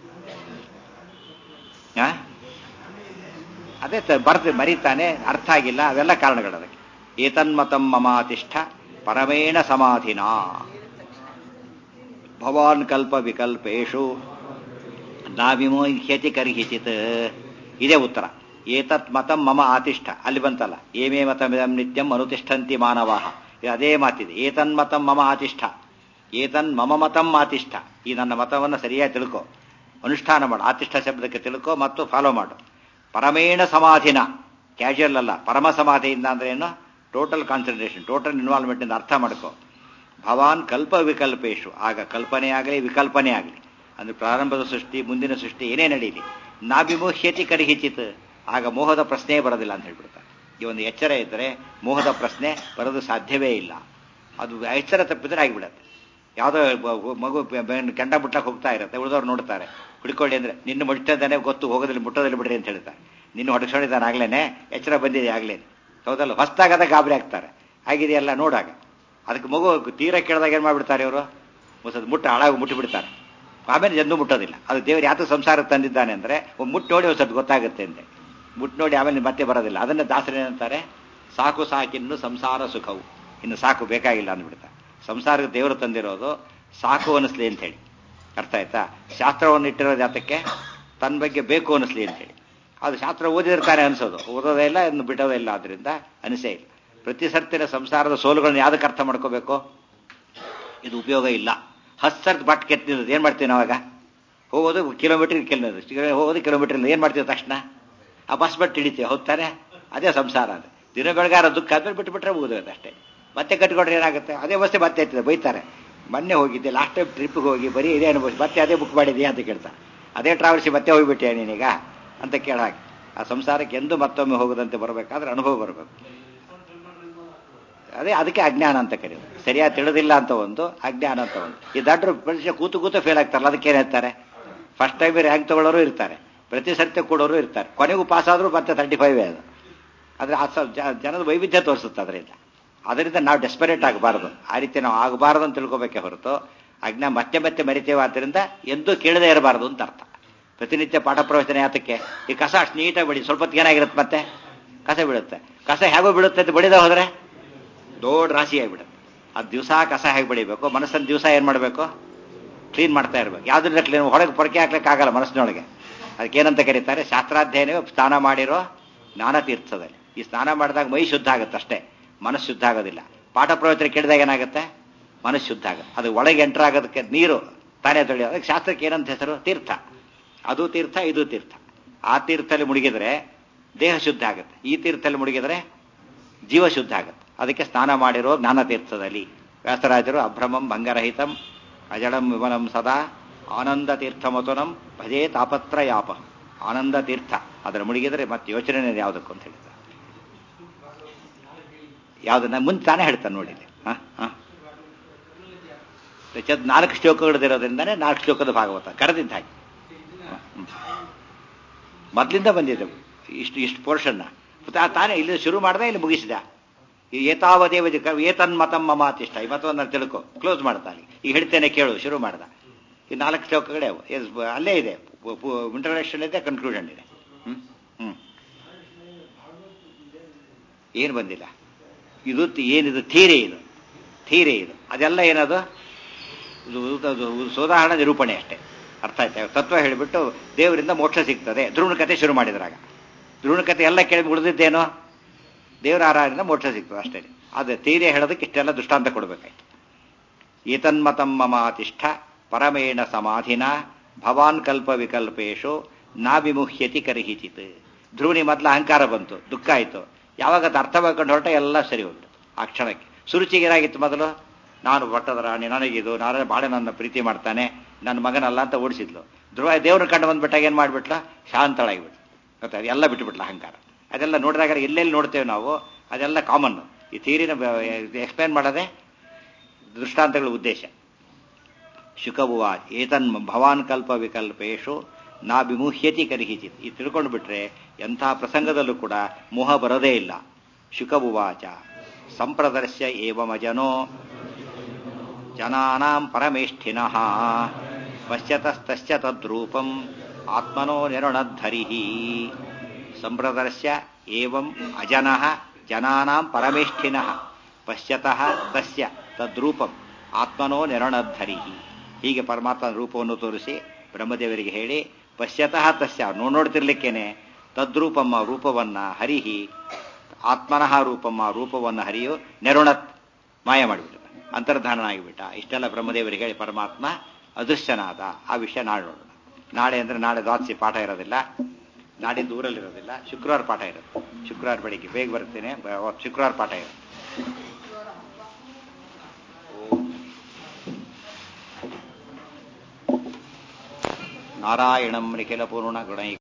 ಅದೇ ಬರ್ದು ಮರಿತಾನೆ ಅರ್ಥ ಆಗಿಲ್ಲ ಅವೆಲ್ಲ ಕಾರಣಗಳು ಅದಕ್ಕೆ ಏತನ್ಮತಂ ಮಮಾತಿಷ್ಠ ಪರಮೇಣ ಸಮಾಧಿನ ಭವಾನ್ ಕಲ್ಪ ವಿಕಲ್ಪೇಶು ನಾವಿಮೋಹ್ಯತಿ ಕರ್ಹಿಚಿತ್ ಇದೇ ಉತ್ತರ ಏತತ್ ಮತಂ ಮಮ ಆತಿಷ್ಠ ಅಲ್ಲಿ ಬಂತಲ್ಲ ಏಮೇ ಮತಮಿದಂ ನಿತ್ಯಂ ಅನುತಿಷ್ಠಂತಿ ಮಾನವಾಹ ಅದೇ ಮಾತಿದೆ ಏತನ್ಮತಂ ಮಮ ಆತಿಷ್ಠ ಏತನ್ ಮಮ ಮತಂ ಆತಿಷ್ಠ ಈ ನನ್ನ ಮತವನ್ನು ಸರಿಯಾಗಿ ತಿಳ್ಕೊ ಅನುಷ್ಠಾನ ಮಾಡು ಆತಿಷ್ಠ ಶಬ್ದಕ್ಕೆ ತಿಳ್ಕೊ ಮತ್ತು ಫಾಲೋ ಮಾಡು ಪರಮೇಣ ಸಮಾಧಿನ ಕ್ಯಾಶುಯಲ್ ಅಲ್ಲ ಪರಮ ಸಮಾಧಿಯಿಂದ ಅಂದ್ರೆ ಏನು ಟೋಟಲ್ ಕಾನ್ಸಂಟ್ರೇಷನ್ ಟೋಟಲ್ ಇನ್ವಾಲ್ವ್ಮೆಂಟ್ ಇಂದ ಅರ್ಥ ಮಾಡ್ಕೋ ಭವಾನ್ ಕಲ್ಪ ವಿಕಲ್ಪೇಶು ಆಗ ಕಲ್ಪನೆ ಆಗಲಿ ವಿಕಲ್ಪನೆ ಆಗಲಿ ಅಂದ್ರೆ ಪ್ರಾರಂಭದ ಸೃಷ್ಟಿ ಮುಂದಿನ ಸೃಷ್ಟಿ ಏನೇ ನಡೀಲಿ ನಾಭಿಮೋಹ್ಯತಿ ಕರಿಹಿಚಿತ್ ಆಗ ಮೋಹದ ಪ್ರಶ್ನೆಯೇ ಬರೋದಿಲ್ಲ ಅಂತ ಹೇಳ್ಬಿಡ್ತಾರೆ ಈ ಒಂದು ಎಚ್ಚರ ಇದ್ದರೆ ಮೋಹದ ಪ್ರಶ್ನೆ ಬರೋದು ಸಾಧ್ಯವೇ ಇಲ್ಲ ಅದು ಎಚ್ಚರ ತಪ್ಪಿದ್ರೆ ಆಗಿಬಿಡತ್ತೆ ಯಾವುದೋ ಮಗು ಕೆಂಡ ಮುಟ್ಟಕ್ಕೆ ಹೋಗ್ತಾ ಇರುತ್ತೆ ಉಳಿದವ್ರು ನೋಡ್ತಾರೆ ಹುಡ್ಕೊಳ್ಳಿ ಅಂದ್ರೆ ನಿನ್ನ ಮುಟ್ಟದಾನೆ ಗೊತ್ತು ಹೋಗೋದಿಲ್ಲ ಮುಟ್ಟೋದಿಲ್ಲ ಬಿಡ್ರಿ ಅಂತ ಹೇಳ್ತಾರೆ ನಿನ್ನ ಹೊಡೆಸೋಡಿದ್ದಾನೆ ಆಗ್ಲೇನೆ ಎಚ್ಚರ ಬಂದಿದೆ ಆಗ್ಲೇನೆ ಹೌದಲ್ಲ ಹೊಸ್ದಾಗದ ಗಾಬರಿ ಆಗ್ತಾರೆ ಆಗಿದೆಯಲ್ಲ ನೋಡಾಗ ಅದಕ್ಕೆ ಮಗು ತೀರ ಕೇಳಿದಾಗ ಏನು ಮಾಡಿಬಿಡ್ತಾರೆ ಇವರು ಮುಸದ್ ಮುಟ್ಟ ಹಾಳಾಗಿ ಮುಟ್ಟಿಬಿಡ್ತಾರೆ ಆಮೇಲೆ ಜಂದು ಮುಟ್ಟೋದಿಲ್ಲ ಅದು ದೇವರು ಯಾತ ಸಂಸಾರಕ್ಕೆ ತಂದಿದ್ದಾನೆ ಅಂದ್ರೆ ಮುಟ್ಟು ನೋಡಿ ಒಂದು ಸ್ವಲ್ಪ ಗೊತ್ತಾಗುತ್ತೆ ಅಂತೆ ಮುಟ್ಟು ನೋಡಿ ಆಮೇಲೆ ಮತ್ತೆ ಬರೋದಿಲ್ಲ ಅದನ್ನ ದಾಸರೇನಂತಾರೆ ಸಾಕು ಸಾಕಿನ್ನು ಸಂಸಾರ ಸುಖವು ಇನ್ನು ಸಾಕು ಬೇಕಾಗಿಲ್ಲ ಅಂದ್ಬಿಡ್ತಾರೆ ಸಂಸಾರಕ್ಕೆ ದೇವರು ತಂದಿರೋದು ಸಾಕು ಅನಿಸ್ಲಿ ಅಂತ ಹೇಳಿ ಅರ್ಥ ಆಯ್ತಾ ಶಾಸ್ತ್ರವನ್ನು ಇಟ್ಟಿರೋದು ಯಾತಕ್ಕೆ ತನ್ನ ಬಗ್ಗೆ ಬೇಕು ಅನಿಸ್ಲಿ ಅಂತ ಹೇಳಿ ಅದು ಶಾಸ್ತ್ರ ಓದಿರ್ತಾನೆ ಅನಿಸೋದು ಓದೋದೇ ಇಲ್ಲ ಇನ್ನು ಬಿಡೋದೇ ಇಲ್ಲ ಆದ್ರಿಂದ ಅನಿಸೇ ಇಲ್ಲ ಪ್ರತಿ ಸರ್ತಿನ ಸಂಸಾರದ ಸೋಲುಗಳನ್ನ ಯಾವ್ದಕ್ಕೆ ಅರ್ಥ ಮಾಡ್ಕೋಬೇಕು ಇದು ಉಪಯೋಗ ಇಲ್ಲ ಹತ್ತು ಸರ್ತಿ ಬಟ್ ಕೆತ್ತಿರೋದು ಏನು ಮಾಡ್ತೀವಿ ನಾವಾಗ ಹೋಗೋದು ಕಿಲೋಮೀಟರ್ ಕಿಲೋಮೀಟರ್ ಹೋಗೋದು ಕಿಲೋಮೀಟರ್ ಇಲ್ಲ ಏನು ಮಾಡ್ತೀವಿ ತಕ್ಷಣ ಆ ಬಸ್ ಬಟ್ ಹಿಡಿತೀವಿ ಹೋಗ್ತಾನೆ ಅದೇ ಸಂಸಾರ ಅದು ದಿನ ಬೆಳಗಾರ ದುಃಖ ಆದ್ಮೇಲೆ ಬಿಟ್ಟು ಬಿಟ್ರೆ ಮುಗಿದೋದು ಅಷ್ಟೇ ಮತ್ತೆ ಕಟ್ಕೊಂಡ್ರೆ ಏನಾಗುತ್ತೆ ಅದೇ ಬಸ್ಸೆ ಮತ್ತೆ ಎತ್ತಿದೆ ಬೈತಾರೆ ಮೊನ್ನೆ ಹೋಗಿದ್ದೆ ಲಾಸ್ಟ್ ಟೈಮ್ ಟ್ರಿಪ್ಗೆ ಹೋಗಿ ಬರೀ ಇದೇ ಅನುಭವಿಸಿ ಮತ್ತೆ ಅದೇ ಬುಕ್ ಮಾಡಿದೆಯಾ ಅಂತ ಕೇಳ್ತಾರೆ ಅದೇ ಟ್ರಾವೆಲ್ಸಿ ಮತ್ತೆ ಹೋಗಿಬಿಟ್ಟೆ ನೀನೀಗ ಅಂತ ಕೇಳಾಕಿ ಆ ಸಂಸಾರಕ್ಕೆ ಎಂದು ಮತ್ತೊಮ್ಮೆ ಹೋಗದಂತೆ ಬರಬೇಕಾದ್ರೆ ಅನುಭವ ಬರಬೇಕು ಅದೇ ಅದಕ್ಕೆ ಅಜ್ಞಾನ ಅಂತ ಕರೆಯೋದು ಸರಿಯಾಗಿ ತಿಳಿದಿಲ್ಲ ಅಂತ ಒಂದು ಅಜ್ಞಾನ ಅಂತ ಒಂದು ಈ ದಡ್ಡರು ಪರೀಕ್ಷೆ ಕೂತು ಕೂತು ಫೇಲ್ ಆಗ್ತಾರಲ್ಲ ಅದಕ್ಕೆ ಏನು ಹೇಳ್ತಾರೆ ಫಸ್ಟ್ ಟೈಮ್ ರ್ಯಾಂಕ್ ತಗೊಳ್ಳೋರು ಇರ್ತಾರೆ ಪ್ರತಿ ಸರ್ತಿ ಕೊಡೋರು ಇರ್ತಾರೆ ಕೊನೆಗೂ ಪಾಸ್ ಆದರೂ ಮತ್ತೆ ತರ್ಟಿ ಫೈವ್ ಅದು ಆದರೆ ಆ ಜನದ ವೈವಿಧ್ಯ ತೋರಿಸುತ್ತೆ ಅದರಿಂದ ಅದರಿಂದ ನಾವು ಡೆಸ್ಪರೇಟ್ ಆಗಬಾರ್ದು ಆ ರೀತಿ ನಾವು ಆಗಬಾರ್ದು ಅಂತ ತಿಳ್ಕೊಬೇಕೆ ಹೊರತು ಅಜ್ಞಾ ಮತ್ತೆ ಮತ್ತೆ ಮರಿತೇವೆ ಆದ್ದರಿಂದ ಎಂದೂ ಕೇಳದೇ ಇರಬಾರ್ದು ಅಂತ ಅರ್ಥ ಪ್ರತಿನಿತ್ಯ ಪಾಠ ಪ್ರವಚನ ಯಾತಕ್ಕೆ ಈ ಕಸ ಅಷ್ಟು ನೀಟಾಗಿ ಬಡಿ ಸ್ವಲ್ಪ ಹೊತ್ತಿಗೆ ಏನಾಗಿರುತ್ತೆ ಮತ್ತೆ ಕಸ ಬೀಳುತ್ತೆ ಕಸ ಹೇಗೋ ಬೀಳುತ್ತೆ ಅಂತ ಬಡಿದ ಹೋದ್ರೆ ದೊಡ್ಡ ರಾಶಿ ಆಗಿಬಿಡುತ್ತೆ ಅದು ದಿವಸ ಕಸ ಹೇಗೆ ಬಡಿಬೇಕು ಮನಸ್ಸನ್ನು ದಿವಸ ಏನು ಮಾಡಬೇಕು ಕ್ಲೀನ್ ಮಾಡ್ತಾ ಇರಬೇಕು ಯಾವ್ದ್ರಿಂದ ಕ್ಲೀನ್ ಹೊರಗೆ ಪೊರಕೆ ಹಾಕ್ಲಿಕ್ಕೆ ಆಗಲ್ಲ ಮನಸ್ಸಿನೊಳಗೆ ಅದಕ್ಕೇನಂತ ಕರೀತಾರೆ ಶಾಸ್ತ್ರಾಧ್ಯಯನವೇ ಸ್ನಾನ ಮಾಡಿರೋ ಜ್ಞಾನ ತೀರ್ಥದಲ್ಲಿ ಈ ಸ್ನಾನ ಮಾಡಿದಾಗ ಮೈ ಶುದ್ಧ ಆಗುತ್ತೆ ಅಷ್ಟೇ ಮನಸ್ಸು ಶುದ್ಧ ಆಗೋದಿಲ್ಲ ಪಾಠ ಪ್ರವಚನ ಕೇಳಿದಾಗ ಏನಾಗುತ್ತೆ ಮನಸ್ಸು ಶುದ್ಧ ಆಗುತ್ತೆ ಅದು ಒಳಗೆ ಎಂಟರ್ ಆಗೋದಕ್ಕೆ ನೀರು ತಾನೇ ತೊಳೆಯೋದು ಅದಕ್ಕೆ ಶಾಸ್ತ್ರಕ್ಕೆ ಏನಂತ ಹೆಸರು ತೀರ್ಥ ಅದು ತೀರ್ಥ ಇದು ತೀರ್ಥ ಆ ತೀರ್ಥದಲ್ಲಿ ಮುಳುಗಿದ್ರೆ ದೇಹ ಶುದ್ಧ ಆಗುತ್ತೆ ಈ ತೀರ್ಥದಲ್ಲಿ ಮುಳುಗಿದ್ರೆ ಜೀವ ಶುದ್ಧ ಆಗುತ್ತೆ ಅದಕ್ಕೆ ಸ್ನಾನ ಮಾಡಿರೋ ಜ್ಞಾನ ತೀರ್ಥದಲ್ಲಿ ವ್ಯಾಸರಾಜರು ಅಭ್ರಮಂ ಭಂಗರಹಿತಂ ಅಜಡಂ ವಿಮಲಂ ಸದಾ ಆನಂದ ತೀರ್ಥಮತುನಂ ಭಜೇ ತಾಪತ್ರಯಾಪ ಆನಂದ ತೀರ್ಥ ಅದರ ಮುಳುಗಿದ್ರೆ ಮತ್ತೆ ಯೋಚನೆ ಯಾವುದಕ್ಕೂ ಅಂತ ಹೇಳಿದ ಯಾವ್ದನ್ನ ಮುಂದೆ ತಾನೇ ಹೇಳ್ತಾನೆ ನೋಡಿದೆ ಹಾ ಹಾ ಚದ್ ನಾಲ್ಕು ಶ್ಲೋಕಗಳದಿರೋದ್ರಿಂದಾನೇ ನಾಲ್ಕು ಶ್ಲೋಕದ ಭಾಗವತ ಕರೆದಿದ್ದ ಹಾಗೆ ಹ್ಮ್. ಮೊದ್ಲಿಂದ ಬಂದಿದೆ ಇಷ್ಟು ಇಷ್ಟು ಪೋರ್ಷನ್ನ ತಾ- ತಾನೇ ಇಲ್ಲಿ ಶುರು ಮಾಡ್ದೆ ಇಲ್ಲಿ ಮುಗಿಸಿದ ಈ ಏತಾವದೇವ ಜ- ಏತನ್ ಮತಂ ಮಮ ಅತಿಷ್ಠ ಈ ಮತವನ್ನ ತಿಳ್ಕೊ ಕ್ಲೋಸ್ ಮಾಡ್ತಾನೆ ಈಗ ಹೇಳ್ತೇನೆ ಕೇಳು ಶುರು ಮಾಡ್ದ ಈ ನಾಲ್ಕು ಶ್ಲೋಕಗಳೇ ಅವು ಎಸ್ ಬ- ಅಲ್ಲೇ ಇದೆ ಇಂಟ್ರಡಕ್ಷನ್ ಇದೆ ಕನ್ಕ್ಲೂಷನ್ ಇದೆ ಹ್ಮ್ ಹ್ಮ್ ಏನು ಬಂದಿಲ್ಲ ಇದು ತಿ- ಏನಿದು ಥೀರೆ ಇದು ಥೀರೆ ಇದು ಅದೆಲ್ಲ ಏನದು ಇದು ಇದು ಸೋದಾಹರಣ ನಿರೂಪಣೆ ಅಷ್ಟೇ ಅರ್ಥ ಆಯ್ತಾ ತತ್ವ ಹೇಳಿಬಿಟ್ಟು ದೇವರಿಂದ ಮೋಕ್ಷ ಸಿಗ್ತದೆ ಧ್ರುವನ ಕತೆ ಶುರು ಮಾಡಿದ್ರಾಗ ಧ್ರುವನ ಕತೆ ಎಲ್ಲ ಕೇಳಿ ಉಳಿದಿದ್ದೇನೋ ದೇವರ ಆರಾಧನೆ ಮೋಕ್ಷ ಸಿಗ್ತದೆ ಅಷ್ಟೇ ಅದೇ ತೀರೆ ಹೇಳೋದಕ್ಕೆ ಇಷ್ಟೆಲ್ಲ ದೃಷ್ಟಾಂತ ಕೊಡಬೇಕಾಯ್ತು ಏತನ್ಮತಂ ಮಮ ಅತಿಷ್ಠ ಪರಮೇಣ ಸಮಾಧಿನ ಭವಾನ್ ಕಲ್ಪ ವಿಕಲ್ಪೇಶು ನಾ ವಿಮುಹ್ಯತಿ ಕರಿಹಿಚಿತ್ ಧ್ರುವನಿ ಮೊದಲ ಅಹಂಕಾರ ಬಂತು ದುಃಖ ಆಯಿತು ಯಾವಾಗ ಅದು ಅರ್ಥ ಮಾಡ್ಕೊಂಡು ಹೊರಟ ಎಲ್ಲ ಸರಿ ಹೋಗ್ಬಿಟ್ಟು ಆ ಕ್ಷಣಕ್ಕೆ ಸುರುಚಿಗೆ ಏನಾಗಿತ್ತು ಮೊದಲು ನಾನು ಭಟ್ಟದ ರಾಣಿ ನನಗಿದು ನಾನೇ ಬಾಳೆ ನನ್ನ ಪ್ರೀತಿ ಮಾಡ್ತಾನೆ ನನ್ನ ಮಗನಲ್ಲ ಅಂತ ಓಡಿಸಿದ್ಲು ಧ್ರುವ ದೇವ್ರ ಕಂಡು ಬಂದ್ಬಿಟ್ಟಾಗ ಏನು ಮಾಡಿಬಿಟ್ಲ ಶಾಂತಳಾಗಿಬಿಟ್ಲು ಗೊತ್ತಾ ಎಲ್ಲ ಬಿಟ್ಟುಬಿಟ್ಲ ಅಹಂಕಾರ ಅದೆಲ್ಲ ನೋಡಿದಾಗ ಎಲ್ಲೆಲ್ಲಿ ನೋಡ್ತೇವೆ ನಾವು ಅದೆಲ್ಲ ಕಾಮನ್ ಈ ಥೀರಿನ ಎಕ್ಸ್ಪ್ಲೇನ್ ಮಾಡೋದೇ ದೃಷ್ಟಾಂತಗಳ ಉದ್ದೇಶ ಶುಕಬುವ ಏತನ್ ಭವಾನ್ ಕಲ್ಪ ವಿಕಲ್ಪೇಶು ನಾ ವಿಮುಹ್ಯತಿ ಕರಿಹಿಚಿತ್ ಈ ತಿಳ್ಕೊಂಡು ಬಿಟ್ರೆ ಎಂಥ ಪ್ರಸಂಗದಲ್ಲೂ ಕೂಡ ಮೋಹ ಬರೋದೇ ಇಲ್ಲ ಶುಕಬುವಾಚ ಸಂಪ್ರದರ್ಶ್ಯ ಏವಮಜನೋ ಜನಾನಾಂ ಪರಮೇಷ್ಠಿನಃ ಪಶ್ಯತಸ್ತಶ್ಚ ತದ್ರೂಪಂ ಆತ್ಮನೋ ನಿರುಣದ್ಧರಿ ಸಂಪ್ರದರ್ಶ್ಯ ಏವಂ ಅಜನಃ ಜನಾನಾಂ ಪರಮೇಷ್ಠಿನಃ ಪಶ್ಯತಃ ತಸ್ಯ ತದ್ರೂಪಂ ಆತ್ಮನೋ ನಿರಣದ್ಧರಿ ಹೀಗೆ ಪರಮಾತ್ಮನ ರೂಪವನ್ನು ತೋರಿಸಿ ಬ್ರಹ್ಮದೇವರಿಗೆ ಹೇಳಿ ಪಶ್ಯತಃ ತಸ್ಯ ನೋ ನೋಡ್ತಿರ್ಲಿಕ್ಕೇನೆ ತದ್ರೂಪಮ್ಮ ರೂಪವನ್ನ ಹರಿಹಿ ಆತ್ಮನಃ ರೂಪಮ್ಮ ರೂಪವನ್ನು ಹರಿಯು ನೆರುಣತ್ ಮಾಯ ಮಾಡಿಬಿಟ್ಟ ಅಂತರ್ಧಾನನಾಗಿಬಿಟ್ಟ ಇಷ್ಟೆಲ್ಲ ಬ್ರಹ್ಮದೇವರಿಗೆ ಹೇಳಿ ಪರಮಾತ್ಮ ಅದೃಶ್ಯನಾದ ಆ ವಿಷಯ ನಾಳೆ ನೋಡೋಣ ನಾಳೆ ಅಂದ್ರೆ ನಾಳೆ ದ್ವಾದಶಿ ಪಾಠ ಇರೋದಿಲ್ಲ ನಾಳೆ ದೂರಲ್ಲಿರೋದಿಲ್ಲ ಶುಕ್ರವಾರ ಪಾಠ ಇರುತ್ತೆ ಶುಕ್ರವಾರ ಬೆಳಿಗ್ಗೆ ಬೇಗ ಬರ್ತೇನೆ ಬ- ಅವತ್ತು ಶುಕ್ರವಾರ ಪಾಠ ಇರುತ್ತೆ ನಾರಾಯಣಂ ನಿಖಿಲ ಪೂರ್ಣ ಗುಣೈ